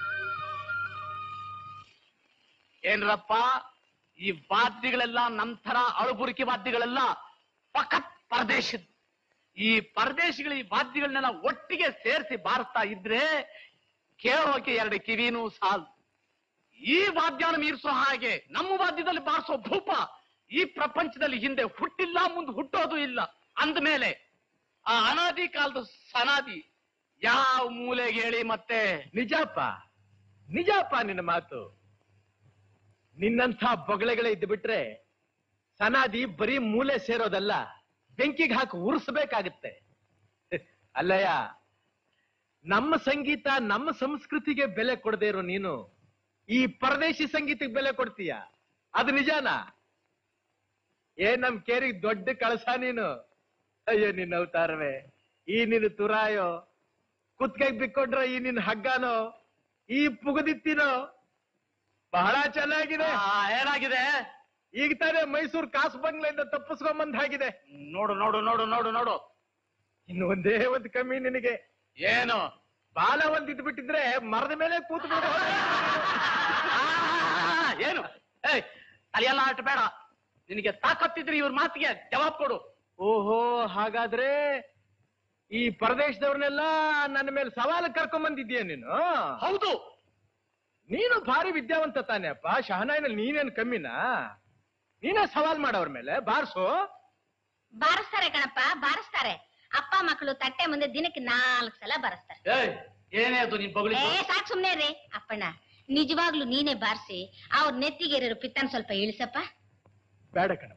ಏನ್ರಪ್ಪ ಈ ವಾದ್ಯಗಳೆಲ್ಲ ನಮ್ ತರ ಅಳುಬುರಿಕೆ ವಾದ್ಯಗಳೆಲ್ಲ ಫಕತ್ ಪರದೇಶದ ಈ ಪರದೇಶಿಗಳು ಈ ವಾದ್ಯಗಳನ್ನೆಲ್ಲ ಒಟ್ಟಿಗೆ ಸೇರಿಸಿ ಬಾರಿಸ್ತಾ ಇದ್ರೆ ಕೇಳೋಕೆ ಎರಡು ಕಿವಿನೂ ಸಾಲ್ ಈ ವಾದ್ಯನ ಮೀರಿಸೋ ಹಾಗೆ ನಮ್ಮ ವಾದ್ಯದಲ್ಲಿ ಬಾರಿಸೋ ಭೂಪ ಈ ಪ್ರಪಂಚದಲ್ಲಿ ಹಿಂದೆ ಹುಟ್ಟಿಲ್ಲ ಮುಂದೆ ಹುಟ್ಟೋದು ಇಲ್ಲ ಅಂದ್ಮೇಲೆ ಆ ಅನಾದಿ ಕಾಲದ ಸನಾದಿ ಯಾವ ಮೂಲೆಗೆ ಹೇಳಿ ಮತ್ತೆ ನಿಜಪ್ಪ ನಿಜಪ್ಪ ನಿನ್ನ ಮಾತು ನಿನ್ನಂಥ ಬೊಗಳೆಗಳೇ ಇದ್ದು ಬಿಟ್ರೆ ಸನಾದಿ ಬರೀ ಮೂಲೆ ಸೇರೋದಲ್ಲ ಬೆಂಕಿಗೆ ಹಾಕಿ ಉರಿಸ್ಬೇಕಾಗತ್ತೆ ಅಲ್ಲಯ್ಯ ನಮ್ಮ ಸಂಗೀತ ನಮ್ಮ ಸಂಸ್ಕೃತಿಗೆ ಬೆಲೆ ಕೊಡದೇ ಇರೋ ನೀನು ಈ ಪರದೇಶಿ ಸಂಗೀತಕ್ಕೆ ಬೆಲೆ ಕೊಡ್ತೀಯ ಅದು ನಿಜಾನಾ ಏ ನಮ್ ಕೇರಿಗೆ ದೊಡ್ಡ ಕಳಸ ನೀನು ಅಯ್ಯೋ ನಿನ್ನ ಅವತಾರವೇ ಈ ನಿನ್ನ ತುರಾಯೋ ಕುತ್ಕೈಗ್ ಬಿಕ್ಕೊಂಡ್ರ ಈ ನಿನ್ನ ಹಗ್ಗಾನೋ ಈ ಪುಗದಿತ್ತಿನೋ ಬಹಳ ಚೆನ್ನಾಗಿದೆ ಏನಾಗಿದೆ ಈಗ ತಾನೇ ಮೈಸೂರು ಕಾಸು ಬಂಗ್ಲೆಯಿಂದ ತಪ್ಪಿಸ್ಕೊಂಬಂದ್ ಹಾಗಿದೆ ನೋಡು ನೋಡು ನೋಡು ನೋಡು ನೋಡು ಇನ್ನು ಒಂದೇ ಒಂದು ಕಮ್ಮಿ ನಿನಗೆ ಏನು ಬಾಲ ಒಂದ್ ಇಟ್ಬಿಟ್ಟಿದ್ರೆ ಮರದ ಮೇಲೆ ಕೂತ್ ಆ, ಏನು ಏಯ್ ತಲೆಯೆಲ್ಲ ಆಟ ಬೇಡ ನಿನಗೆ ತಾಕತ್ತಿದ್ರೆ ಇವ್ರ ಮಾತಿಗೆ ಜವಾಬ್ ಕೊಡು ಓಹೋ ಹಾಗಾದ್ರೆ ಈ ಪರದೇಶದವ್ರನ್ನೆಲ್ಲ ನನ್ನ ಮೇಲೆ ಸವಾಲು ಕರ್ಕೊಂಡ್ ಬಂದಿದ್ದೀಯ ನೀನು ಹೌದು ನೀನು ಭಾರಿ ವಿದ್ಯಾವಂತ ತಾನೆ ಅಪ್ಪ ಶಹನಾಯಿನಲ್ಲಿ ನೀನೇನ್ ಕಮ್ಮಿನಾ ನೀನೇ ಸವಾಲ್ ಮಾಡವ್ರ ಮೇಲೆ ಬಾರ್ಸು ಬಾರಿಸ್ತಾರೆ ಕಣಪ್ಪ ಬಾರಿಸ್ತಾರೆ ಅಪ್ಪ ಮಕ್ಕಳು ತಟ್ಟೆ ಮುಂದೆ ದಿನಕ್ಕೆ ನಾಲ್ಕು ಸಲ ಬಾರಿಸ್ತಾರೆ ಏಯ್ ಏನೇ ಅದು ನಿನ್ ಬಗಲಿ ಏ ಸಾಕ್ ಸುಮ್ನೆ ರೀ ಅಪ್ಪಣ್ಣ ನಿಜವಾಗ್ಲೂ ನೀನೇ ಬಾರಿಸಿ ಅವ್ರ ನೆತ್ತಿಗೆ ಇರೋ ಪಿತ್ತನ್ ಸ್ವಲ್ಪ ಇಳಿಸಪ್ಪ ಬೇಡ ಕಣಪ್ಪ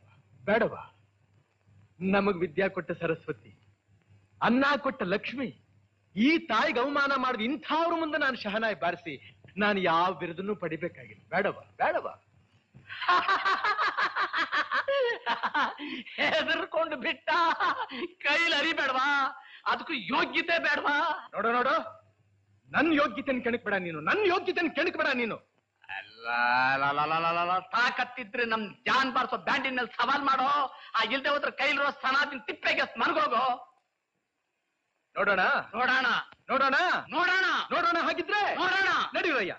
ಬೇಡವಾ ನಮಗ್ ವಿದ್ಯಾ ಕೊಟ್ಟ ಸರಸ್ವತಿ ಅನ್ನ ಕೊಟ್ಟ ಲಕ್ಷ್ಮಿ ಈ ತಾಯಿಗೆ ಅವಮಾನ ಮಾಡಿದ ಇಂಥವ್ರ ಮುಂದೆ ನಾನು ಶಹನಾಯಿ ಬಾರಿಸಿ ನಾನು ಯಾವ ಬಿರುದನ್ನು ಪಡಿಬೇಕಾಗಿಲ್ಲ ಬೇಡವಾ ಬೇಡವಾ ಹೆದರ್ಕೊಂಡು ಬಿಟ್ಟ ಕೈಲಿ ಅರಿಬೇಡವಾ ಅದಕ್ಕೂ ಯೋಗ್ಯತೆ ಬೇಡವಾ ನೋಡು ನೋಡು ನನ್ ಯೋಗ್ಯತೆನ್ ಕೆಣಕ್ಬೇಡ ನೀನು ನನ್ ಯೋಗ್ಯತೆನ್ ಕೆಣಕ್ಬೇಡ ನೀನು ತಾಕತ್ತಿದ್ರೆ ನಮ್ ಜಾನ್ ಬಾರ್ಸೋ ಬ್ಯಾಂಡಿನ ಮೇಲೆ ಸವಾಲ್ ಮಾಡೋ ಆ ಇಲ್ದೆ ಹೋದ್ರೆ ಕೈಲಿರೋ ಸನಾದಿನ ತಿಪ್ಪೆಗೆ ಮನ್ಗೋಗೋ ನೋಡೋಣ ನೋಡೋಣ ನೋಡೋಣ ನೋಡೋಣ ನೋಡೋಣ ಹಾಗಿದ್ರೆ ನೋಡೋಣ ನಡೀರಯ್ಯ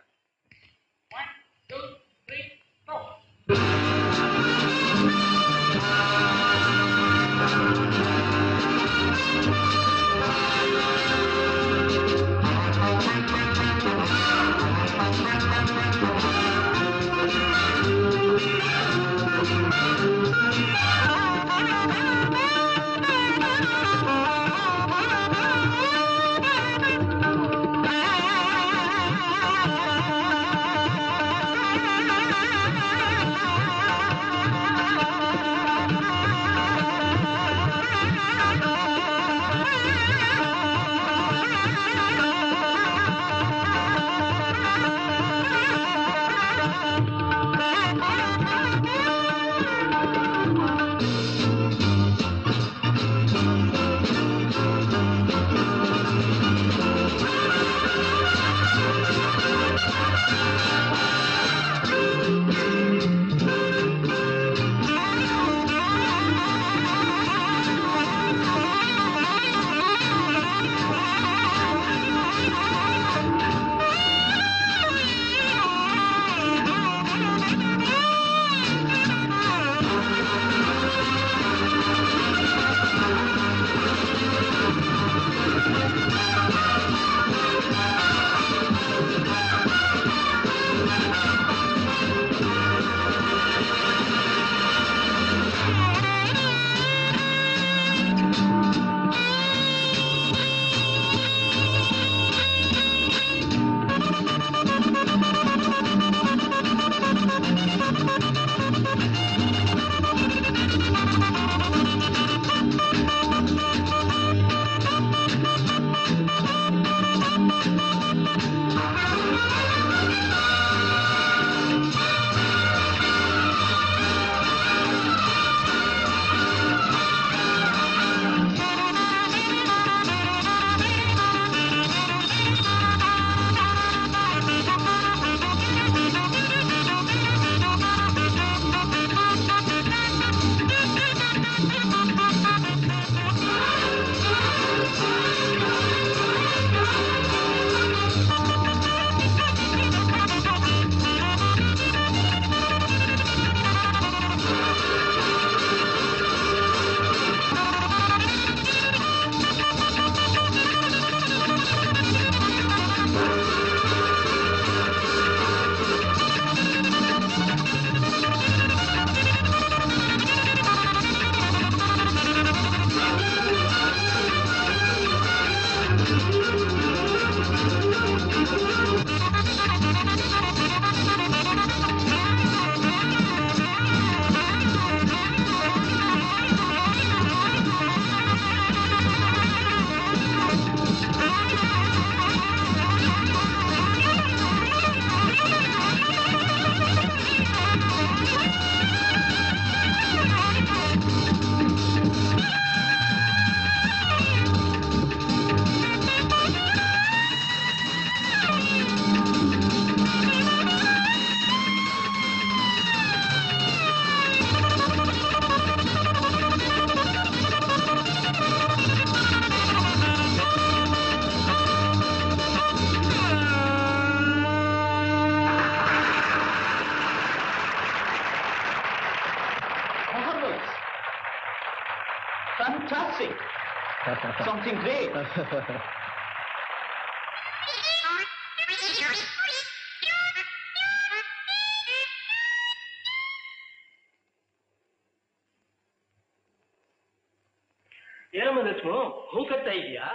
Marvelous. Fantastic. Something great. ಏನಮ್ಮ ಲಕ್ಷ್ಮು ಹೂ ಕಟ್ತಾ ಇದೀಯಾ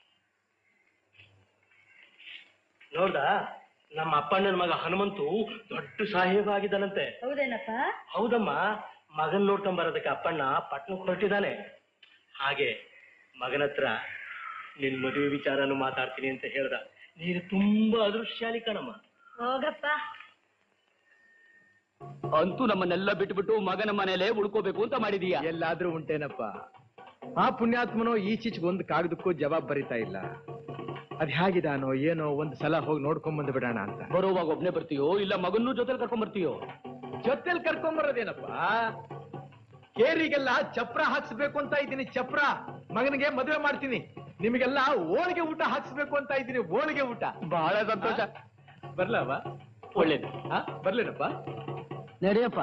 ನೋಡ್ದ ನಮ್ಮ ಅಪ್ಪಣ್ಣನ ಮಗ ಹನುಮಂತು ದೊಡ್ಡ ಸಾಹೇಬ ಆಗಿದ್ದಾನಂತೆ ಹೌದೇನಪ್ಪ ಹೌದಮ್ಮ ಮಗನ್ ನೋಡ್ಕೊಂಡ್ ಬರೋದಕ್ಕೆ ಅಪ್ಪಣ್ಣ ಪಟ್ನಕ್ಕೆ ಹೊರಟಿದ್ದಾನೆ ಹಾಗೆ ಮಗನ ಹತ್ರ ನಿನ್ ಮದುವೆ ವಿಚಾರನು ಮಾತಾಡ್ತೀನಿ ಅಂತ ಹೇಳ್ದ ನೀನು ತುಂಬಾ ಅದೃಶ್ಯಾಲಿ ಕಣಮ್ಮ ಹೋಗಪ್ಪ ಅಂತೂ ನಮ್ಮನ್ನೆಲ್ಲ ಬಿಟ್ಬಿಟ್ಟು ಮಗನ ಮನೇಲೆ ಉಳ್ಕೋಬೇಕು ಅಂತ ಮಾಡಿದೀಯ ಎಲ್ಲಾದ್ರೂ ಉಂಟೇನಪ್ಪ ಆ ಪುಣ್ಯಾತ್ಮನೋ ಈಚೀಚೆಗೆ ಒಂದು ಕಾಗದಕ್ಕೂ ಜವಾಬ್ ಬರಿತಾ ಇಲ್ಲ ಅದ್ ಹೇಗಿದಾನೋ ಏನೋ ಒಂದ್ ಸಲ ಹೋಗಿ ನೋಡ್ಕೊಂಡ್ ಬಂದು ಬಿಡೋಣ ಅಂತ ಬರೋವಾಗ ಒಬ್ನೇ ಬರ್ತೀಯೋ ಇಲ್ಲ ಮಗನ್ನೂ ಜೊತೆಲಿ ಕರ್ಕೊಂಡ್ ಬರ್ತೀಯೋ ಜೊತೆಲಿ ಕರ್ಕೊಂಬರೋದೇನಪ್ಪ ಕೇರಿಗೆಲ್ಲ ಚಪ್ರ ಹಾಕ್ಸ್ಬೇಕು ಅಂತ ಇದ್ದೀನಿ ಚಪ್ರ ಮಗನಿಗೆ ಮದುವೆ ಮಾಡ್ತೀನಿ ನಿಮಗೆಲ್ಲ ಹೋಳಿಗೆ ಊಟ ಹಾಕ್ಸ್ಬೇಕು ಅಂತ ಇದ್ದೀನಿ ಹೋಳಿಗೆ ಊಟ ಬಹಳ ಸಂತೋಷ ಬರ್ಲವ ಒಳ್ಳೇದು ಹಾ ಬರ್ಲೇನಪ್ಪ ನಡೆಯಪ್ಪ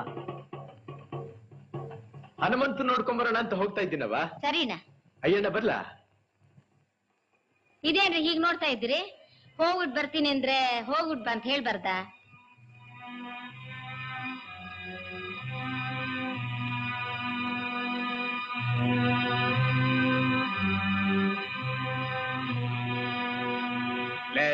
ಹನುಮಂತ ನೋಡ್ಕೊಂಬರೋಣ ಅಂತ ಹೋಗ್ತಾ ಇದ್ದೀನವ ಸರಿನಾ ಅಯ್ಯಣ್ಣ ಬರ್ಲಾ ಇದೇನ್ರಿ ಹೀಗ್ ನೋಡ್ತಾ ಇದ್ದೀರಿ ಹೋಗ್ಬಿಟ್ ಬರ್ತೀನಿ ಅಂದ್ರೆ ಹೋಗ್ಬಿಟ್ ಬಾ ಅಂತ ಹೇಳ್ಬಾರ್ದಾ ಲೇ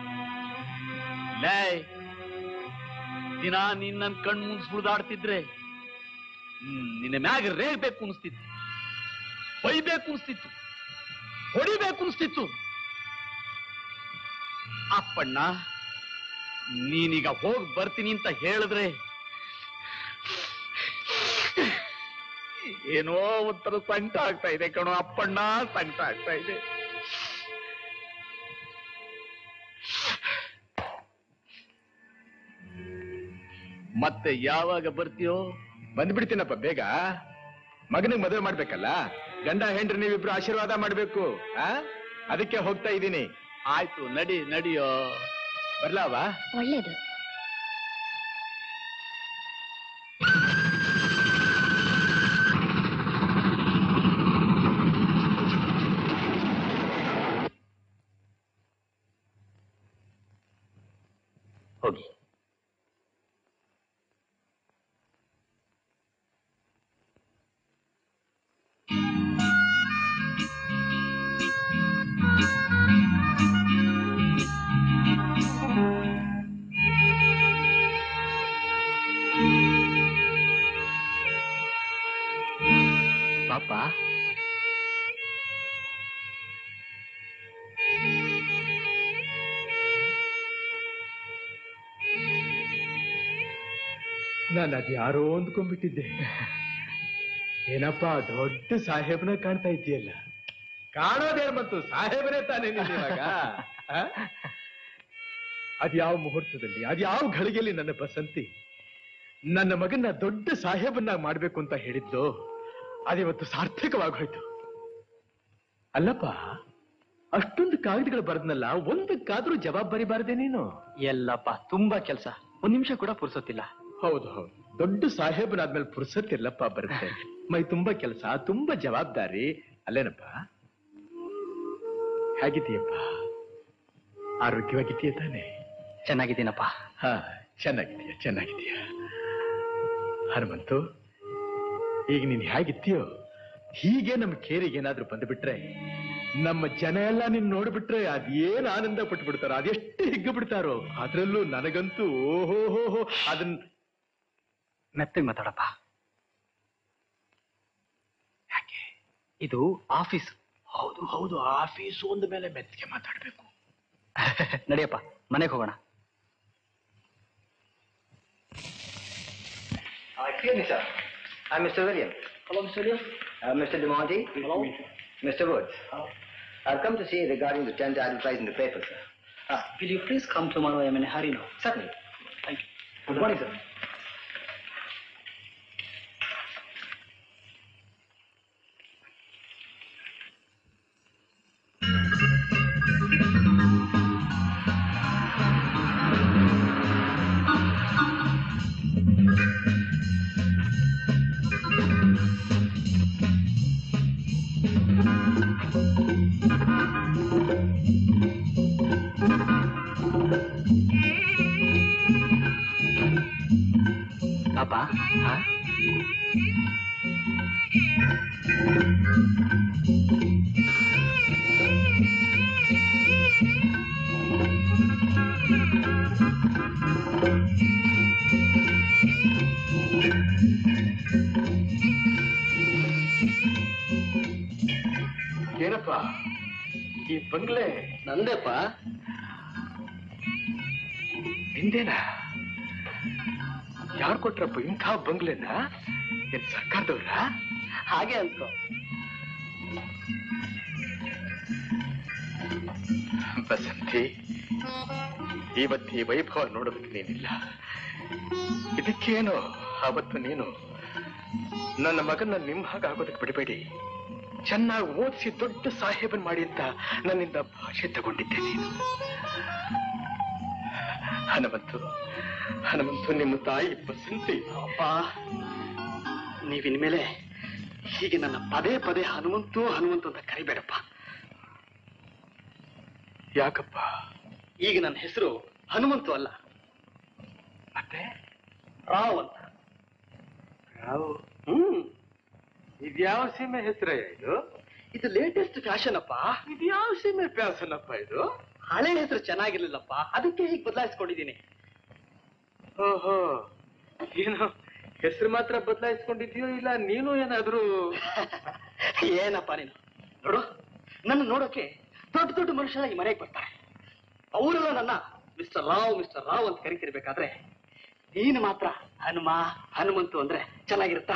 ಲೇ ದಿನ ನೀನ್ ನನ್ ಕಣ್ ಮುಂದ್ ಸುಳಿದಾಡ್ತಿದ್ರೆ ಹ್ಮ್ ನಿನ್ನ ಮ್ಯಾಗ ರೇಗ್ಬೇಕು ಅನಿಸ್ತಿತ್ತು ಬೈಬೇಕು ಅನಿಸ್ತಿತ್ತು ಹೊಡಿಬೇಕು ಅನಿಸ್ತಿತ್ತು ಅಪ್ಪಣ್ಣ ನೀನೀಗ ಹೋಗ್ ಬರ್ತೀನಿ ಅಂತ ಹೇಳಿದ್ರೆ ಏನೋ ಒಂಥರ ಸಂಕಟ ಆಗ್ತಾ ಇದೆ ಕಣೋ ಅಪ್ಪಣ್ಣ ಸಂಕಟ ಆಗ್ತಾ ಇದೆ ಮತ್ತೆ ಯಾವಾಗ ಬರ್ತೀಯೋ ಬಂದ್ಬಿಡ್ತೀನಪ್ಪ ಬೇಗ ಮಗನಿಗೆ ಮದುವೆ ಮಾಡ್ಬೇಕಲ್ಲ ಗಂಡ ಹೆಂಡ್ರಿ ನೀವಿಬ್ರು ಆಶೀರ್ವಾದ ಮಾಡ್ಬೇಕು ಆ ಅದಕ್ಕೆ ಹೋಗ್ತಾ ಇದ್ದೀನಿ ಆಯ್ತು ನಡಿ ನಡಿಯೋ ಬರ್ಲಾವಾ ಒಳ್ಳೇದು ಹೋಗಿ ಪಾಪ ನಾನು ಅದ್ಯಾರೋ ಅಂದ್ಕೊಂಡ್ಬಿಟ್ಟಿದ್ದೆ ಏನಪ್ಪ ದೊಡ್ಡ ಸಾಹೇಬನ ಕಾಣ್ತಾ ಇದೆಯಲ್ಲ ಕಾಣೋದೇನ್ ಬಂತು ಸಾಹೇಬನೇ ತಾನೇ ನೀನು ಇವಾಗ ಆ? ಅದ್ಯಾವ ಮುಹೂರ್ತದಲ್ಲಿ ಅದ್ಯಾವ ಘಳಿಗೆಯಲ್ಲಿ ನನ್ನ ಬಸಂತಿ ನನ್ನ ಮಗನ್ನ ದೊಡ್ಡ ಸಾಹೇಬನ್ನ ಮಾಡ್ಬೇಕು ಅಂತ ಹೇಳಿದ್ದು ಅದಿವತ್ತು ಸಾರ್ಥಕವಾಗೋಯ್ತು ಅಲ್ಲಪ್ಪ ಅಷ್ಟೊಂದು ಕಾಗದಗಳು ಬರೆದ್ನಲ್ಲ ಒಂದಕ್ಕಾದ್ರೂ ಜವಾಬ್ದಾರಿ ಬಾರದೆ ನೀನು ಎಲ್ಲಪ್ಪ ತುಂಬಾ ಕೆಲಸ ಒಂದ್ ನಿಮಿಷ ಕೂಡ ಪುರ್ಸೊತ್ತಿಲ್ಲ ಹೌದು ಹೌದು ದೊಡ್ಡ ಸಾಹೇಬನಾದ್ಮೇಲೆ ಪುರ್ಸತ್ತಿಲ್ಲಪ್ಪ ಬರುತ್ತೆ ಮೈ ತುಂಬಾ ಕೆಲಸ ತುಂಬಾ ಜವಾಬ್ದಾರಿ ಅಲ್ಲೇನಪ್ಪ ಹೇಗಿದೆಯಪ್ಪ ಆರೋಗ್ಯವಾಗಿದೆಯಾ ತಾನೆ ಚೆನ್ನಾಗಿದ್ದೀನಪ್ಪ ಹಾ ಚೆನ್ನಾಗಿದೆಯಾ ಚೆನ್ನಾಗಿದೆಯಾ ಹನುಮಂತು ಈಗ ನೀನ್ ಹೇಗಿದ್ದೀಯೋ ಹೀಗೆ ನಮ್ಮ ಕೇರಿಗೆ ಏನಾದ್ರೂ ಬಂದ್ಬಿಟ್ರೆ ನಮ್ಮ ಜನ ಎಲ್ಲ ನಿನ್ ನೋಡ್ಬಿಟ್ರೆ ಅದೇನ್ ಆನಂದ ಪಟ್ಟು ಬಿಡ್ತಾರೋ ಅದೆಷ್ಟು ಹಿಗ್ಗು ಬಿಡ್ತಾರೋ ಅದ್ರಲ್ಲೂ ನನಗಂತೂ ಓಹೋ ಹೋ ಹೋ ಅದನ್ನ ಮೆತ್ತಗೆ ಮಾತಾಡಪ್ಪ ಯಾಕೆ ಇದು ಆಫೀಸ್ ಹೌದು ಹೌದು ಆಫೀಸು ಒಂದ ಮೇಲೆ ಮೆತ್ತಿಗೆ ಮಾತಾಡ್ಬೇಕು ನಡೆಯಪ್ಪ ಮನೆಗೆ ಹೋಗೋಣ excuse me, sir. I'm Mr. Williams. Hello, Mr. Williams. Uh, Mr. DeMonte. Hello. Mr. Woods. I've come to see you regarding the tender advertised in the paper, sir. Ah, will you please come tomorrow? I'm in a hurry now. Certainly. Thank you. Good morning, sir. ಪಾಪ ಹಾ ಈ ಬಂಗ್ಲೆ ನಂದೇಪ್ಪ ನಿಂದೇನಾ ಯಾರು ಕೊಟ್ರಪ್ಪ ಇಂಥ ಬಂಗ್ಲೆನ ಏನ್ ಸರ್ಕಾರದವ್ರ ಹಾಗೆ ಅನ್ಕೋ ಬಸಂತಿ ಇವತ್ತು ಈ ವೈಭವ ನೋಡೋದಕ್ಕೆ ನೀನಿಲ್ಲ ಇದಕ್ಕೇನು ಅವತ್ತು ನೀನು ನನ್ನ ಮಗನ ನಿಮ್ ಹಾಗಾಗೋದಕ್ಕೆ ಬಿಡಬೇಡಿ ಚೆನ್ನಾಗಿ ಓದಿಸಿ ದೊಡ್ಡ ಸಾಹೇಬನ್ ಮಾಡಿ ಅಂತ ನನ್ನಿಂದ ಭಾಷೆ ತಗೊಂಡಿದ್ದೆ ನೀನು ಹನುಮಂತು ಹನುಮಂತು ನಿಮ್ಮ ತಾಯಿ ಬಸಂತಿ ಅಪ್ಪ ನೀವಿನ್ಮೇಲೆ ಹೀಗೆ ನನ್ನ ಪದೇ ಪದೇ ಹನುಮಂತು ಹನುಮಂತು ಅಂತ ಕರಿಬೇಡಪ್ಪ ಯಾಕಪ್ಪ ಈಗ ನನ್ನ ಹೆಸರು ಹನುಮಂತು ಅಲ್ಲ ಮತ್ತೆ ರಾವ್ ಅಂತ ಯಾವ ಹ್ಮ್ ಇದ್ಯಾವ ಸೀಮೆ ಹೆಸರಯ್ಯ ಇದು ಇದು ಲೇಟೆಸ್ಟ್ ಫ್ಯಾಷನ್ ಅಪ್ಪ ಇದ್ಯಾವ ಸೀಮೆ ಪ್ಯಾಸನಪ್ಪ ಇದು ಹಳೆ ಹೆಸರು ಚೆನ್ನಾಗಿರ್ಲಿಲ್ಲಪ್ಪ ಅದಕ್ಕೆ ಹೀಗೆ ಬದಲಾಯಿಸ್ಕೊಂಡಿದ್ದೀನಿ ಓಹೋ ಏನು ಹೆಸರು ಮಾತ್ರ ಬದಲಾಯಿಸ್ಕೊಂಡಿದ್ಯೋ ಇಲ್ಲ ನೀನು ಏನಾದ್ರೂ ಏನಪ್ಪ ನೀನು ನೋಡು ನನ್ನ ನೋಡೋಕೆ ದೊಡ್ಡ ದೊಡ್ಡ ಮನುಷ್ಯರ ಈ ಮನೆಗೆ ಬರ್ತಾರೆ ಅವರೆಲ್ಲ ನನ್ನ ಮಿಸ್ಟರ್ ರಾವ್ ಮಿಸ್ಟರ್ ರಾವ್ ಅಂತ ಕರಿತಿರ್ಬೇಕಾದ್ರೆ ನೀನು ಮಾತ್ರ ಹನುಮ ಹನುಮಂತು ಅಂದ್ರೆ ಚೆನ್ನಾಗಿರುತ್ತಾ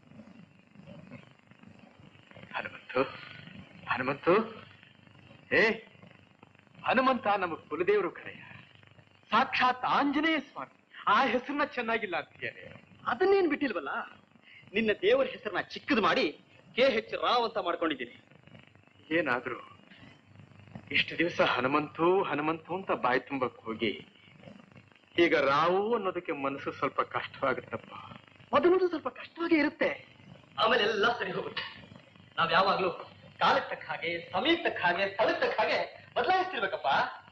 ಹನುಮಂತು ಹನುಮಂತು ಏ ಹನುಮಂತ ನಮ್ಮ ಕುಲದೇವರು ಕಡೆಯ ಸಾಕ್ಷಾತ್ ಆಂಜನೇಯ ಸ್ವಾಮಿ ಆ ಹೆಸರನ್ನ ಚೆನ್ನಾಗಿಲ್ಲ ಅಂತೀಯನೇ ಅದನ್ನೇನ್ ಬಿಟ್ಟಿಲ್ವಲ್ಲ ನಿನ್ನ ದೇವರ ಹೆಸರನ್ನ ಚಿಕ್ಕದು ಮಾಡಿ ಕೆ ಹೆಚ್ ರಾವ್ ಅಂತ ಮಾಡ್ಕೊಂಡಿದ್ದೀನಿ ಏನಾದ್ರೂ ಇಷ್ಟು ದಿವಸ ಹನುಮಂತು ಹನುಮಂತು ಅಂತ ಬಾಯಿ ತುಂಬಕ್ ಹೋಗಿ ಈಗ ರಾವು ಅನ್ನೋದಕ್ಕೆ ಮನಸ್ಸು ಸ್ವಲ್ಪ ಕಷ್ಟವಾಗುತ್ತಪ್ಪ ಮೊದಲು ಸ್ವಲ್ಪ ಕಷ್ಟವಾಗೇ ಇರುತ್ತೆ ಆಮೇಲೆ ಎಲ್ಲ ಸರಿ ಹೋಗುತ್ತೆ ನಾವ್ ಯಾವಾಗ್ಲೂ ಕಾಲಕ್ಕೆ ತಕ್ಕ ಹಾಗೆ ಸಮಯಕ್ಕೆ ತಕ್ಕ ಹಾಗೆ ಸ್ಥಳಕ್ಕೆ ತಕ್ಕ ಹಾಗೆ ಬದಲಾಯಿಸ್ತಿರ್ಬೇಕಪ್ಪ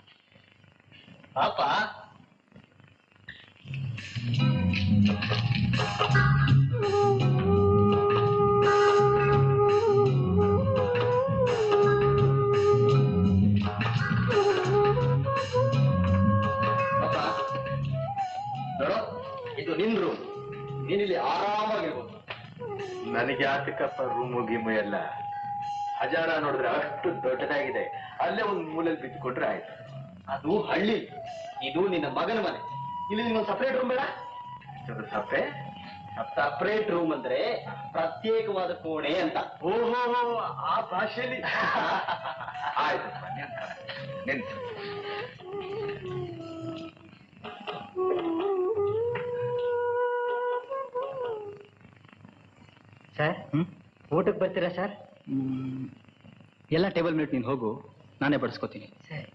ಪಾಪ ಪಾಪ ನೋಡೋ ಇದು ನಿನ್ ರೂಮ್ ನೀನಿಲ್ಲಿ ಆರಾಮಾಗಿರ್ಬೋದು ನನಗೆ ಯಾತಕ್ಕಪ್ಪ ರೂಮು ಗೀಮು ಎಲ್ಲ ಹಜಾರ ನೋಡಿದ್ರೆ ಅಷ್ಟು ದೊಡ್ಡದಾಗಿದೆ ಅಲ್ಲೇ ಒಂದು ಮೂಲೆಯಲ್ಲಿ ಬಿದ್ದುಕೊಂಡ್ರೆ ಆಯ್ತು ಅದು ಹಳ್ಳಿ ಇದು ನಿನ್ನ ಮಗನ ಮನೆ ಇಲ್ಲಿ ನಿಮ್ಗೊಂದು ಸಪರೇಟ್ ರೂಮ್ ಬೇಡ ಅದು ಸಪ್ಪೆ ಸಪರೇಟ್ ರೂಮ್ ಅಂದ್ರೆ ಪ್ರತ್ಯೇಕವಾದ ಕೋಣೆ ಅಂತ ಓಹೋ ಆ ಭಾಷೆಯಲ್ಲಿ ಆಯ್ತಪ್ಪ ನಿಂತು ಸರ್ ಊಟಕ್ಕೆ ಬರ್ತೀರಾ ಸರ್ ಎಲ್ಲ ಟೇಬಲ್ ಮೇಟ್ ನೀನು ಹೋಗು ನಾನೇ ಬಡಿಸ್ಕೋತೀನಿ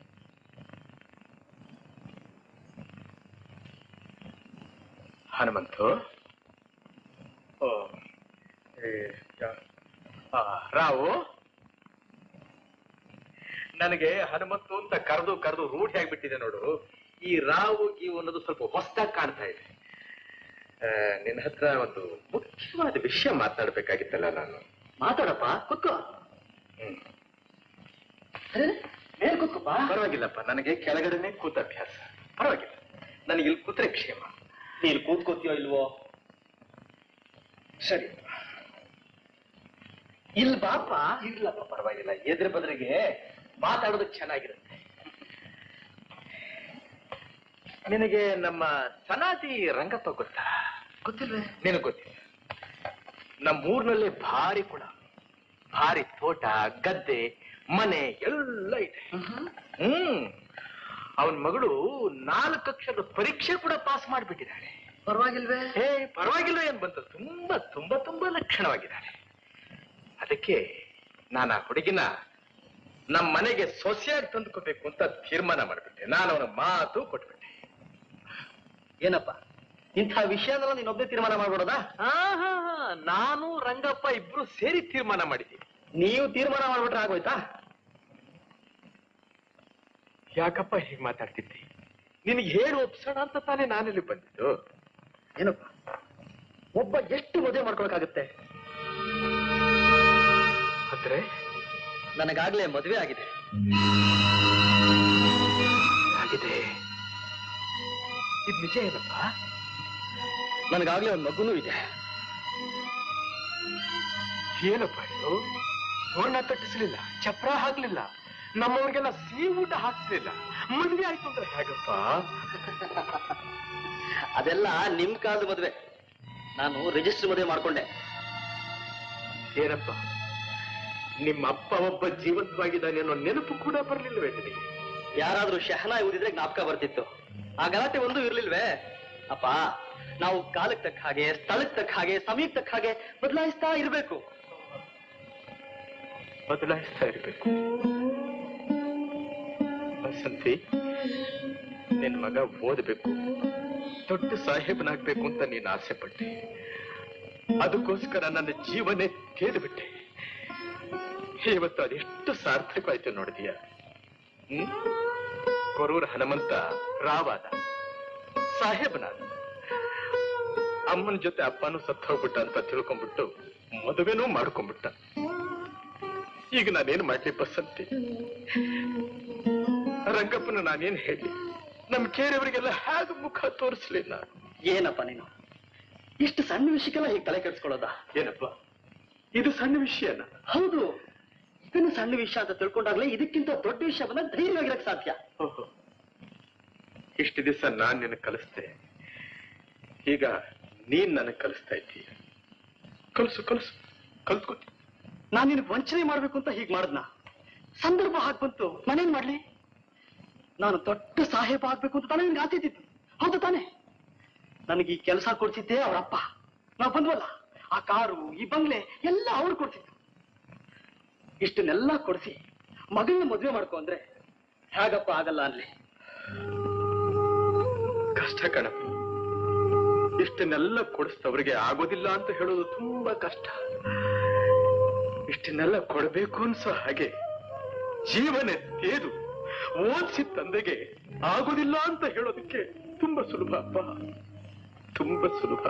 ಹನುಮಂತು ಓ ಏ, ಯಾ- ಆ, ರಾವು ನನಗೆ ಹನುಮಂತು ಅಂತ ಕರೆದು ಕರೆದು ರೂಢಿ ಆಗ್ಬಿಟ್ಟಿದೆ ನೋಡು ಈ ರಾವು ಗೀವು ಅನ್ನೋದು ಸ್ವಲ್ಪ ಹೊಸದಾಗಿ ಕಾಣ್ತಾ ಇದೆ ಆ, ನಿನ್ನ ಹತ್ರ ಒಂದು ಮುಖ್ಯವಾದ ವಿಷಯ ಮಾತಾಡ್ಬೇಕಾಗಿತ್ತಲ್ಲ ನಾನು ಮಾತಾಡಪ್ಪ ಕುತ್ಕೋ ಹ್ಮ್ ಮೇಲ್ ಕುತ್ಕೋಪ್ಪ ಪರವಾಗಿಲ್ಲಪ್ಪ ನನಗೆ ಕೆಳಗಡೆನೆ ಕೂತ ಅಭ್ಯಾಸ ಪರವಾಗಿಲ್ಲ ನನಗೆ ಇಲ್ಲಿ ಕೂತ್ರೆ ಕ್ಷೇಮ ನೀನು ಕೂತ್ಕೋತೀಯೋ ಇಲ್ವೋ ಸರಿ ಇಲ್ಲಿ ಬಾಪ ಇರ್ಲಪ್ಪ ಪರವಾಗಿಲ್ಲ ಎದುರು ಬದ್ರಿಗೆ ಮಾತಾಡೋದು ಚೆನ್ನಾಗಿರುತ್ತೆ ನಿನಗೆ ನಮ್ಮ ಸನಾತಿ ರಂಗಪ್ಪ ಗೊತ್ತಾ ಗೊತ್ತಿಲ್ವೇ ನಿನಗೆ ಗೊತ್ತಿಲ್ಲ ನಮ್ಮ ಊರಿನಲ್ಲಿ ಭಾರಿ ಕುಳ ಭಾರಿ ತೋಟ ಗದ್ದೆ ಮನೆ ಎಲ್ಲ ಇದೆ ಹ್ಮ್ ಅವನ ಮಗಳು ನಾಲ್ಕು ಅಕ್ಷರದ ಪರೀಕ್ಷೆ ಕೂಡ ಪಾಸ್ ಮಾಡಿಬಿಟ್ಟಿದ್ದಾಳೆ ಪರವಾಗಿಲ್ವೇ ಏ ಪರವಾಗಿಲ್ಲ ಏನ್ ಬಂತು ತುಂಬಾ ತುಂಬಾ ತುಂಬಾ ಲಕ್ಷಣವಾಗಿದ್ದಾಳೆ ಅದಕ್ಕೆ ನಾನು ಆ ಹುಡುಗಿನ ನಮ್ಮ ಮನೆಗೆ ಸೊಸೆಯಾಗಿ ತಂದುಕೋಬೇಕು ಅಂತ ತೀರ್ಮಾನ ಮಾಡಿಬಿಟ್ಟೆ ನಾನು ಅವನ ಮಾತು ಕೊಟ್ಬಿಟ್ಟೆ ಏನಪ್ಪ ಇಂಥ ವಿಷಯನೆಲ್ಲ ನೀನೊಬ್ಬೇ ತೀರ್ಮಾನ ಮಾಡ್ಬಿಡೋದಾ ಆಹಾ, ನಾನು ರಂಗಪ್ಪ ಇಬ್ರು ಸೇರಿ ತೀರ್ಮಾನ ಮಾಡಿದ್ದೀವಿ ನೀವು ತೀರ್ಮಾನ ಮಾಡ್ಬಿಟ್ರೆ ಆಗೋಯ್ತಾ ಯಾಕಪ್ಪ ಹೀಗೆ ಮಾತಾಡ್ತಿದ್ದಿ ನಿನಗೆ ಹೇಳಿ ಒಪ್ಸೋಣ ಅಂತ ತಾನೇ ನಾನಿಲ್ಲಿ ಬಂದಿದ್ದು ಏನಪ್ಪ ಒಬ್ಬ ಎಷ್ಟು ಮದುವೆ ಮಾಡ್ಕೊಳಕಾಗುತ್ತೆ ಅಂದ್ರೆ ನನಗಾಗ್ಲೇ ಮದುವೆ ಆಗಿದೆ ಆಗಿದೆ ಇದು ನಿಜ ಏನಪ್ಪ ನನಗಾಗ್ಲೇ ಒಂದು ಮಗುನೂ ಇದೆ ಏನಪ್ಪ ಇದು ತೋರಣ ಕಟ್ಟಿಸ್ಲಿಲ್ಲ ಚಪ್ರ ಹಾಕ್ಲಿಲ್ಲ ನಮ್ಮವ್ರಿಗೆಲ್ಲ ಸಿಹಿ ಊಟ ಹಾಕ್ಸ್ಲಿಲ್ಲ ಮದ್ವೆ ಆಯ್ತು ಅಂದ್ರೆ ಹೇಗಪ್ಪ ಅದೆಲ್ಲ ನಿಮ್ ಕಾಲದ ಮದುವೆ ನಾನು ರಿಜಿಸ್ಟರ್ ಮದುವೆ ಮಾಡ್ಕೊಂಡೆ ಏನಪ್ಪ ನಿಮ್ಮ ಅಪ್ಪ ಒಬ್ಬ ಜೀವಂತವಾಗಿದ್ದಾನೆ ಅನ್ನೋ ನೆನಪು ಕೂಡ ಬರ್ಲಿಲ್ವೇ ನಿನಗೆ ಯಾರಾದ್ರೂ ಶಹನ ಊದಿದ್ರೆ ಜ್ಞಾಪಕ ಬರ್ತಿತ್ತು ಆ ಗಲಾಟೆ ಒಂದು ಇರ್ಲಿಲ್ವೇ ಅಪ್ಪ ನಾವು ಕಾಲಕ್ಕೆ ತಕ್ಕ ಹಾಗೆ ಸ್ಥಳಕ್ಕೆ ತಕ್ಕ ಹಾಗೆ ಸಮಯಕ್ಕೆ ತಕ್ಕ ಹಾಗೆ ಬದಲಾಯಿಸ್ತಾ ಇರ್ಬೇಕು ಬದಲಾಯಿಸ್ತಾ ಇರ್ಬೇಕು ಬಸಂತಿ ನಿನ್ ಮಗ ಓದಬೇಕು ದೊಡ್ಡ ಸಾಹೇಬನಾಗ್ಬೇಕು ಅಂತ ನೀನ್ ಆಸೆ ಪಟ್ಟೆ ಅದಕ್ಕೋಸ್ಕರ ನನ್ನ ಜೀವನೇ ಕೇಳಿಬಿಟ್ಟೆ ಇವತ್ತು ಅದೆಷ್ಟು ಸಾರ್ಥಕವಾಯ್ತು ನೋಡಿದೀಯ ಹ್ಮ್ ಕೊರೂರ್ ಹನುಮಂತ ರಾವಾದ ಸಾಹೇಬನಾದ ಅಮ್ಮನ ಜೊತೆ ಅಪ್ಪನೂ ಸತ್ತು ಹೋಗ್ಬಿಟ್ಟ ಅಂತ ತಿಳ್ಕೊಂಡ್ಬಿಟ್ಟು ಮದುವೆನೂ ಮಾಡ್ಕೊಂಡ್ಬಿಟ್ಟ ಈಗ ನಾನೇನ್ ಮಾಡ್ಲಿ ಬಸಂತಿ ರಂಗಪ್ಪನ ನಾನೇನ್ ಹೇಳಿ ನಮ್ ಕೇರಿಯವರಿಗೆಲ್ಲ ಹೇಗೆ ಮುಖ ತೋರಿಸ್ಲಿ ನಾನು ಏನಪ್ಪ ನೀನು ಇಷ್ಟು ಸಣ್ಣ ವಿಷಯಕ್ಕೆಲ್ಲ ಹೀಗೆ ತಲೆ ಕೆಡಿಸ್ಕೊಳ್ಳೋದ ಏನಪ್ಪ ಇದು ಸಣ್ಣ ವಿಷಯನ ಹೌದು ಇದನ್ನು ಸಣ್ಣ ವಿಷಯ ಅಂತ ತಿಳ್ಕೊಂಡಾಗ್ಲೇ ಇದಕ್ಕಿಂತ ದೊಡ್ಡ ವಿಷಯ ಬಂದಾಗ ಧೈರ್ಯವಾಗಿರಕ್ ಸಾಧ್ಯ ಓಹೋ. ಇಷ್ಟು ದಿವಸ ನಾನ್ ನಿನಗೆ ಕಲಿಸ್ದೆ ಈಗ ನೀನ್ ನನಗ್ ಕಲಿಸ್ತಾ ಇದ್ದೀಯ ಕಲಿಸು ಕಲಿಸು ಕಲ್ತ್ಕೊ ನಾನು ನಿನಗೆ ವಂಚನೆ ಮಾಡ್ಬೇಕು ಅಂತ ಹೀಗ್ ಮಾಡದ್ನ ಸಂದರ್ಭ ಹಾಕ್ ಬಂತು ನಾನೇನ್ ಮಾಡ್ಲಿ ನಾನು ದೊಡ್ಡ ಸಾಹೇಬ ಆಗ್ಬೇಕು ಅಂತ ತಾನೇ ನಿನ್ಗೆ ಆಸೆ ಇದ್ದಿದ್ದು ಹೌದು ತಾನೇ ನನಗೆ ಈ ಕೆಲಸ ಕೊಡ್ಸಿದ್ದೆ ಅವ್ರ ಅಪ್ಪ ನಾವು ಬಂದ್ವಲ್ಲ ಆ ಕಾರು ಈ ಬಂಗ್ಲೆ ಎಲ್ಲ ಅವ್ರು ಕೊಡ್ಸಿದ್ದು ಇಷ್ಟನ್ನೆಲ್ಲ ಕೊಡಿಸಿ ಮಗಳನ್ನ ಮದುವೆ ಮಾಡ್ಕೊ ಅಂದ್ರೆ ಹೇಗಪ್ಪ ಆಗಲ್ಲ ಅನ್ಲಿ ಕಷ್ಟ ಕಣಪ್ಪ ಇಷ್ಟನ್ನೆಲ್ಲ ಕೊಡಿಸ್ತವ್ರಿಗೆ ಆಗೋದಿಲ್ಲ ಅಂತ ಹೇಳೋದು ತುಂಬಾ ಕಷ್ಟ ಇಷ್ಟನ್ನೆಲ್ಲ ಕೊಡಬೇಕು ಅನ್ಸೋ ಹಾಗೆ ಜೀವನ ತೇದು ಓದಿಸಿ ತಂದೆಗೆ ಆಗೋದಿಲ್ಲ ಅಂತ ಹೇಳೋದಕ್ಕೆ ತುಂಬಾ ಸುಲಭ ಅಪ್ಪ ತುಂಬಾ ಸುಲಭ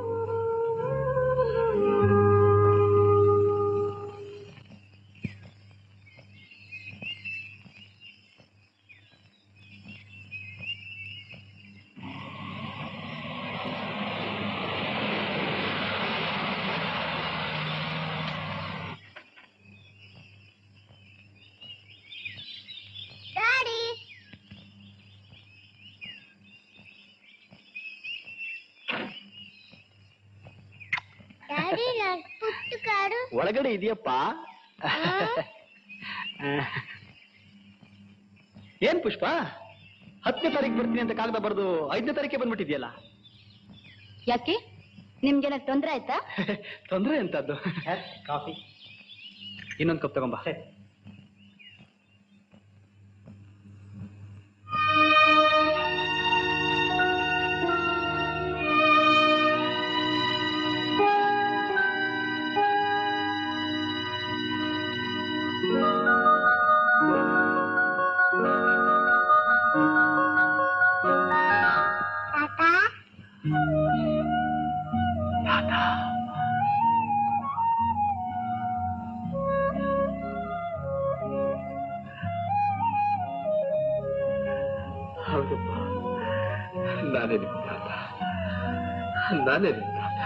ಡ್ಯಾಡಿ ಡ್ಯಾಡಿ ನನ್ನ ಪುಟ್ಟ ಕಾರು ಒಳಗಡೆ ಇದೆಯಪ್ಪ ಏನ್ ಪುಷ್ಪ ಹತ್ತನೇ ತಾರೀಕು ಬರ್ತೀನಿ ಅಂತ ಕಾಗದ ಬರೆದು ಐದನೇ ತಾರೀಕೆ ಬಂದ್ಬಿಟ್ಟಿದ್ಯಲ್ಲ ಯಾಕೆ ನಿಮ್ಗೇನ ತೊಂದ್ರೆ ಆಯ್ತಾ ತೊಂದ್ರೆ ಎಂತದ್ದು ಕಾಫಿ ಇನ್ನೊಂದು ಕಪ್ ತಗೊಂಬ ಹೌದಪ್ಪ ನಾನೇ ನಿಮ್ ತಾತ ನಾನೇ ನಿಮ್ ತಾತ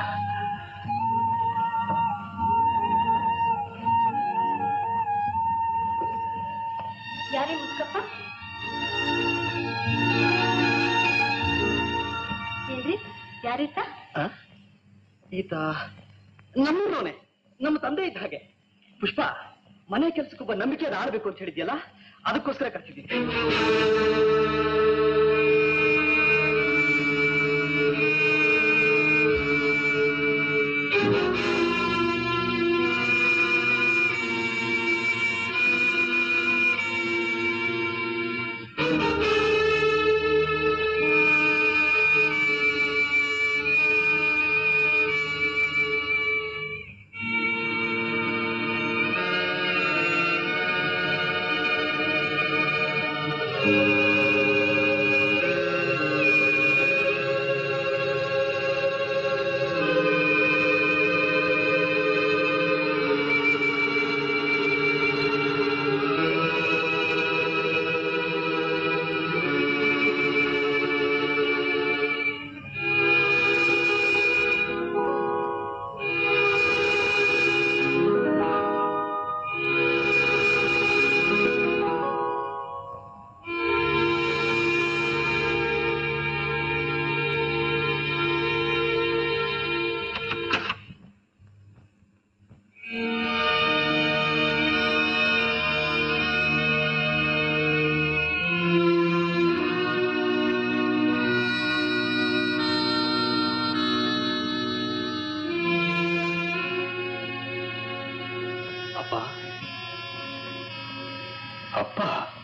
ಯಾರೇ ಮುಸ್ಕಪ್ಪ ಏನ್ರಿ ಯಾರೀತ ಈತ ನಮ್ಮೂರವನೇ ನಮ್ಮ ತಂದೆ ಇದ್ದ ಹಾಗೆ ಪುಷ್ಪ ಮನೆ ಕೆಲ್ಸಕ್ಕೊಬ್ಬ ನಂಬಿಕೆ ಆಡ್ಬೇಕು ಅಂತ ಹೇಳಿದ್ಯಲ್ಲ ಅದಕ್ಕೋಸ್ಕರ ಕರ್ಸಿದ್ದೀನಿ ಆ ಅಪ್ಪ ಅಪ್ಪ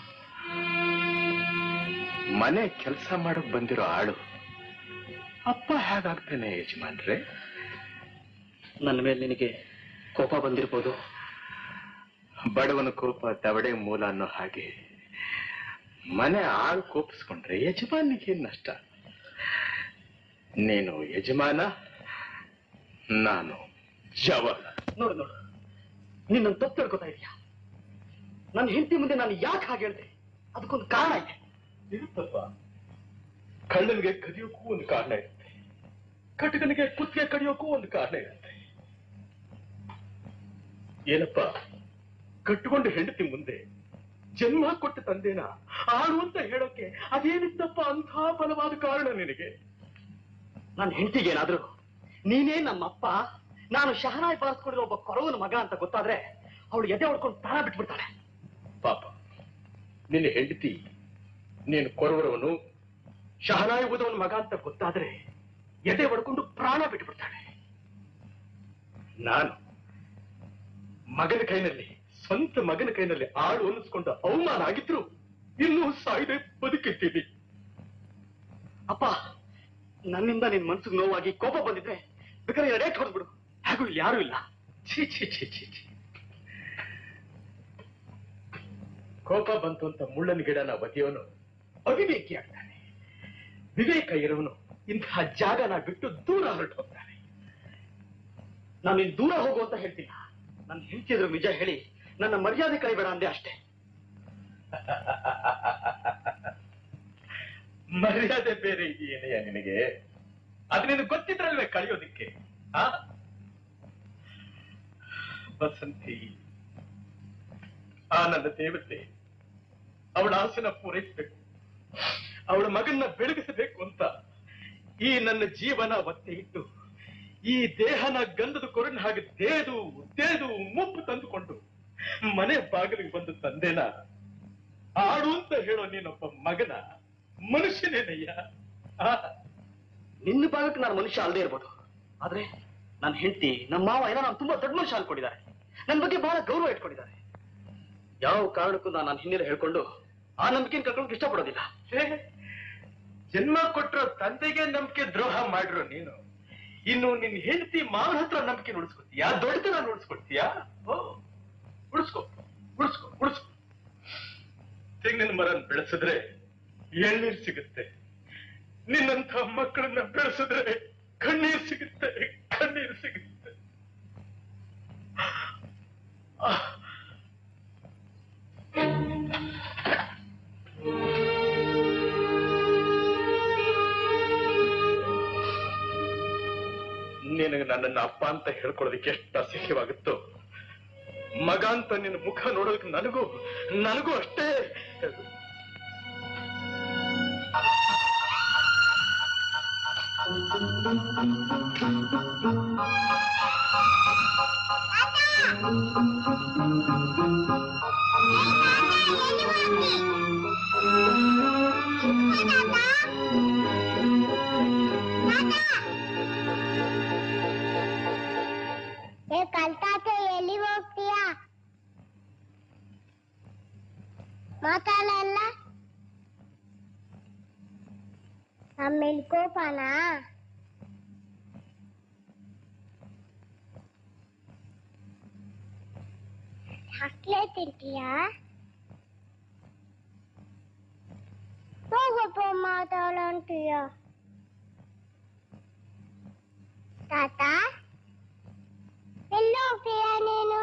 ಮನೆ ಕೆಲಸ ಮಾಡಕ್ ಬಂದಿರೋ ಆಳು ಅಪ್ಪ ಹೇಗಾಗ್ತಾನೆ ಯಜಮಾನ್ರೆ ನನ್ನ ಮೇಲೆ ನಿನಗೆ ಕೋಪ ಬಂದಿರ್ಬೋದು ಬಡವನ ಕೋಪ ದವಡೆ ಮೂಲ ಅನ್ನೋ ಹಾಗೆ ಮನೆ ಆಳು ಕೋಪಿಸ್ಕೊಂಡ್ರೆ ಯಜಮಾನಿಗೆ ನಷ್ಟ ನೀನು ಯಜಮಾನ ನಾನು ಜವಾನ ನೋಡು ನೋಡು ನಿನ್ನ ತಪ್ಪು ತಿಳ್ಕೊತಾ ಇದೀಯಾ ನನ್ನ ಹೆಂಡತಿ ಮುಂದೆ ನಾನು ಯಾಕೆ ಹಾಗೆ ಹೇಳ್ದೆ ಅದಕ್ಕೊಂದು ಕಾರಣ ಇದೆ ಇರುತ್ತಪ್ಪ ಕಳ್ಳನಿಗೆ ಕದಿಯೋಕ್ಕೂ ಒಂದು ಕಾರಣ ಇರುತ್ತೆ ಕಟಕನಿಗೆ ಕುತ್ತಿಗೆ ಕಡಿಯೋಕ್ಕೂ ಒಂದು ಕಾರಣ ಇರುತ್ತೆ ಏನಪ್ಪ ಕಟ್ಟಿಕೊಂಡು ಹೆಂಡತಿ ಮುಂದೆ ಜನ್ಮ ಕೊಟ್ಟ ತಂದೆನ ಆಳು ಅಂತ ಹೇಳೋಕೆ ಅದೇನಿತ್ತಪ್ಪ ಅಂಥ ಬಲವಾದ ಕಾರಣ ನಿನಗೆ ನನ್ನ ಹೆಂಡತಿಗೆ ಏನಾದ್ರು ನೀನೇ ನಮ್ಮಪ್ಪ ನಾನು ಶಹನಾಯ್ ಬಾರಿಸ್ಕೊಂಡಿರೋ ಒಬ್ಬ ಕೊರವನ ಮಗ ಅಂತ ಗೊತ್ತಾದ್ರೆ ಅವಳು ಎದೆ ಹೊಡ್ಕೊಂಡು ಪ್ರಾಣ ಬಿಟ್ಬಿಡ್ತಾಳೆ ಪಾಪ ನಿನ್ನ ಹೆಂಡತಿ ನೀನು ಕೊರವರವನು ಶಹನಾಯಿ ಓದವನ ಮಗ ಅಂತ ಗೊತ್ತಾದ್ರೆ ಎದೆ ಹೊಡ್ಕೊಂಡು ಪ್ರಾಣ ಬಿಟ್ಬಿಡ್ತಾಳೆ ನಾನು ಮಗನ ಕೈನಲ್ಲಿ ಸ್ವಂತ ಮಗನ ಕೈನಲ್ಲಿ ಆಳು ಅನ್ನಿಸ್ಕೊಂಡ ಅವಮಾನ ಆಗಿದ್ರು ಇನ್ನೂ ಸಾಯ್ದೆ ಬದುಕಿರ್ತೀನಿ ಅಪ್ಪ ನನ್ನಿಂದ ನಿನ್ ಮನ್ಸಿಗೆ ನೋವಾಗಿ ಕೋಪ ಬಂದಿದ್ರೆ ಬೇಕಾದ್ರೆ ರೇಟ್ ಹೊಡೆದ್ಬಿಡು ಹಾಗೂ ಇಲ್ಲಿ ಯಾರು ಇಲ್ಲ ಛೀ ಛೀ ಛೀ ಛೀ ಛೀ ಕೋಪ ಬಂತು ಅಂತ ಮುಳ್ಳನ ಗಿಡನ ಬದಿಯವನು ಅವಿವೇಕಿ ಆಗ್ತಾನೆ ವಿವೇಕ ಇರೋನು ಇಂತಹ ಜಾಗನ ಬಿಟ್ಟು ದೂರ ಹೊರಟು ಹೋಗ್ತಾನೆ ನಾನು ನಿನ್ ದೂರ ಹೋಗು ಅಂತ ಹೇಳ್ತಿಲ್ಲ ನನ್ನ ಹೆಂಡತಿ ಎದುರು ನಿಜ ಹೇಳಿ ನನ್ನ ಮರ್ಯಾದೆ ಕೈಬೇಡ ಅಂದೆ ಅಷ್ಟೇ ಮರ್ಯಾದೆ ಬೇರೆ ಇದೆಯೇನೆಯ ನಿನಗೆ ಅದು ನಿನಗೆ ಗೊತ್ತಿದ್ರಲ್ವೇ ಕಳಿಯೋದಿಕ್ಕೆ ಆ ಬಸಂತಿ ಆ ನನ್ನ ದೇವತೆ ಅವಳ ಆಸೆನ ಪೂರೈಸಬೇಕು ಅವಳ ಮಗನ್ನ ಬೆಳಗಿಸಬೇಕು ಅಂತ ಈ ನನ್ನ ಜೀವನ ಒತ್ತೆ ಇಟ್ಟು ಈ ದೇಹನ ಗಂಧದ ಕೊರನ ಹಾಗೆ ದೇದು ದೇದು ಮುಪ್ಪು ತಂದುಕೊಂಡು ಮನೆ ಬಾಗಿಲಿಗೆ ಬಂದು ತಂದೆನ ಆಡು ಅಂತ ಹೇಳೋ ನೀನೊಬ್ಬ ಮಗನ ಮನುಷ್ಯನೇನಯ್ಯ ಆ? ನಿನ್ನ ಭಾಗಕ್ಕೆ ನಾನು ಮನುಷ್ಯ ಅಲ್ಲದೆ ಇರ್ಬೋದು ಆದ್ರೆ ನನ್ನ ಹೆಂಡತಿ ನಮ್ಮ ಮಾವ ಏನೋ ನಾನು ತುಂಬಾ ದೊಡ್ಡ ಮನುಷ್ಯ ಅನ್ಕೊಂಡಿದ್ದಾರೆ ನನ್ನ ಬಗ್ಗೆ ಬಹಳ ಗೌರವ ಇಟ್ಕೊಂಡಿದ್ದಾರೆ ಯಾವ ಕಾರಣಕ್ಕೂ ನಾನು ನನ್ನ ಹಿನ್ನೆಲೆ ಹೇಳ್ಕೊಂಡು ಆ ನಂಬಿಕೆನ ಕಳ್ಕೊಂಡು ಇಷ್ಟಪಡೋದಿಲ್ಲ ಛೇ, ಜನ್ಮ ಕೊಟ್ಟಿರೋ ತಂದೆಗೆ ನಂಬಿಕೆ ದ್ರೋಹ ಮಾಡಿರೋ ನೀನು ಇನ್ನು ನಿನ್ ಹೆಂಡತಿ ಮಾವನ ಹತ್ರ ನಂಬಿಕೆ ಉಳಿಸ್ಕೊತೀಯಾ ದೊಡ್ಡತನ ಉಳಿಸ್ಕೊಡ್ತೀಯಾ ಓ ಉಳಿಸ್ಕೊ ಉಳಿಸ್ಕೊ ಉಳಿಸ್ಕೊ ತೆಂಗಿನ ಮರನ್ ಬೆಳೆಸಿದ್ರೆ ಎಳ್ನೀರ್ ಸಿಗುತ್ತೆ ನಿನ್ನಂಥ ಮಕ್ಕಳನ್ನ ಬೆಳೆಸಿದ್ರೆ ಕಣ್ಣೀರ್ ಸಿಗುತ್ತೆ ಕಣ್ಣೀರ್ ಸಿಗುತ್ತೆ ಆ. ನಿನಗೆ ನನ್ನನ್ನ ಅಪ್ಪ ಅಂತ ಹೇಳ್ಕೊಳ್ಳೋದಕ್ಕೆ ಎಷ್ಟು ಅಸಹ್ಯವಾಗುತ್ತೋ ಮಗ ಅಂತ ನಿನ್ನ ಮುಖ ನೋಡೋದಕ್ಕೆ ನನಗೂ ನನಗೂ ಅಷ್ಟೇ ಏ ಕಲ್ತಾತೆ ಎಲ್ಲಿ ಹೋಗ್ತೀಯಾ ಮಾತಾಡಲ್ಲ ಆಮೇಲೆ ಕೋಪನಾ ಹಕ್ಲೆ ತಿಂತೀಯಾ ಹೋಗಪ್ಪ ಮಾತಾಡಂತೀಯ ತಾತ ಎಲ್ಲಿ ಹೋಗ್ತೀಯಾ ನೀನು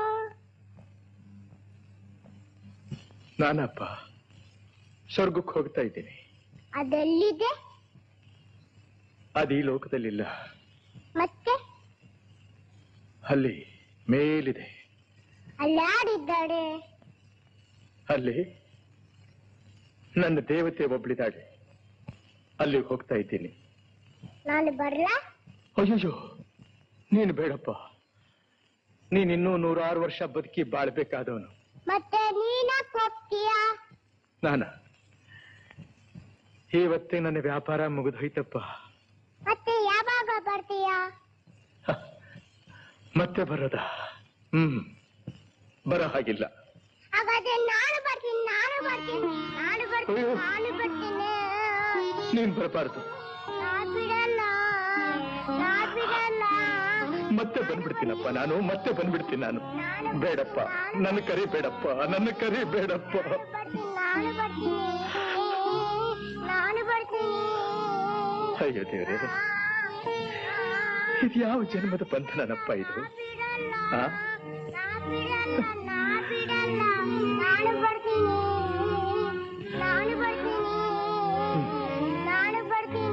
ನಾನಪ್ಪ ಸ್ವರ್ಗಕ್ಕೆ ಹೋಗ್ತಾ ಇದ್ದೀನಿ ಅದೆಲ್ಲಿದೆ ಅದು ಈ ಲೋಕದಲ್ಲಿಲ್ಲ ಮತ್ತೆ ಅಲ್ಲಿ ಮೇಲಿದೆ ಅಲ್ಲಿ ಯಾರಿದ್ದಾರೆ ಅಲ್ಲಿ ನನ್ನ ದೇವತೆ ಒಬ್ಳಿದಾಳೆ ಅಲ್ಲಿ ಹೋಗ್ತಾ ಇದ್ದೀನಿ ನಾನು ಬರ್ಲಾ ಅಯ್ಯೋ ನೀನು ಬೇಡಪ್ಪ ನೀನ್ ಇನ್ನೂ ನೂರಾರು ವರ್ಷ ಬದುಕಿ ಬಾಳ್ಬೇಕಾದವನು ಮತ್ತೆ ನೀನಕ್ ಹೋಗ್ತೀಯಾ ನಾನ ಇವತ್ತೇ ನನ್ನ ವ್ಯಾಪಾರ ಮುಗಿದೋಯ್ತಪ್ಪ ಮತ್ತೆ ಯಾವಾಗ ಬರ್ತೀಯಾ ಮತ್ತೆ ಬರೋದ ಹ್ಮ್ ಬರೋ ಹಾಗಿಲ್ಲ ಹಾಗಾದ್ರೆ ನಾನು ಬರ್ತೀನಿ ನಾನು ಬರ್ತೀನಿ ನಾನು ಬರ್ತೀನಿ ಅಯ್ಯೋ. ನಾನು ಬರ್ತೀನಿ ನೀನ್ ಬರಬಾರ್ದು ನಾ ಬಿಡಲ್ಲ ನಾ ಬಿಡಲ್ಲ ಮತ್ತೆ ಬಂದ್ಬಿಡ್ತೀನಪ್ಪ ನಾನು ಮತ್ತೆ ಬಂದ್ಬಿಡ್ತೀನಿ ನಾನು ಬೇಡಪ್ಪ ನನ್ನ ಕರಿ ಬೇಡಪ್ಪ ನನ್ನ ಕರಿ ಬೇಡಪ್ಪ ಬರ್ತೀನಿ ನಾನು ಬರ್ತೀನಿ ನಾನು ಬರ್ತೀನಿ ಅಯ್ಯೋ ದೇವ್ರೆ ಇದು ಯಾವ ಜನ್ಮದ ಬಂಧನನಪ್ಪ ಇದು ಆ ನಾ ಬಿಡಲ್ಲ ನಾ ಬಿಡಲ್ಲ ನಾನು ಬರ್ತೀನಿ ನಾನು ಬರ್ತೀನಿ ನಾನು ಬರ್ತೀನಿ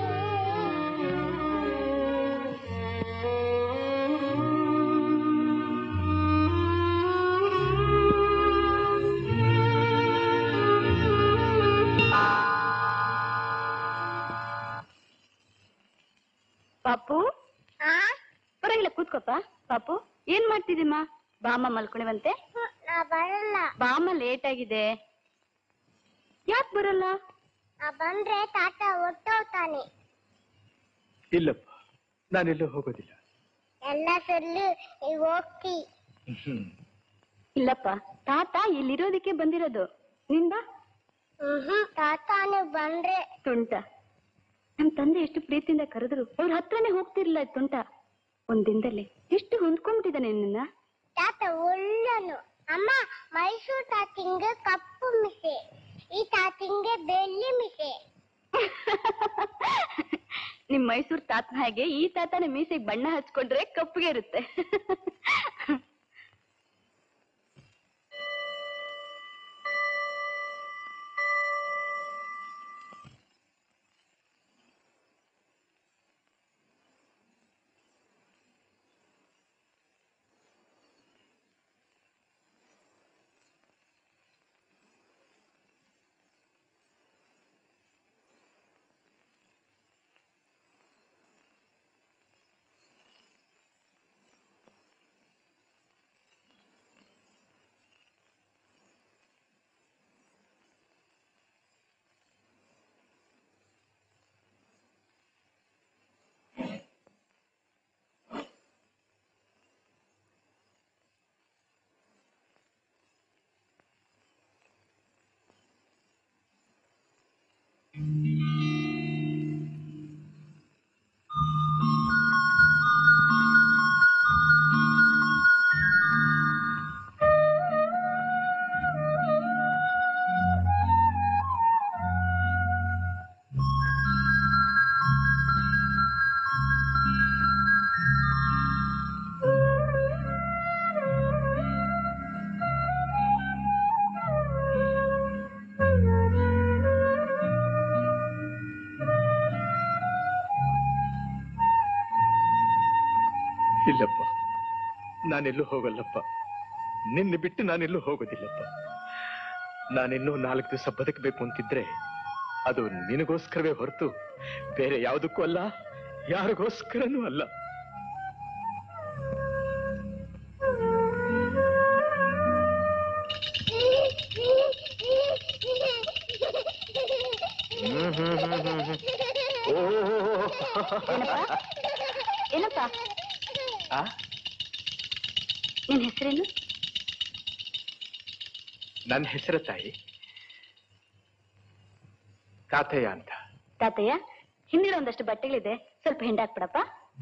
ಪಾಪು ಪರವಾಗಿಲ್ಲ ಕೂತ್ಕೋಪ ಪಾಪು ಏನ್ ಮಾಡ್ತಿದ್ದೀಮ್ಮ ಬಾಮ್ಮ ಮಲ್ಕೊಳಿವಂತೆ ನಾ ಬರಲ್ಲ ಬಾಮ್ಮ ಲೇಟ್ ಆಗಿದೆ ಯಾಕೆ ಬರಲ್ಲ ನಾ ಬಂದ್ರೆ ತಾತ ಹೊಟ್ಟೋಗ್ತಾನೆ ಇಲ್ಲಪ್ಪ ನಾನೆಲ್ಲೂ ಹೋಗೋದಿಲ್ಲ ಎಲ್ಲ ಸರಿ ನೀವು ಹೋಗ್ತಿ ಹ್ಮ್ ಇಲ್ಲಪ್ಪ ತಾತ ಇಲ್ಲಿರೋದಕ್ಕೆ ಬಂದಿರೋದು ನಿನ್ ಬಾ ಹ್ಮ್ ತಾತಾನು ಬಂದ್ರೆ ತುಂಟ ನಮ್ ತಂದೆ ಎಷ್ಟು ಪ್ರೀತಿಯಿಂದ ಕರೆದ್ರು ಅವ್ರ ಹತ್ರನೇ ಹೋಗ್ತಿರ್ಲಿಲ್ಲ ಈ ತುಂಟ ಒಂದ್ ದಿನದಲ್ಲಿ ಎಷ್ಟು ಹೊಂದ್ಕೊಂಡ್ಬಿಟ್ಟಿದ್ದಾನೆ ನಿನ್ನ ತಾತ ಒಳ್ಳನು ಅಮ್ಮ ಮೈಸೂರು ತಾತಿಂಗೆ ಕಪ್ಪು ಮಿಸೆ ಈ ತಾತಿಂಗೆ ಬೆಳ್ಳಿ ಮಿಸೆ ನಿಮ್ ಮೈಸೂರ್ ತಾತನ ಹಾಗೆ ಈ ತಾತನ ಮೀಸೆಗೆ ಬಣ್ಣ ಹಚ್ಕೊಂಡ್ರೆ ಕಪ್ಪಗೆ ಇರುತ್ತೆ ಇಲ್ಲಪ್ಪ ನಾನೆಲ್ಲೂ ಹೋಗಲ್ಲಪ್ಪ ನಿನ್ನ ಬಿಟ್ಟು ನಾನೆಲ್ಲೂ ಹೋಗೋದಿಲ್ಲಪ್ಪ ನಾನಿನ್ನೂ ನಾಲ್ಕು ದಿವಸ ಬದುಕಬೇಕು ಅಂತಿದ್ರೆ ಅದು ನಿನಗೋಸ್ಕರವೇ ಹೊರತು ಬೇರೆ ಯಾವುದಕ್ಕೂ ಅಲ್ಲ ಯಾರಿಗೋಸ್ಕರನೂ ಅಲ್ಲ ಹ್ಮ್ ಹ್ಮ್ ಹ್ಮ್ ಹ್ಮ್ ಹ್ಮ್. ಓ ಏನಪ್ಪ ಆ? ನಿನ್ ಹೆಸರೇನು ನನ್ನ ಹೆಸರು ತಾಯಿ ತಾತಯ್ಯ ಅಂತ ತಾತಯ್ಯ ಹಿಂದಿರೋ ಒಂದಷ್ಟು ಬಟ್ಟೆಗಳಿದೆ ಸ್ವಲ್ಪ ಹಿಂಡಾಕ್ಬಿಡಪ್ಪ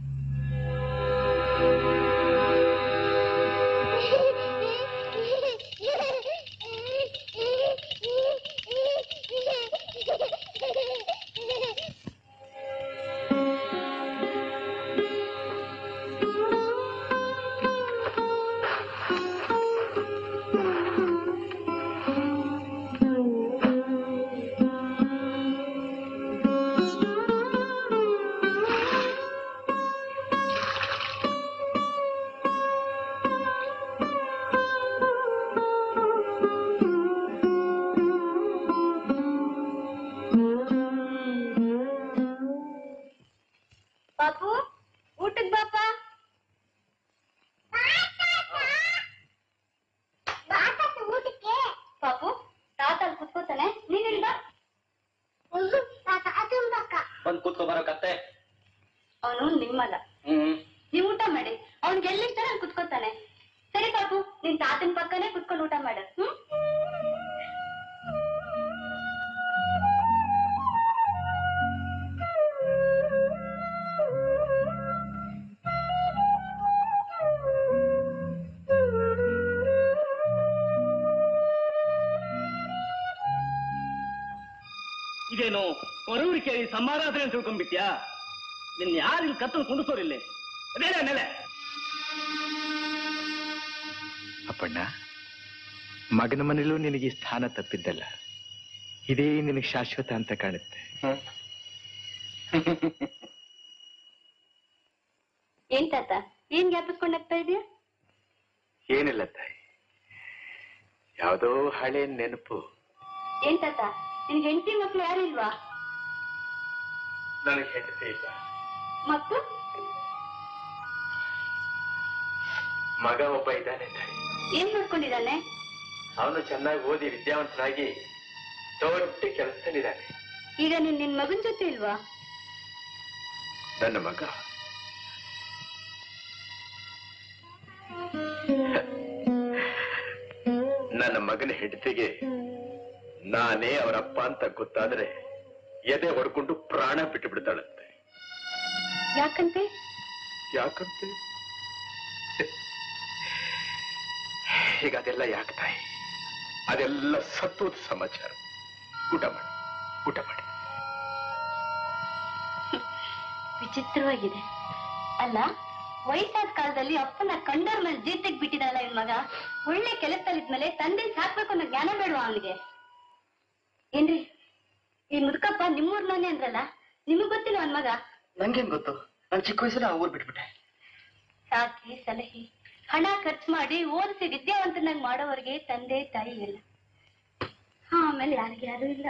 ಪಾಪು ಊಟಕ್ ಬಾಪ ಊಟಕ್ಕೆ ಪಾಪು ತಾತ ಅಲ್ಲಿ ಕುತ್ಕೋತಾನೆ ನೀನ್ ಇಲ್ಲಿ ಬಾ ತಾತ ಅದುಂಬಕ್ಕ ಬಂದ್ ಕೂತ್ಕೊ ಬರೋ ಕತ್ತೆ ಅವನು ನಿಮ್ಮಲ್ಲ ಹ್ಮ್ ನೀವ್ ಊಟ ಮಾಡಿ ಅವ್ನಿಗೆ ಎಲ್ಲಿರ್ತಾನೆ ಅಲ್ಲಿ ಕುತ್ಕೋತಾನೆ ಸರಿ ಪಾಪು ನಿನ್ ತಾತನ ಪಕ್ಕನೇ ಕುತ್ಕೊಂಡು ಊಟ ಮಾಡು ಹ್ಮ್ ಇದೇನು ಹೊರೂರಿ ಕೇಳಿ ಸಮಾರಾಧನೆ ಅಂತ ತಿಳ್ಕೊಂಡ್ಬಿಟ್ಯಾ ನಿನ್ ಯಾರು ಇಲ್ಲಿ ಕತ್ತಲು ಕುಂಡಿಸೋರಿಲ್ಲೇ ಮೇಲೆ ಮೇಲೆ ಅಪ್ಪಣ್ಣ ಮಗನ ಮನೇಲೂ ನಿನಗೆ ಈ ಸ್ಥಾನ ತಪ್ಪಿದ್ದಲ್ಲ ಇದೇ ನಿನಗೆ ಶಾಶ್ವತ ಅಂತ ಕಾಣುತ್ತೆ ಏನ್ ತಾತ ಏನ್ ಜ್ಞಾಪಿಸ್ಕೊಂಡ್ ಹೋಗ್ತಾ ಇದೀಯ ಏನಿಲ್ಲ ತಾಯಿ ಯಾವುದೋ ಹಳೆ ನೆನಪು ಏನ್ ತಾತ ನಿನ್ ಹೆಂಡತಿ ಮಕ್ಳು ಯಾರು ಇಲ್ವಾ ನನಗೆ ಹೆಂಡತಿ ಇಲ್ಲ ಮತ್ತು ಮಗ ಒಬ್ಬ ಇದ್ದಾನೆ ತಾಯಿ ಏನ್ ಮಾಡ್ಕೊಂಡಿದ್ದಾನೆ ಅವನು ಚೆನ್ನಾಗಿ ಓದಿ ವಿದ್ಯಾವಂತನಾಗಿ ದೊಡ್ಡ ಕೆಲಸದಲ್ಲಿದ್ದಾನೆ ಈಗ ನೀನ್ ನಿನ್ ಮಗನ್ ಜೊತೆ ಇಲ್ವಾ ನನ್ನ ಮಗ ನನ್ನ ಮಗನ ಹೆಂಡತಿಗೆ ನಾನೇ ಅವರಪ್ಪ ಅಂತ ಗೊತ್ತಾದ್ರೆ ಎದೆ ಹೊಡ್ಕೊಂಡು ಪ್ರಾಣ ಬಿಟ್ಟು ಬಿಡ್ತಾಳಂತೆ ಯಾಕಂತೆ ಯಾಕಂತೆ ಈಗ ಅದೆಲ್ಲ ಯಾಕೆ ತಾಯಿ ಅದೆಲ್ಲ ಸತ್ತೋದ ಸಮಾಚಾರ ಊಟ ಮಾಡಿ ಊಟ ಮಾಡಿ ವಿಚಿತ್ರವಾಗಿದೆ ಅಲ್ಲ ವಯಸ್ಸಾದ ಕಾಲದಲ್ಲಿ ಅಪ್ಪನ ಕಂಡೋರ್ ಮೇಲೆ ಜೀತೆಗ್ ಬಿಟ್ಟಿದಲ್ಲ ಇವ್ ಮಗ ಒಳ್ಳೆ ಕೆಲಸದಲ್ಲಿದ್ಮೇಲೆ ತಂದೆ ಸಾಕ್ಬೇಕು ಅನ್ನೋ ಜ್ಞಾನ ಬೇಡವಾ ಅವನಿಗೆ ಏನ್ರಿ ಈ ಮುದುಕಪ್ಪ ನಿಮ್ಮೂರ್ನವನೇ ಅಂದ್ರಲ್ಲ ನಿಮಗ್ ಗೊತ್ತಿಲ್ಲ ಅವನ್ ಮಗ ನಂಗೇನ್ ಗೊತ್ತು ನಾನು ಚಿಕ್ಕ ವಯಸ್ಸಲ್ಲಿ ಆ ಊರ್ ಬಿಟ್ಬಿಟ್ಟೆ ಸಾಕಿ ಸಲಹೆ ಹಣ ಖರ್ಚು ಮಾಡಿ ಓದಿಸಿ ವಿದ್ಯಾವಂತನಾಗಿ ಮಾಡೋವರಿಗೆ ತಂದೆ ತಾಯಿ ಇಲ್ಲ ಆಮೇಲೆ ಯಾರಿಗೆ ಯಾರು ಇಲ್ಲ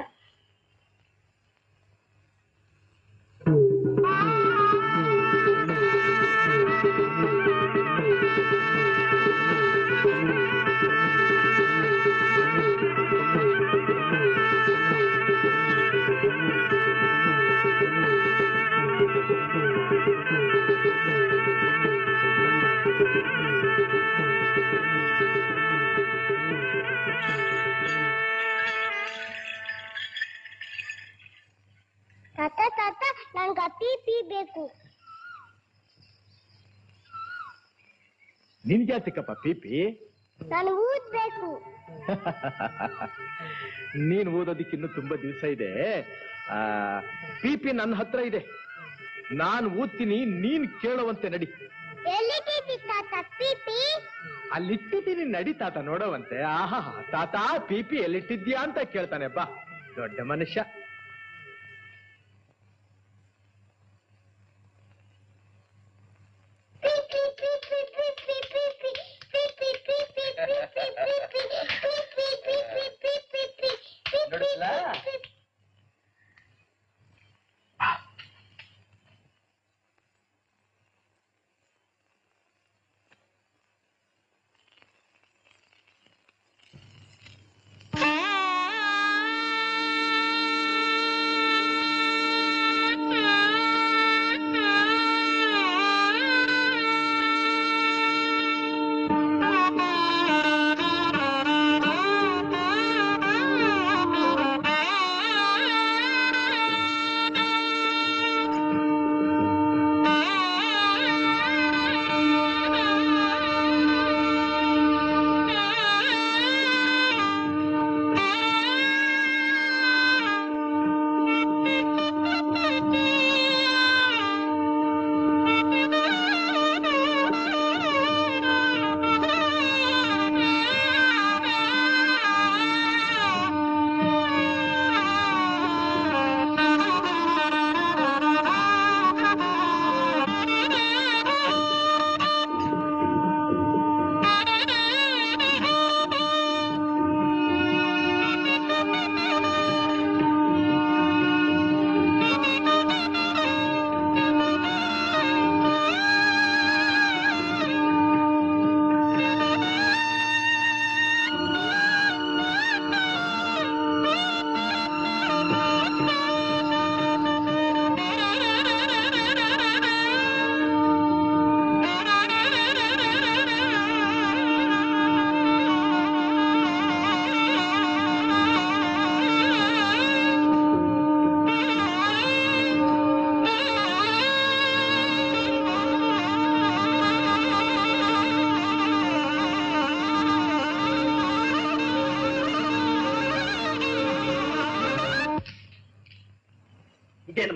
ತಾತ ತಾತ ನಂಗ ಪೀ ಪೀ ಬೇಕು ನಿನ್ಗೆ ಚಿಕ್ಕಪ್ಪ ಪಿಪಿ ನಾನು ಊದ್ಬೇಕು ನೀನ್ ಓದೋದಿಕ್ಕೆ ಇನ್ನು ತುಂಬಾ ದಿವಸ ಇದೆ ಆ ಪಿಪಿ ನನ್ನ ಹತ್ರ ಇದೆ ನಾನ್ ಓದ್ತೀನಿ ನೀನ್ ಕೇಳುವಂತೆ ನಡಿ ಎಲ್ಲಿದ್ದೀವಿ ತಾತ ಪೀ ಪೀ ಅಲ್ಲಿಟ್ಟಿದ್ದೀನಿ ನಡಿ ತಾತ ನೋಡವಂತೆ ಆಹಾ ತಾತ ಪಿಪಿ ಎಲ್ಲಿಟ್ಟಿದ್ಯಾ ಅಂತ ಕೇಳ್ತಾನೆ ಬಾ ದೊಡ್ಡ ಮನುಷ್ಯ ಆ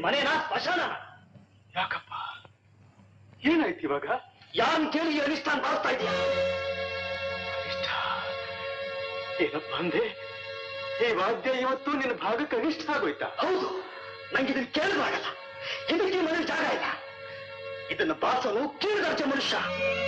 ಮನೇನಾ ಸ್ಮಶಾನ ಯಾಕಪ್ಪ ಏನಾಯ್ತು ಇವಾಗ ಯಾರನ್ನ ಕೇಳಿ ಈ ಅನಿಷ್ಠಾನ ಮಾಡ್ತಾ ಇದೀಯ ಏನಪ್ಪ ಅಂದೆ ಈ ವಾದ್ಯ ಇವತ್ತು ನಿನ್ನ ಭಾಗಕ್ಕೆ ಅನಿಷ್ಟ ಆಗೋಯ್ತಾ ಹೌದು ನಂಗೆ ಇದನ್ನ ಕೇಳಲಾಗಲ್ಲ ಇದಕ್ಕೆ ಈ ಮನೇಲಿ ಜಾಗ ಇಲ್ಲ ಇದನ್ನ ಬಾಸನು ಕೀಳು ದರ್ಜೆ ಮನುಷ್ಯ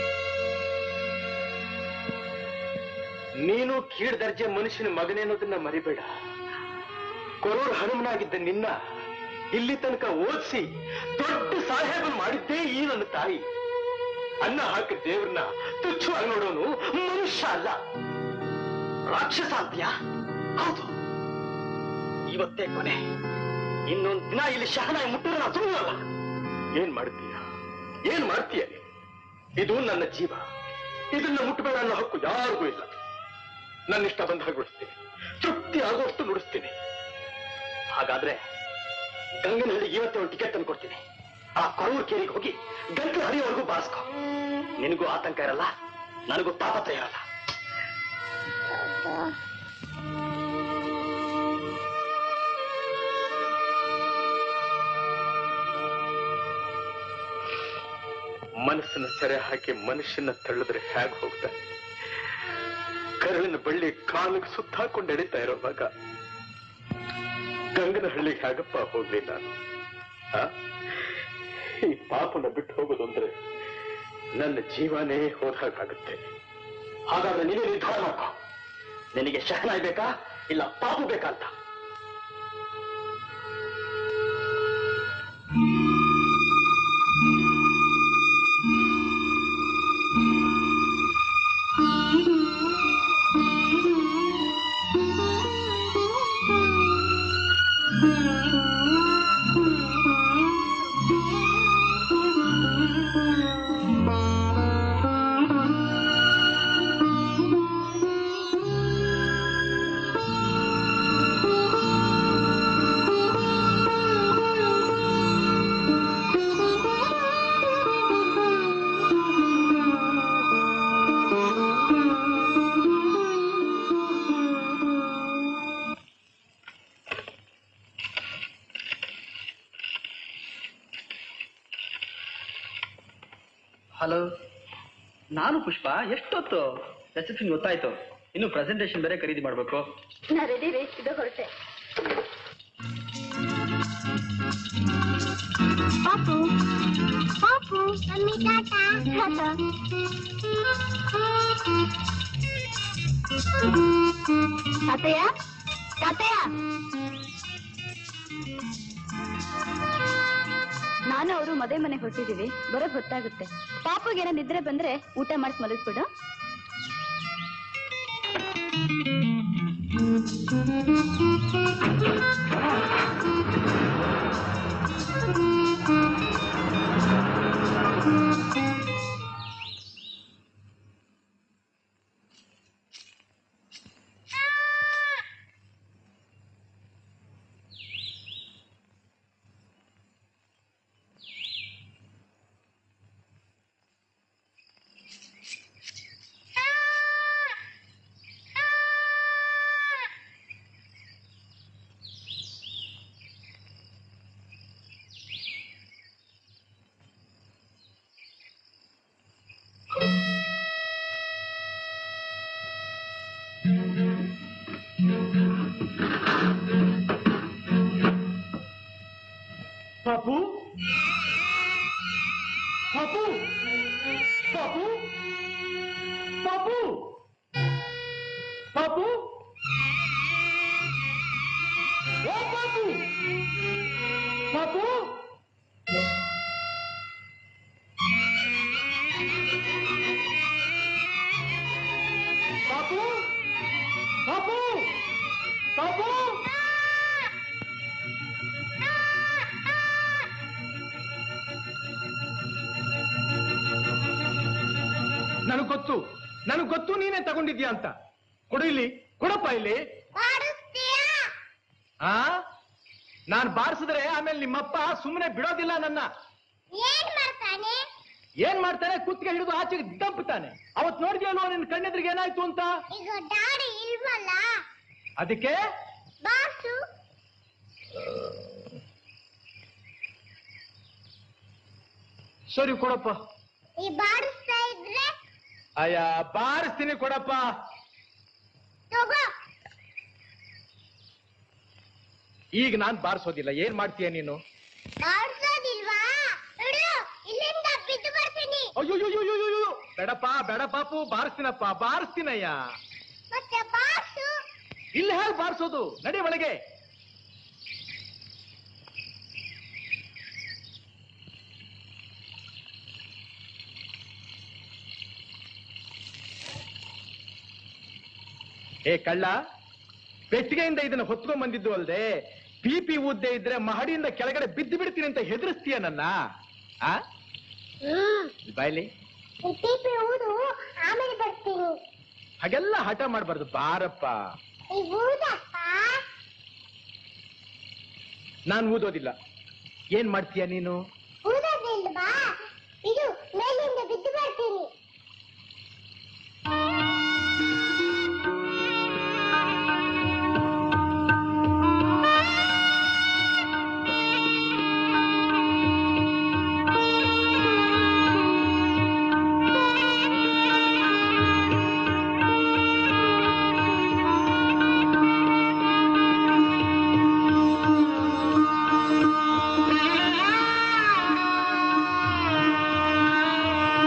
ನೀನು ಕೀಳ್ ದರ್ಜೆ ಮನುಷ್ಯನ ಮಗನೇನೋದನ್ನ ಮರಿಬೇಡ ಕೊರೋರ್ ಹನುಮನಾಗಿದ್ದ ನಿನ್ನ ಇಲ್ಲಿ ತನಕ ಓದಿಸಿ ದೊಡ್ಡ ಸಾಹೇಬನ್ ಮಾಡಿದ್ದೇ ಈ ನನ್ನ ತಾಯಿ ಅನ್ನ ಹಾಕಿ ದೇವ್ರನ್ನ ತುಚ್ಛವಾಗಿ ನೋಡೋನು ಮನುಷ್ಯ ಅಲ್ಲ ರಾಕ್ಷಸ ಅಂತ್ಯ ಹೌದು ಇವತ್ತೇ ಕೊನೆ ಇನ್ನೊಂದ್ ದಿನ ಇಲ್ಲಿ ಶಹನಾಯಿ ಮುಟ್ಟಿದ್ರೆ ನಾ ಸುಮ್ಮನಲ್ಲ ಏನ್ ಮಾಡ್ತೀಯ ಏನ್ ಮಾಡ್ತೀಯ ನೀನು? ಇದು ನನ್ನ ಜೀವ ಇದನ್ನ ಮುಟ್ಟಬೇಡ ಅನ್ನೋ ಹಕ್ಕು ಯಾರಿಗೂ ಇಲ್ಲ ನನ್ನ ಇಷ್ಟ ಬಂದ ಹಾಗೆ ಉಳಿಸ್ತೀನಿ ತೃಪ್ತಿ ಆಗುವಷ್ಟು ನುಡಿಸ್ತೀನಿ ಹಾಗಾದ್ರೆ ಗಂಗನಹಳ್ಳಿಗೆ ಇವತ್ತೇ ಒಂದು ಟಿಕೆಟ್ ತಂದು ಕೊಡ್ತೀನಿ ಆ ಕೊರೂರು ಕೇರಿಗೆ ಹೋಗಿ ಗಂಟಲು ಹರಿಯೋವರೆಗೂ ಬಾರಿಸ್ಕೊ ನಿನಗೂ ಆತಂಕ ಇರಲ್ಲ ನನಗೂ ತಾಪತ್ರ ಇರಲ್ಲ ಮನಸ್ಸನ್ನ ಸೆರೆ ಹಾಕಿ ಮನುಷ್ಯನ ತಳ್ಳಿದ್ರೆ ಹೇಗೆ ಹೋಗ್ತಾನೆ ಕರಳಿನ ಬಳ್ಳಿ ಕಾಲಿಗೆ ಸುತ್ತಾಕೊಂಡು ಎಳಿತಾ ಇರೋವಾಗ ಗಂಗನ ಹಳ್ಳಿಗೆ ಹೇಗಪ್ಪ ಹೋಗ್ಲಿ ನಾನು ಆ? ಈ ಪಾಪನ ಬಿಟ್ಟು ಹೋಗೋದು ಅಂದ್ರೆ ನನ್ನ ಜೀವನೇ ಹೋದಾಗುತ್ತೆ ಹಾಗಾದ್ರೆ ನೀನೇ ನಿರ್ಧಾರ ಮಾಡ್ಕೊ ನಿನಗೆ ಶಹನಾಯ್ ಬೇಕಾ ಇಲ್ಲ ಪಾಪು ಬೇಕಾ ಅಂತ ಹಲೋ ನಾನು ಪುಷ್ಪ ಎಷ್ಟೊತ್ತು ರಿಸೆಪ್ಷನ್ ಗೊತ್ತಾಯ್ತು ಇನ್ನು ಪ್ರೆಸೆಂಟೇಶನ್ ಬೇರೆ ಖರೀದಿ ಮಾಡ್ಬೇಕು ನಾ ರೆಡಿ ರೀ ಇದು ಹೊರಟೆ ಪಾಪು ಪಾಪು ಮಮ್ಮಿ ಟಾಟಾ ಟಾಟಾ ತಾತಯ್ಯ ತಾತಯ್ಯ ನಾನು ಅವರು ಮದುವೆ ಮನೆಗೆ ಹೊರಟಿದೀವಿ ಬರೋದ್ ಹೊತ್ತಾಗುತ್ತೆ ಪಾಪುಗೆ ಏನೋ ನಿದ್ರೆ ಬಂದ್ರೆ ಊಟ ಮಾಡಿಸಿ ಮಲಗಿಸ್ಬಿಡು ಪಾಪು ಪಾಪು ಪಾಪು ಪಾಪು ಪಾಪು ಓ ಪಾಪು ಪಾಪು ಪಾಪು ಪಾಪು ಪಾಪು ನನಗ್ ಗೊತ್ತು ನನಗ್ ಗೊತ್ತು ನೀನೇ ತಗೊಂಡಿದ್ಯಾ ಅಂತ ಕೊಡು ಇಲ್ಲಿ ಕೊಡಪ್ಪ ಇಲ್ಲಿ ಆ ನಾನ್ ಬಾರಿಸಿದ್ರೆ ಆಮೇಲೆ ನಿಮ್ಮಪ್ಪ ಸುಮ್ಮನೆ ಬಿಡೋದಿಲ್ಲ ನನ್ನ ಏನ್ ಮಾಡ್ತಾನೆ ಏನ್ ಮಾಡ್ತಾನೆ ಕುತ್ತಿಗೆ ಹಿಡಿದು ಆಚೆಗೆ ದಂಪುತ್ತಾನೆ ಅವತ್ ನೋಡಿದ್ಯಲ್ವ ನಿನ್ ಕಣ್ಣೆದ್ರಿಗೆ ಏನಾಯ್ತು ಅಂತ ಈಗ ಡ್ಯಾಡಿ ಇಲ್ವಲ್ಲ ಅದಕ್ಕೆ ಬಾಸು ಸರಿ ಕೊಡಪ್ಪ ಈ ಬಾರಿಸ್ತಾ ಇದ್ರೆ ಅಯ್ಯ ಬಾರಿಸ್ತೀನಿ ಕೊಡಪ್ಪ ತಗೋ ಈಗ ನಾನ್ ಬಾರಿಸೋದಿಲ್ಲ ಏನ್ ಮಾಡ್ತೀಯ ನೀನು ಬಾರಿಸೋದಿಲ್ವಾ ಇಡು ಇಲ್ಲಿಂದ ಬಿದ್ದು ಬರ್ತೀನಿ ಅಯ್ಯೋ ಬೇಡಪ್ಪ ಬೇಡ ಪಾಪು ಬಾರಿಸ್ತೀನಪ್ಪ ಬಾರಿಸ್ತೀನಯ್ಯ ಮತ್ತೆ ಬಾರ್ಸು ಇಲ್ಲಿ ಹೇಗೆ ಬಾರಿಸೋದು ನಡಿ ಒಳಗೆ ಏ ಕಳ್ಳ ಪೆಟ್ಟಿಗೆಯಿಂದ ಇದನ್ನ ಹೊತ್ಕೊಂಡ್ ಬಂದಿದ್ದು ಅಲ್ದೆ ಪಿ ಪಿ ಊದ್ದೆ ಇದ್ರೆ ಮಹಡಿಯಿಂದ ಕೆಳಗಡೆ ಬಿದ್ದು ಬಿಡ್ತೀನಿ ಅಂತ ಹೆದರ್ಸ್ತೀಯ ನನ್ನ ಆ ಹ್ಮ್ ಬಾಯ್ಲಿ ಈ ಟಿಪಿ ಊದು ಆಮೇಲೆ ಬರ್ತೀನಿ ಹಾಗೆಲ್ಲ ಹಠ ಮಾಡ್ಬಾರ್ದು ಬಾರಪ್ಪ ಈ ಊದಪ್ಪ ನಾನ್ ಊದೋದಿಲ್ಲ ಏನ್ ಮಾಡ್ತೀಯ ನೀನು ಊದೋದಿಲ್ವಾ ಇದು ಮೇಲಿಂದ ಬಿದ್ದು ಬರ್ತೀನಿ ಆ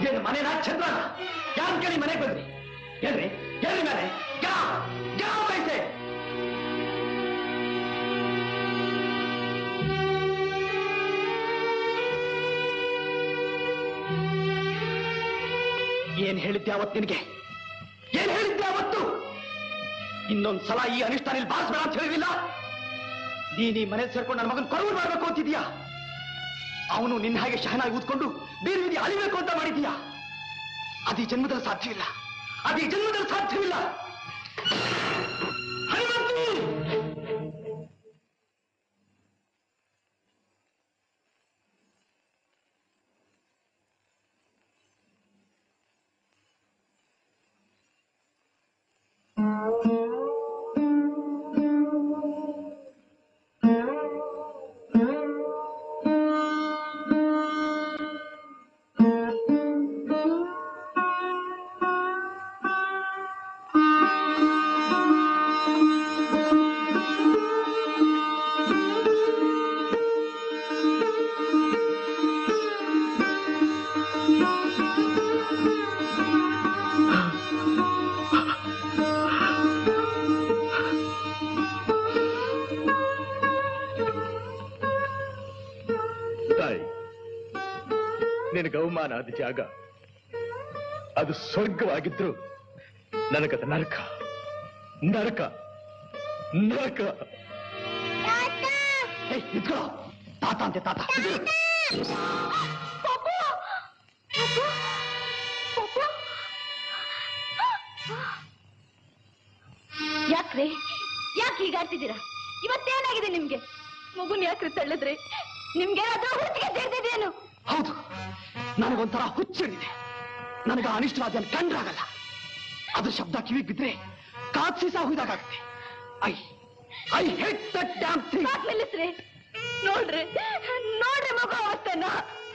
ಇದೇನು ಮನೆನಾ ಚಂದ್ರನ ಯಾರು ಕೇಳಿ ಮನೆಗೆ ಬಂದ್ರಿ ಹೇಳ್ರಿ ಹೇಳ್ರಿ ಮೇಲೆ ಯಾವ ಯಾವ ಪೈಸೆ ಏನ್ ಹೇಳಿದ್ದೆ ಅವತ್ತು ನಿನಗೆ ಏನ್ ಹೇಳಿದ್ದೆ ಅವತ್ತು ಇನ್ನೊಂದ್ ಸಲ ಈ ಅನಿಷ್ಟ ನೀನ್ ಬಾರಿಸ್ಬೇಡ ಅಂತ ಹೇಳಿರಲಿಲ್ಲ ನೀನ್ ಈ ಮನೆ ಸೇರ್ಕೊಂಡು ನನ್ನ ಮಗನ್ ಕೊರವು ಮಾಡ್ಬೇಕು ಅಂತಿದ್ಯಾ ಅವನು ನಿನ್ನ ಹಾಗೆ ಶಹನಾಗಿ ಊದ್ಕೊಂಡು ಬೇರೆ ಬೀದಿ ಅಳಿಬೇಕು ಅಂತ ಮಾಡಿದ್ಯಾ ಅದೇ ಜನ್ಮದಲ್ಲಿ ಸಾಧ್ಯವಿಲ್ಲ ಅದೇ ಜನ್ಮದಲ್ಲಿ ಸಾಧ್ಯವಿಲ್ಲ ಹನುಮಂತು ತಾಯಿ ನಿನಗೆ ಅವಮಾನ ಆದ ಜಾಗ ಅದು ಸ್ವರ್ಗವಾಗಿದ್ರು ನನಗದು ನರಕ ನರಕ ನರಕ ಏಯ್, ನಿಂತ್ಕೋ. ತಾತ ಅಂತೆ ತಾತ ಯಾಕ್ರಿ ಯಾಕೆ ಹೀಗಾಡ್ತಿದ್ದೀರಾ ಇವತ್ತೇನಾಗಿದೆ ನಿಮ್ಗೆ ಮಗುನ್ ಯಾಕ್ರಿ ತಳ್ಳಿದ್ರಿ ನಿಮ್ಗೇನಾದ್ರೂ ಹುಚ್ಚಿಗೆ ಸೇರ್ತಿದೇನು ಹೌದು ನನಗೊಂಥರ ಹುಚ್ಚಿಡಿದೆ ನನಗೆ ಆ ಅನಿಷ್ಟವಾದ ಕಂಡ್ರಾಗಲ್ಲ ಅದು ಶಬ್ದ ಕಿವಿಗೆ ಬಿದ್ರೆ ಕಾತ್ಸಿಸ ಹುಯ್ದಾಗತ್ತೆ I I hate that damn thing ಸಾಕ್ ನಿಲ್ಲಿಸ್ರಿ ನೋಡ್ರಿ ನೋಡ್ರಿ ಮಗು ಅವಸ್ಥೆನ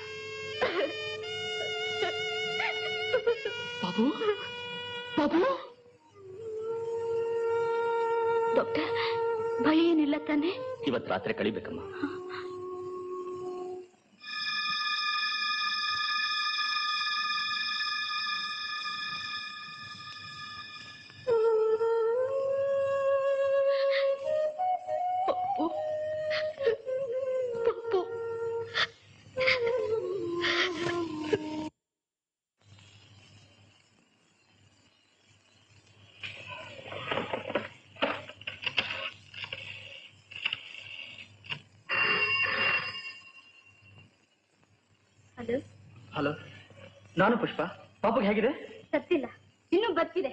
ಬಾಬು ಬಾಬು ಡಾಕ್ಟರ್ ಭಯ ಏನಿಲ್ಲ ತಾನೆ ಇವತ್ತು ರಾತ್ರಿ ಕಳಿಬೇಕಮ್ಮ ಪಪ್ಪು ಪಪ್ಪು ಹಲೋ ಹಲೋ ನಾನು ಪುಷ್ಪ ಪಾಪಗೆ ಹೇಗಿದೆ ಸತ್ತಿಲ್ಲ ಇನ್ನೂ ಬದುಕಿದೆ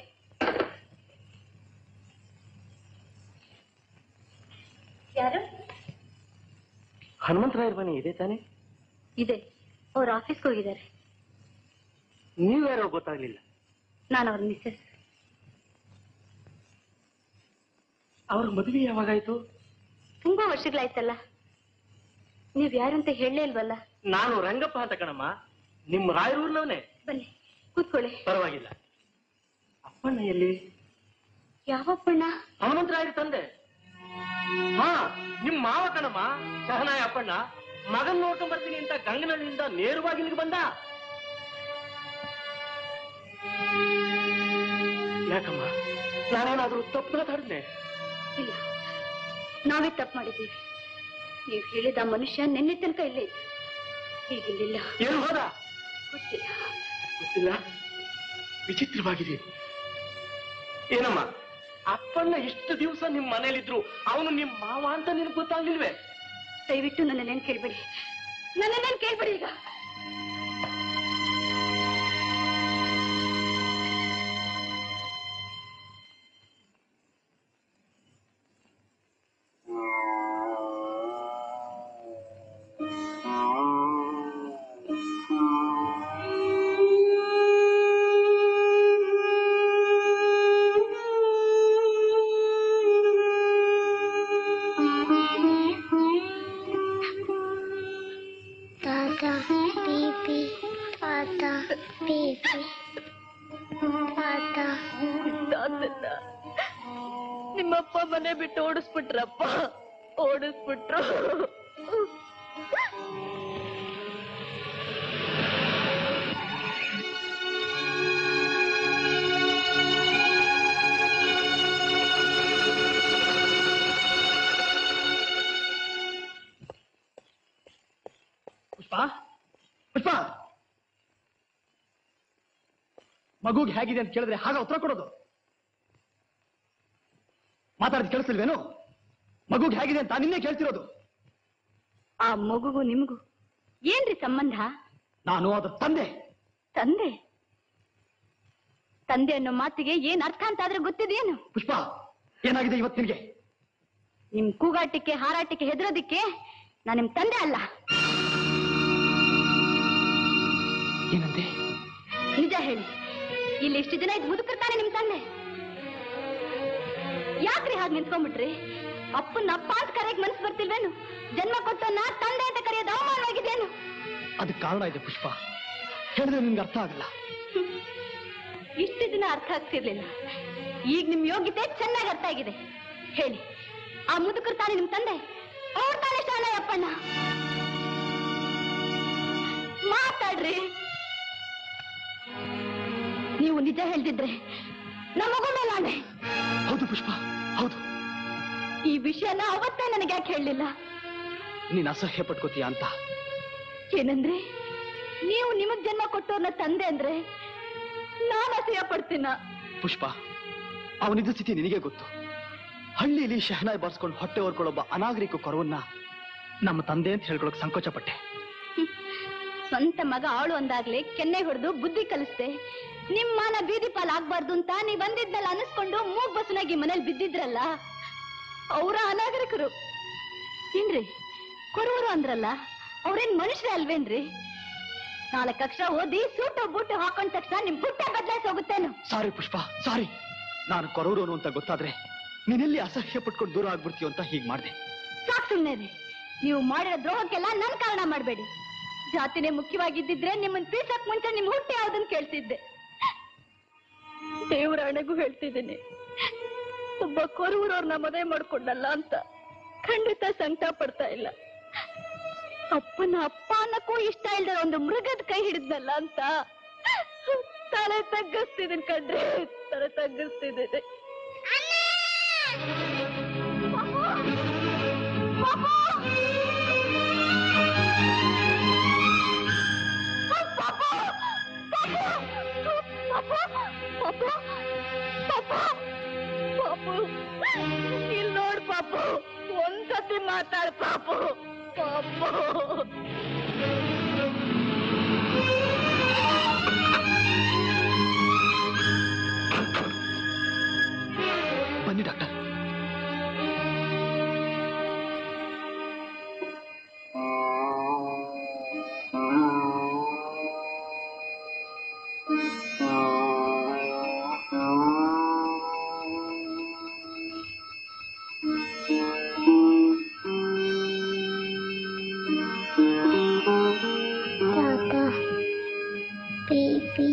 ಯಾರು ಹನುಮಂತರಾಯರ್ ಬನ್ನಿ ಇದೆ ತಾನೆ ಇದೆ ಅವ್ರ ಆಫೀಸ್ಗೆ ಹೋಗಿದ್ದಾರೆ ನೀವ್ಯಾರೋ ಗೊತ್ತಾಗ್ಲಿಲ್ಲ ನಾನು ಅವ್ರ ಮಿಸ್ಸಸ್ ಅವ್ರ ಮದುವೆ ಯಾವಾಗಾಯ್ತು ತುಂಬಾ ವರ್ಷಗಳಾಯ್ತಲ್ಲ ನೀವ್ ಯಾರಂತ ಹೇಳಲೇ ಇಲ್ವಲ್ಲ ನಾನು ರಂಗಪ್ಪ ಅಂತ ಕಣಮ್ಮ ನಿಮ್ಮ ರಾಯರೂರ್ನವನೇ ಬನ್ನಿ ಕೂತ್ಕೊಳ್ಳಿ ಪರವಾಗಿಲ್ಲ ಅಪ್ಪಣ್ಣ ಎಲ್ಲಿ ಯಾವಪ್ಪಣ್ಣ ಹನುಮಂತರಾಯರ್ ತಂದೆ ಹಾ ನಿಮ್ ಮಾವ ಕಣಮ್ಮ ಸಹನಾಯ ಅಪ್ಪಣ್ಣ ಮಗನ್ ನೋಡ್ಕೊಂಡ್ ಬರ್ತೀನಿ ಅಂತ ಗಂಗನಹಳ್ಳಿಯಿಂದ ನೇರವಾಗಿ ಇಲ್ಲಿಗೆ ಬಂದ ಯಾಕಮ್ಮ ನಾನೇನಾದ್ರೂ ತಪ್ಪು ಮಾತಾಡಿದ್ನೆ ಇಲ್ಲ ನಾವೇ ತಪ್ಪು ಮಾಡಿದ್ದೀವಿ ನೀವು ಹೇಳಿದ ಆ ಮನುಷ್ಯ ನಿನ್ನೆ ತನಕ ಇಲ್ಲೇ ಇದ್ದ ಈಗಿಲ್ಲಿಲ್ಲ ಏನು ಹೋದ ಗೊತ್ತಿಲ್ಲ ಗೊತ್ತಿಲ್ಲ ವಿಚಿತ್ರವಾಗಿದೆ ಏನಮ್ಮ ಅಪ್ಪಣ್ಣ ಇಷ್ಟು ದಿವಸ ನಿಮ್ ಮನೇಲಿದ್ರು ಅವನು ನಿಮ್ ಮಾವ ಅಂತ ನಿನಗೆ ಗೊತ್ತಾಗ್ಲಿಲ್ವೇ ದಯವಿಟ್ಟು ನನ್ನೇನು ಕೇಳ್ಬೇಡಿ ನನ್ನೇನು ಕೇಳ್ಬೇಡಿ ಈಗ ತಾತ ಪಿಪಿ ತಾತ ಪಿಪಿ ತಾತ ತಾತನ್ನ ನಿಮ್ಮಪ್ಪ ಮನೆ ಬಿಟ್ಟು ಓಡಿಸ್ಬಿಟ್ರಪ್ಪ ಓಡಿಸ್ಬಿಟ್ರು ಮಗುಗೆ ಹೇಗಿದೆ ಅಂತ ಕೇಳಿದ್ರೆ ಹಾಗೆ ಉತ್ತರ ಕೊಡೋದು ಮಾತಾಡಿದ್ ಕೇಳಿಸ್ತಿಲ್ವೇನು ಮಗುಗೆ ಹೇಗಿದೆ ಅಂತ ನಿನ್ನೆ ಕೇಳ್ತಿರೋದು ಆ ಮಗುಗೂ ನಿಮಗೂ ಏನ್ರಿ ಸಂಬಂಧ ನಾನು ಅದ್ರ ತಂದೆ ತಂದೆ ತಂದೆ ಅನ್ನೋ ಮಾತಿಗೆ ಏನ್ ಅರ್ಥ ಅಂತ ಆದ್ರೆ ಗೊತ್ತಿದೆಯೇನು ಪುಷ್ಪ ಏನಾಗಿದೆ ಇವತ್ತು ನಿನಗೆ ನಿಮ್ ಕೂಗಾಟಕ್ಕೆ ಹಾರಾಟಕ್ಕೆ ಹೆದರೋದಿಕ್ಕೆ ನಾನು ನಿಮ್ ತಂದೆ ಅಲ್ಲ ಏನಂತೆ ನಿಜ ಹೇಳಿ ಇಲ್ಲಿ ಇಷ್ಟು ಜನ ಇದ್ ಮುದುಕಿರ್ತಾನೆ ನಿಮ್ ತಂದೆ ಯಾಕ್ರಿ ಹಾಗೆ ನಿಂತ್ಕೊಂಡ್ಬಿಟ್ರಿ ಅಪ್ಪನ ಅಪ್ಪ ಅಂತ ಕರೆಯಕ್ ಮನ್ಸ್ ಬರ್ತಿಲ್ವೇನು ಜನ್ಮ ಕೊಟ್ಟನ್ನ ತಂದೆ ಅಂತ ಕರೆಯೋದು ಅವಮಾನವಾಗಿದೇನು ಅದಕ್ಕೆ ಕಾರಣ ಇದೆ ಪುಷ್ಪ ಹೇಳಿದ್ರೆ ನಿನ್ಗೆ ಅರ್ಥ ಆಗಲ್ಲ ಇಷ್ಟು ದಿನ ಅರ್ಥ ಆಗ್ತಿರ್ಲಿಲ್ಲ ಈಗ ನಿಮ್ ಯೋಗ್ಯತೆ ಚೆನ್ನಾಗಿ ಅರ್ಥ ಆಗಿದೆ ಹೇಳಿ ಆ ಮುದುಕರು ತಾನೆ ನಿಮ್ ತಂದೆ ಅವ್ರ ತಾನೆ ಶಾಣ ಅಪ್ಪಣ್ಣ ಮಾತಾಡ್ರಿ ನೀವು ನಿಜ ಹೇಳ್ತಿದ್ರೆ ನಮ್ಮ ಮಗು ಮೇಲೆ ಆಣೆ ಹೌದು ಪುಷ್ಪ ಹೌದು ಈ ವಿಷಯನ ಅವತ್ತೇ ನನಗೆ ಯಾಕೆ ಹೇಳಲಿಲ್ಲ ನೀನ್ ಅಸಹ್ಯ ಪಟ್ಕೋತೀಯ ಅಂತ ಏನಂದ್ರೆ ನೀವು ನಿಮಗ್ ಜನ್ಮ ಕೊಟ್ಟವ್ರನ್ನ ತಂದೆ ಅಂದ್ರೆ ನಾನು ಅಸಹ್ಯ ಪಡ್ತೀನ ಪುಷ್ಪ ಅವನಿದ್ದ ಸ್ಥಿತಿ ನಿನಗೆ ಗೊತ್ತು ಹಳ್ಳಿಯಲ್ಲಿ ಶಹನಾಯ್ ಬಾರ್ಸ್ಕೊಂಡು ಹೊಟ್ಟೆ ಹೊರ್ಕೊಳ್ಳೊಬ್ಬ ಅನಾಗರಿಕ ಕೊರವನ್ನ ನಮ್ಮ ತಂದೆ ಅಂತ ಹೇಳ್ಕೊಳಕ್ ಸಂಕೋಚ ಪಟ್ಟೆ ಸ್ವಂತ ಮಗ ಆಳು ಅಂದಾಗ್ಲೇ ಕೆನ್ನೆ ಹೊಡೆದು ಬುದ್ಧಿ ಕಲಿಸ್ದೆ ನಿಮ್ ಮಾನ ಬೀದಿ ಪಾಲ್ ಆಗ್ಬಾರ್ದು ಅಂತ ನೀವ್ ಬಂದಿದ್ನಲ್ಲ ಅನಿಸ್ಕೊಂಡು ಮೂಗ್ ಬಸ್ನಾಗಿ ಮನೇಲಿ ಬಿದ್ದಿದ್ರಲ್ಲ ಅವರ ಅನಾಗರಿಕರು ಏನ್ರಿ ಕೊರವರು ಅಂದ್ರಲ್ಲ ಅವ್ರೇನ್ ಮನುಷ್ಯರೇ ಅಲ್ವೇನ್ರಿ ನಾಲ್ಕು ಅಕ್ಷರ ಓದಿ ಸೂಟು ಬೂಟು ಹಾಕೊಂಡ ತಕ್ಷಣ ನಿಮ್ ಪುಟ್ಟ ಬದಲಾಯಿಸಿ ಹೋಗುತ್ತೇನು ಸಾರಿ ಪುಷ್ಪ ಸಾರಿ ನಾನು ಕೊರವರೋನು ಅಂತ ಗೊತ್ತಾದ್ರೆ ನೀನೆಲ್ಲಿ ಅಸಹ್ಯ ಪಟ್ಕೊಂಡು ದೂರ ಆಗ್ಬಿಡ್ತೀಯ ಅಂತ ಹೀಗ್ ಮಾಡ್ದೆ ಸಾಕ್ ಸುಮ್ನೆ ರೀ ನೀವು ಮಾಡಿರೋ ದ್ರೋಹಕ್ಕೆಲ್ಲ ನನ್ ಕಾರಣ ಮಾಡಬೇಡಿ ಜಾತಿನೇ ಮುಖ್ಯವಾಗಿದ್ದಿದ್ರೆ ನಿಮ್ಮನ್ ಪೀಸಕ್ ಮುಂಚೆ ನಿಮ್ ಹುಟ್ಟಿ ಯಾವ್ದನ್ ಕೇಳ್ತಿದ್ದೆ ದೇವರ ಹಣೆಗೂ ಹೇಳ್ತಿದ್ದೀನಿ ಒಬ್ಬ ಕೊರೂರವ್ರನ್ನ ಮದುವೆ ಮಾಡ್ಕೊಂಡಲ್ಲ ಅಂತ ಖಂಡಿತ ಸಂಕಟ ಪಡ್ತಾ ಇಲ್ಲ ಅಪ್ಪನ ಅಪ್ಪ ಅನ್ನಕ್ಕೂ ಇಷ್ಟ ಇಲ್ದ ಒಂದು ಮೃಗದ ಕೈ ಹಿಡಿದ್ನಲ್ಲ ಅಂತ ತಲೆ ತಗ್ಗಿಸ್ತಿದ್ದೀನಿ ಕಣ್ರಿ ತಲೆ ತಗ್ಗಿಸ್ತಿದ್ದೀನಿ ಪಾಪು ಇಲ್ಲಿ ನೋಡ್ ಪಾಪು ಒಂದ್ಸತಿ ಮಾತಾಡ್ ಪಾಪು ಪಾಪು ಬನ್ನಿ ಡಾಕ್ಟರ್ ತಾತ ಬೇಬಿ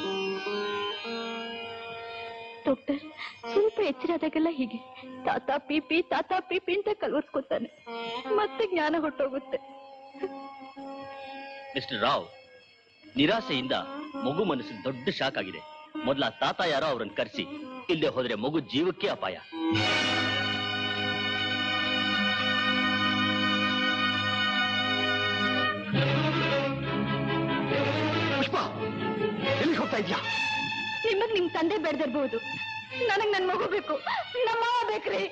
ಡಾಕ್ಟರ್ ಸ್ವಲ್ಪ ಎಚ್ಚರಾದಾಗೆಲ್ಲ ಹೀಗೆ ತಾತ ಪಿಪಿ ತಾತ ಪಿಪಿ ಅಂತ ಕಲ್ವರ್ಸ್ಕೊತಾನೆ ಮತ್ತೆ ಜ್ಞಾನ ಹೊಟ್ಟೋಗುತ್ತೆ ಮಿಸ್ಟರ್ ರಾವ್ ನಿರಾಸೆಯಿಂದ ಮಗು ಮನಸ್ಸಿಗೆ ದೊಡ್ಡ ಶಾಕ್ ಆಗಿದೆ ಮೊದಲ ತಾತ ಯಾರೋ ಅವ್ರನ್ನ ಕರೆಸಿ ಇಲ್ಲದೆ ಹೋದ್ರೆ ಮಗು ಜೀವಕ್ಕೆ ಅಪಾಯ ಪುಷ್ಪ ಎಲ್ಲಿಗೆ ಹೋಗ್ತಾ ಇದ್ಯಾ ನಿಮಗ್ ನಿಮ್ ತಂದೆ ಬೆಳೆದಿರ್ಬಹುದು ನನಗ್ ನನ್ ಮಗು ಬೇಕು ನಮ್ಮ ಮಾವ ಬೇಕ್ರಿ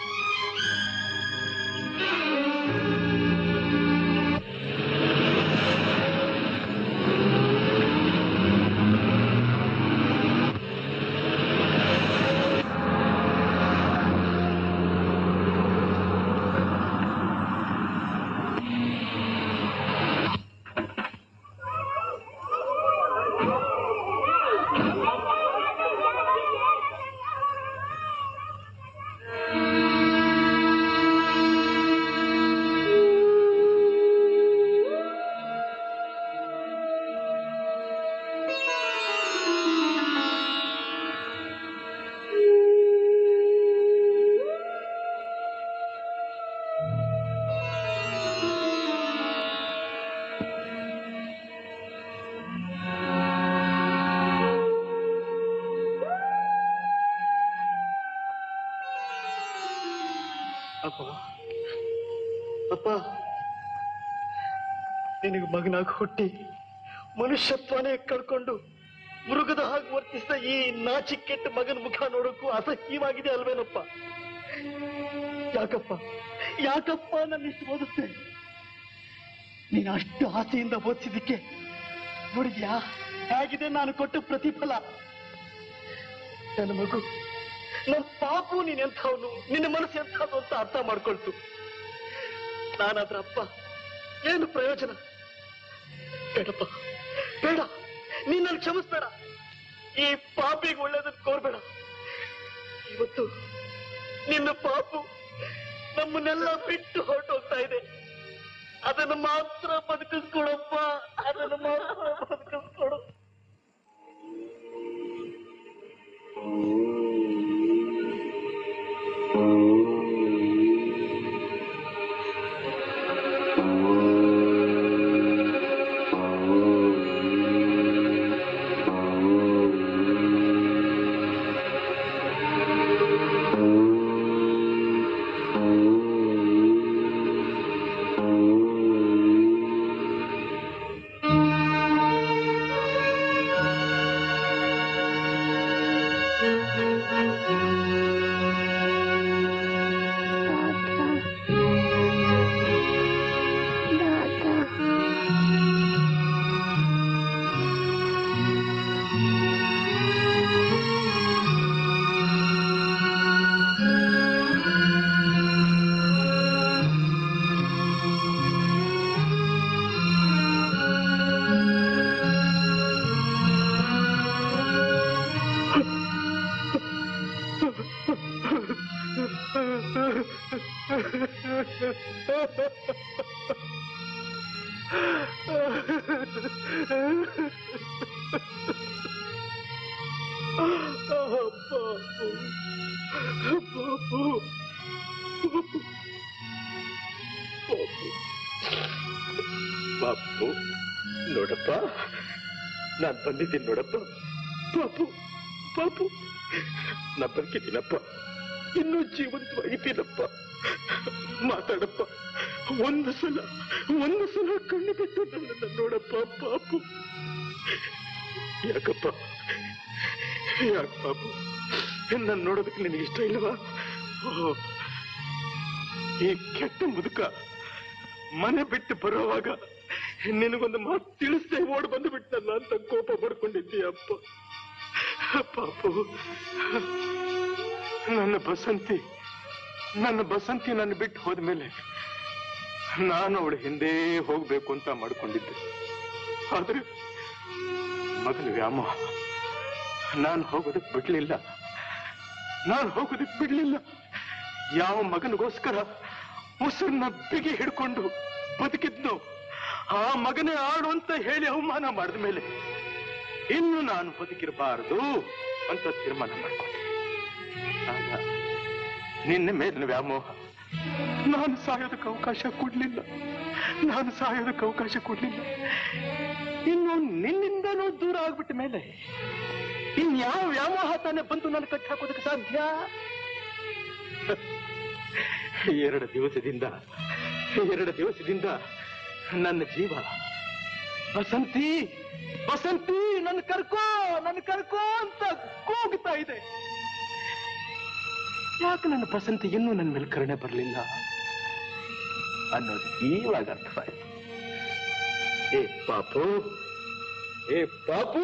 ಅಪ್ಪ ಅಪ್ಪ ನಿನಗೆ ಮಗನಾಗಿ ಹುಟ್ಟಿ ಮನುಷ್ಯತ್ವನೇ ಕಳ್ಕೊಂಡು ಮೃಗದ ಹಾಗೆ ವರ್ತಿಸಿದ ಈ ನಾಚಿಕೆಟ್ಟ ಮಗನ ಮುಖ ನೋಡೋಕ್ಕೂ ಅಸಹ್ಯವಾಗಿದೆ ಅಲ್ವೇನಪ್ಪ ಯಾಕಪ್ಪ ಯಾಕಪ್ಪ ನನ್ನ ಇಷ್ಟು ಓದಿಸ್ತೆ ನೀನು ಅಷ್ಟು ಆಸೆಯಿಂದ ಓದಿಸಿದ್ದಕ್ಕೆ ನೋಡಿದ್ಯಾ ಹೇಗಿದೆ ನಾನು ಕೊಟ್ಟ ಪ್ರತಿಫಲ ನನ್ನ ಮಗು ನನ್ನ ಪಾಪು ನೀನ್ ಎಂಥವನು ನಿನ್ನ ಮನಸ್ಸು ಎಂಥದ್ದು ಅಂತ ಅರ್ಥ ಮಾಡ್ಕೊಳ್ತು ನಾನಾದ್ರ ಅಪ್ಪ ಏನು ಪ್ರಯೋಜನ ಬೇಡಪ್ಪ ಬೇಡ ನೀನ್ ನನ್ನ ಕ್ಷಮಿಸ್ಬೇಡ ಈ ಪಾಪಿಗೆ ಒಳ್ಳೇದನ್ನ ಕೋರ್ಬೇಡ ಇವತ್ತು ನಿನ್ನ ಪಾಪು ನಮ್ಮನ್ನೆಲ್ಲ ಬಿಟ್ಟು ಹೊರಟೋಗ್ತಾ ಇದೆ ಅದನ್ನು ಮಾತ್ರ ಬದುಕಿಸ್ಕೊಡಪ್ಪ ಅದನ್ನು ಮಾತ್ರ ಬದುಕಿಸ್ಕೊಡು ಪಾಪು ನೋಡಪ್ಪ ನಾನ್ ಬಂದಿದ್ದೀನಿ ನೋಡಪ್ಪ ಪಾಪು ಪಾಪು ನಾ ಬರ್ಕಿದ್ದೀನಪ್ಪ ಇನ್ನೂ ಜೀವಂತವಾಗಿದ್ದೀನಪ್ಪ ಮಾತಾಡಪ್ಪ ಒಂದು ಸಲ ಒಂದು ಸಲ ಕಣ್ಣು ಬಿಟ್ಟು ನನ್ನನ್ನು ನೋಡಪ್ಪ ಪಾಪು ಯಾಕಪ್ಪ ಯಾಕೆ ಪಾಪು ನನ್ನ ನೋಡೋದಕ್ಕೆ ನಿನಗೆ ಇಷ್ಟ ಇಲ್ಲವಾ ಓ, ಈ ಕೆಟ್ಟ ಮುದುಕ ಮನೆ ಬಿಟ್ಟು ಬರುವಾಗ ನಿನಗೊಂದು ಮಾತು ತಿಳಿಸ್ದೆ ಓಡ್ ಬಂದು ಬಿಟ್ಟಲ್ಲ ಅಂತ ಕೋಪ ಪಡ್ಕೊಂಡಿದ್ದೀಯಪ್ಪ ಪಾಪು ನನ್ನ ಬಸಂತಿ ನನ್ನ ಬಸಂತಿ ನನ್ನ ಬಿಟ್ಟು ಹೋದ್ಮೇಲೆ ನಾನು ಅವಳ ಹಿಂದೆ ಹೋಗ್ಬೇಕು ಅಂತ ಮಾಡ್ಕೊಂಡಿದ್ದೆ ಆದ್ರೆ ಮಗನ ವ್ಯಾಮೋಹ ನಾನು ಹೋಗೋದಕ್ಕೆ ಬಿಡ್ಲಿಲ್ಲ ನಾನು ಹೋಗೋದಕ್ಕೆ ಬಿಡ್ಲಿಲ್ಲ ಯಾವ ಮಗನಿಗೋಸ್ಕರ ಉಸಿರನ್ನ ಬಿಗಿ ಹಿಡ್ಕೊಂಡು ಬದುಕಿದ್ನು ಆ ಮಗನೇ ಆಡು ಅಂತ ಹೇಳಿ ಅವಮಾನ ಮಾಡಿದ ಮೇಲೆ ಇನ್ನು ನಾನು ಬದುಕಿರಬಾರದು ಅಂತ ತೀರ್ಮಾನ ಮಾಡ್ಕೊಂಡೆ ಆಗ ನಿನ್ನ ಮೇಲಿನ ವ್ಯಾಮೋಹ ನಾನು ಸಾಯೋದಕ್ಕೆ ಅವಕಾಶ ಕೊಡ್ಲಿಲ್ಲ ನಾನು ಸಾಯೋದಕ್ಕೆ ಅವಕಾಶ ಕೊಡ್ಲಿಲ್ಲ ಇನ್ನು ನಿನ್ನಿಂದನೂ ದೂರ ಆಗ್ಬಿಟ್ಟ ಮೇಲೆ ಇನ್ಯಾವ ವ್ಯಾಮೋಹ ತಾನೇ ಬಂದು ನನ್ನ ಕಟ್ಟಿ ಹಾಕೋದಕ್ಕೆ ಸಾಧ್ಯ ಎರಡು ದಿವಸದಿಂದ ಎರಡು ದಿವಸದಿಂದ ನನ್ನ ಜೀವ ಬಸಂತಿ ಬಸಂತಿ ನನ್ನ ಕರ್ಕೋ ನನ್ನ ಕರ್ಕೋ ಅಂತ ಕೂಗ್ತಾ ಇದೆ ಯಾಕೆ ನನ್ನ ಬಸಂತಿ ಇನ್ನೂ ನನ್ನ ಮೇಲೆ ಕರುಣೆ ಬರಲಿಲ್ಲ ಅನ್ನೋದು ಇವಾಗ ಅರ್ಥವಾಯ್ತು ಏ ಪಾಪು ಏ ಪಾಪು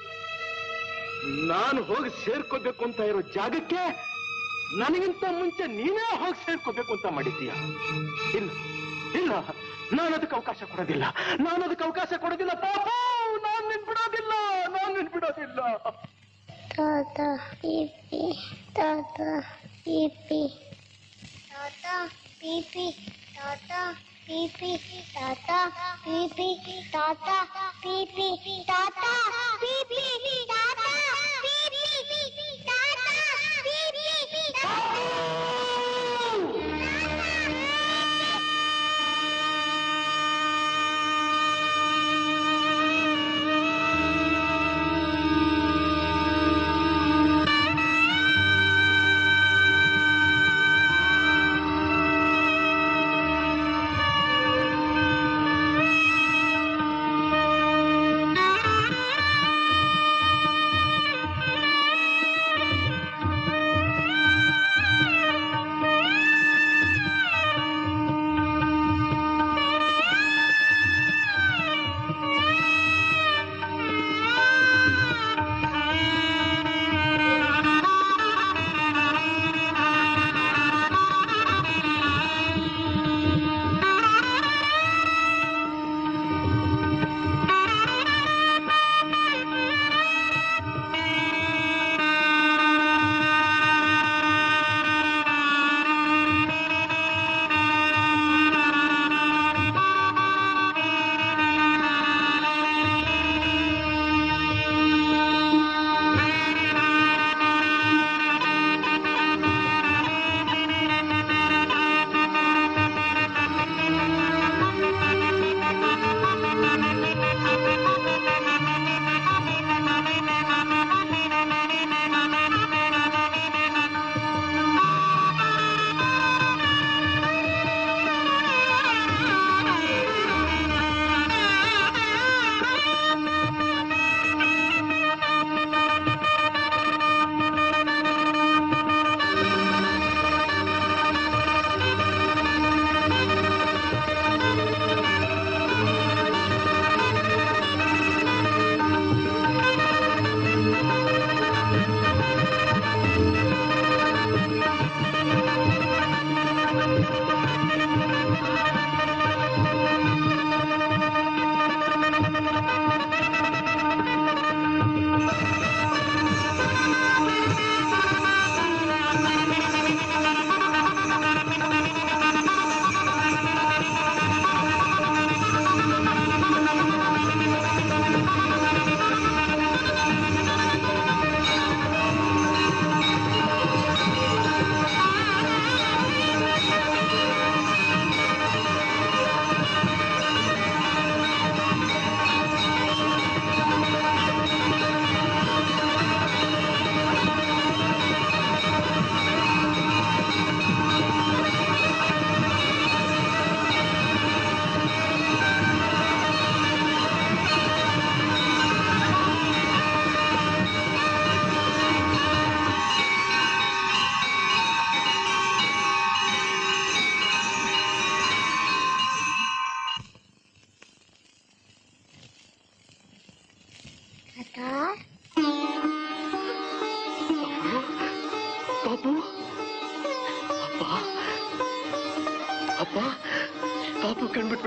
ನಾನು ಹೋಗಿ ಸೇರ್ಕೋಬೇಕು ಅಂತ ಇರೋ ಜಾಗಕ್ಕೆ ನನಗಿಂತ ಮುಂಚೆ ನೀನೇ ಹೋಗಿ ಸೇರ್ಕೋಬೇಕು ಅಂತ ಮಾಡಿದ್ದೀಯ ಇಲ್ಲ ಇಲ್ಲ ನಾನು ಅದಕ್ಕೆ ಅವಕಾಶ ಕೊಡೋದಿಲ್ಲ ನಾನು ಅದಕ್ಕೆ ಅವಕಾಶ ಕೊಡೋದಿಲ್ಲ ಪಾಪು ನಾನು ನಿನ್ ಬಿಡೋದಿಲ್ಲ ನಾನು ನಿನ್ ಬಿಡೋದಿಲ್ಲ ತಾತ ಪಿಪಿ ತಾತ ಪಿಪಿ ತಾತ ಪಿಪಿ ತಾತ ಪಿಪಿ ತಾತ ಪಿಪಿ ತಾತ ಪಿಪಿ ತಾತ ಪಿಪಿ ತಾತ ಪಿಪಿ ತಾತ ಪಿಪಿ ಆ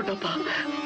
ಪುಟ್ಟಪ್ಪ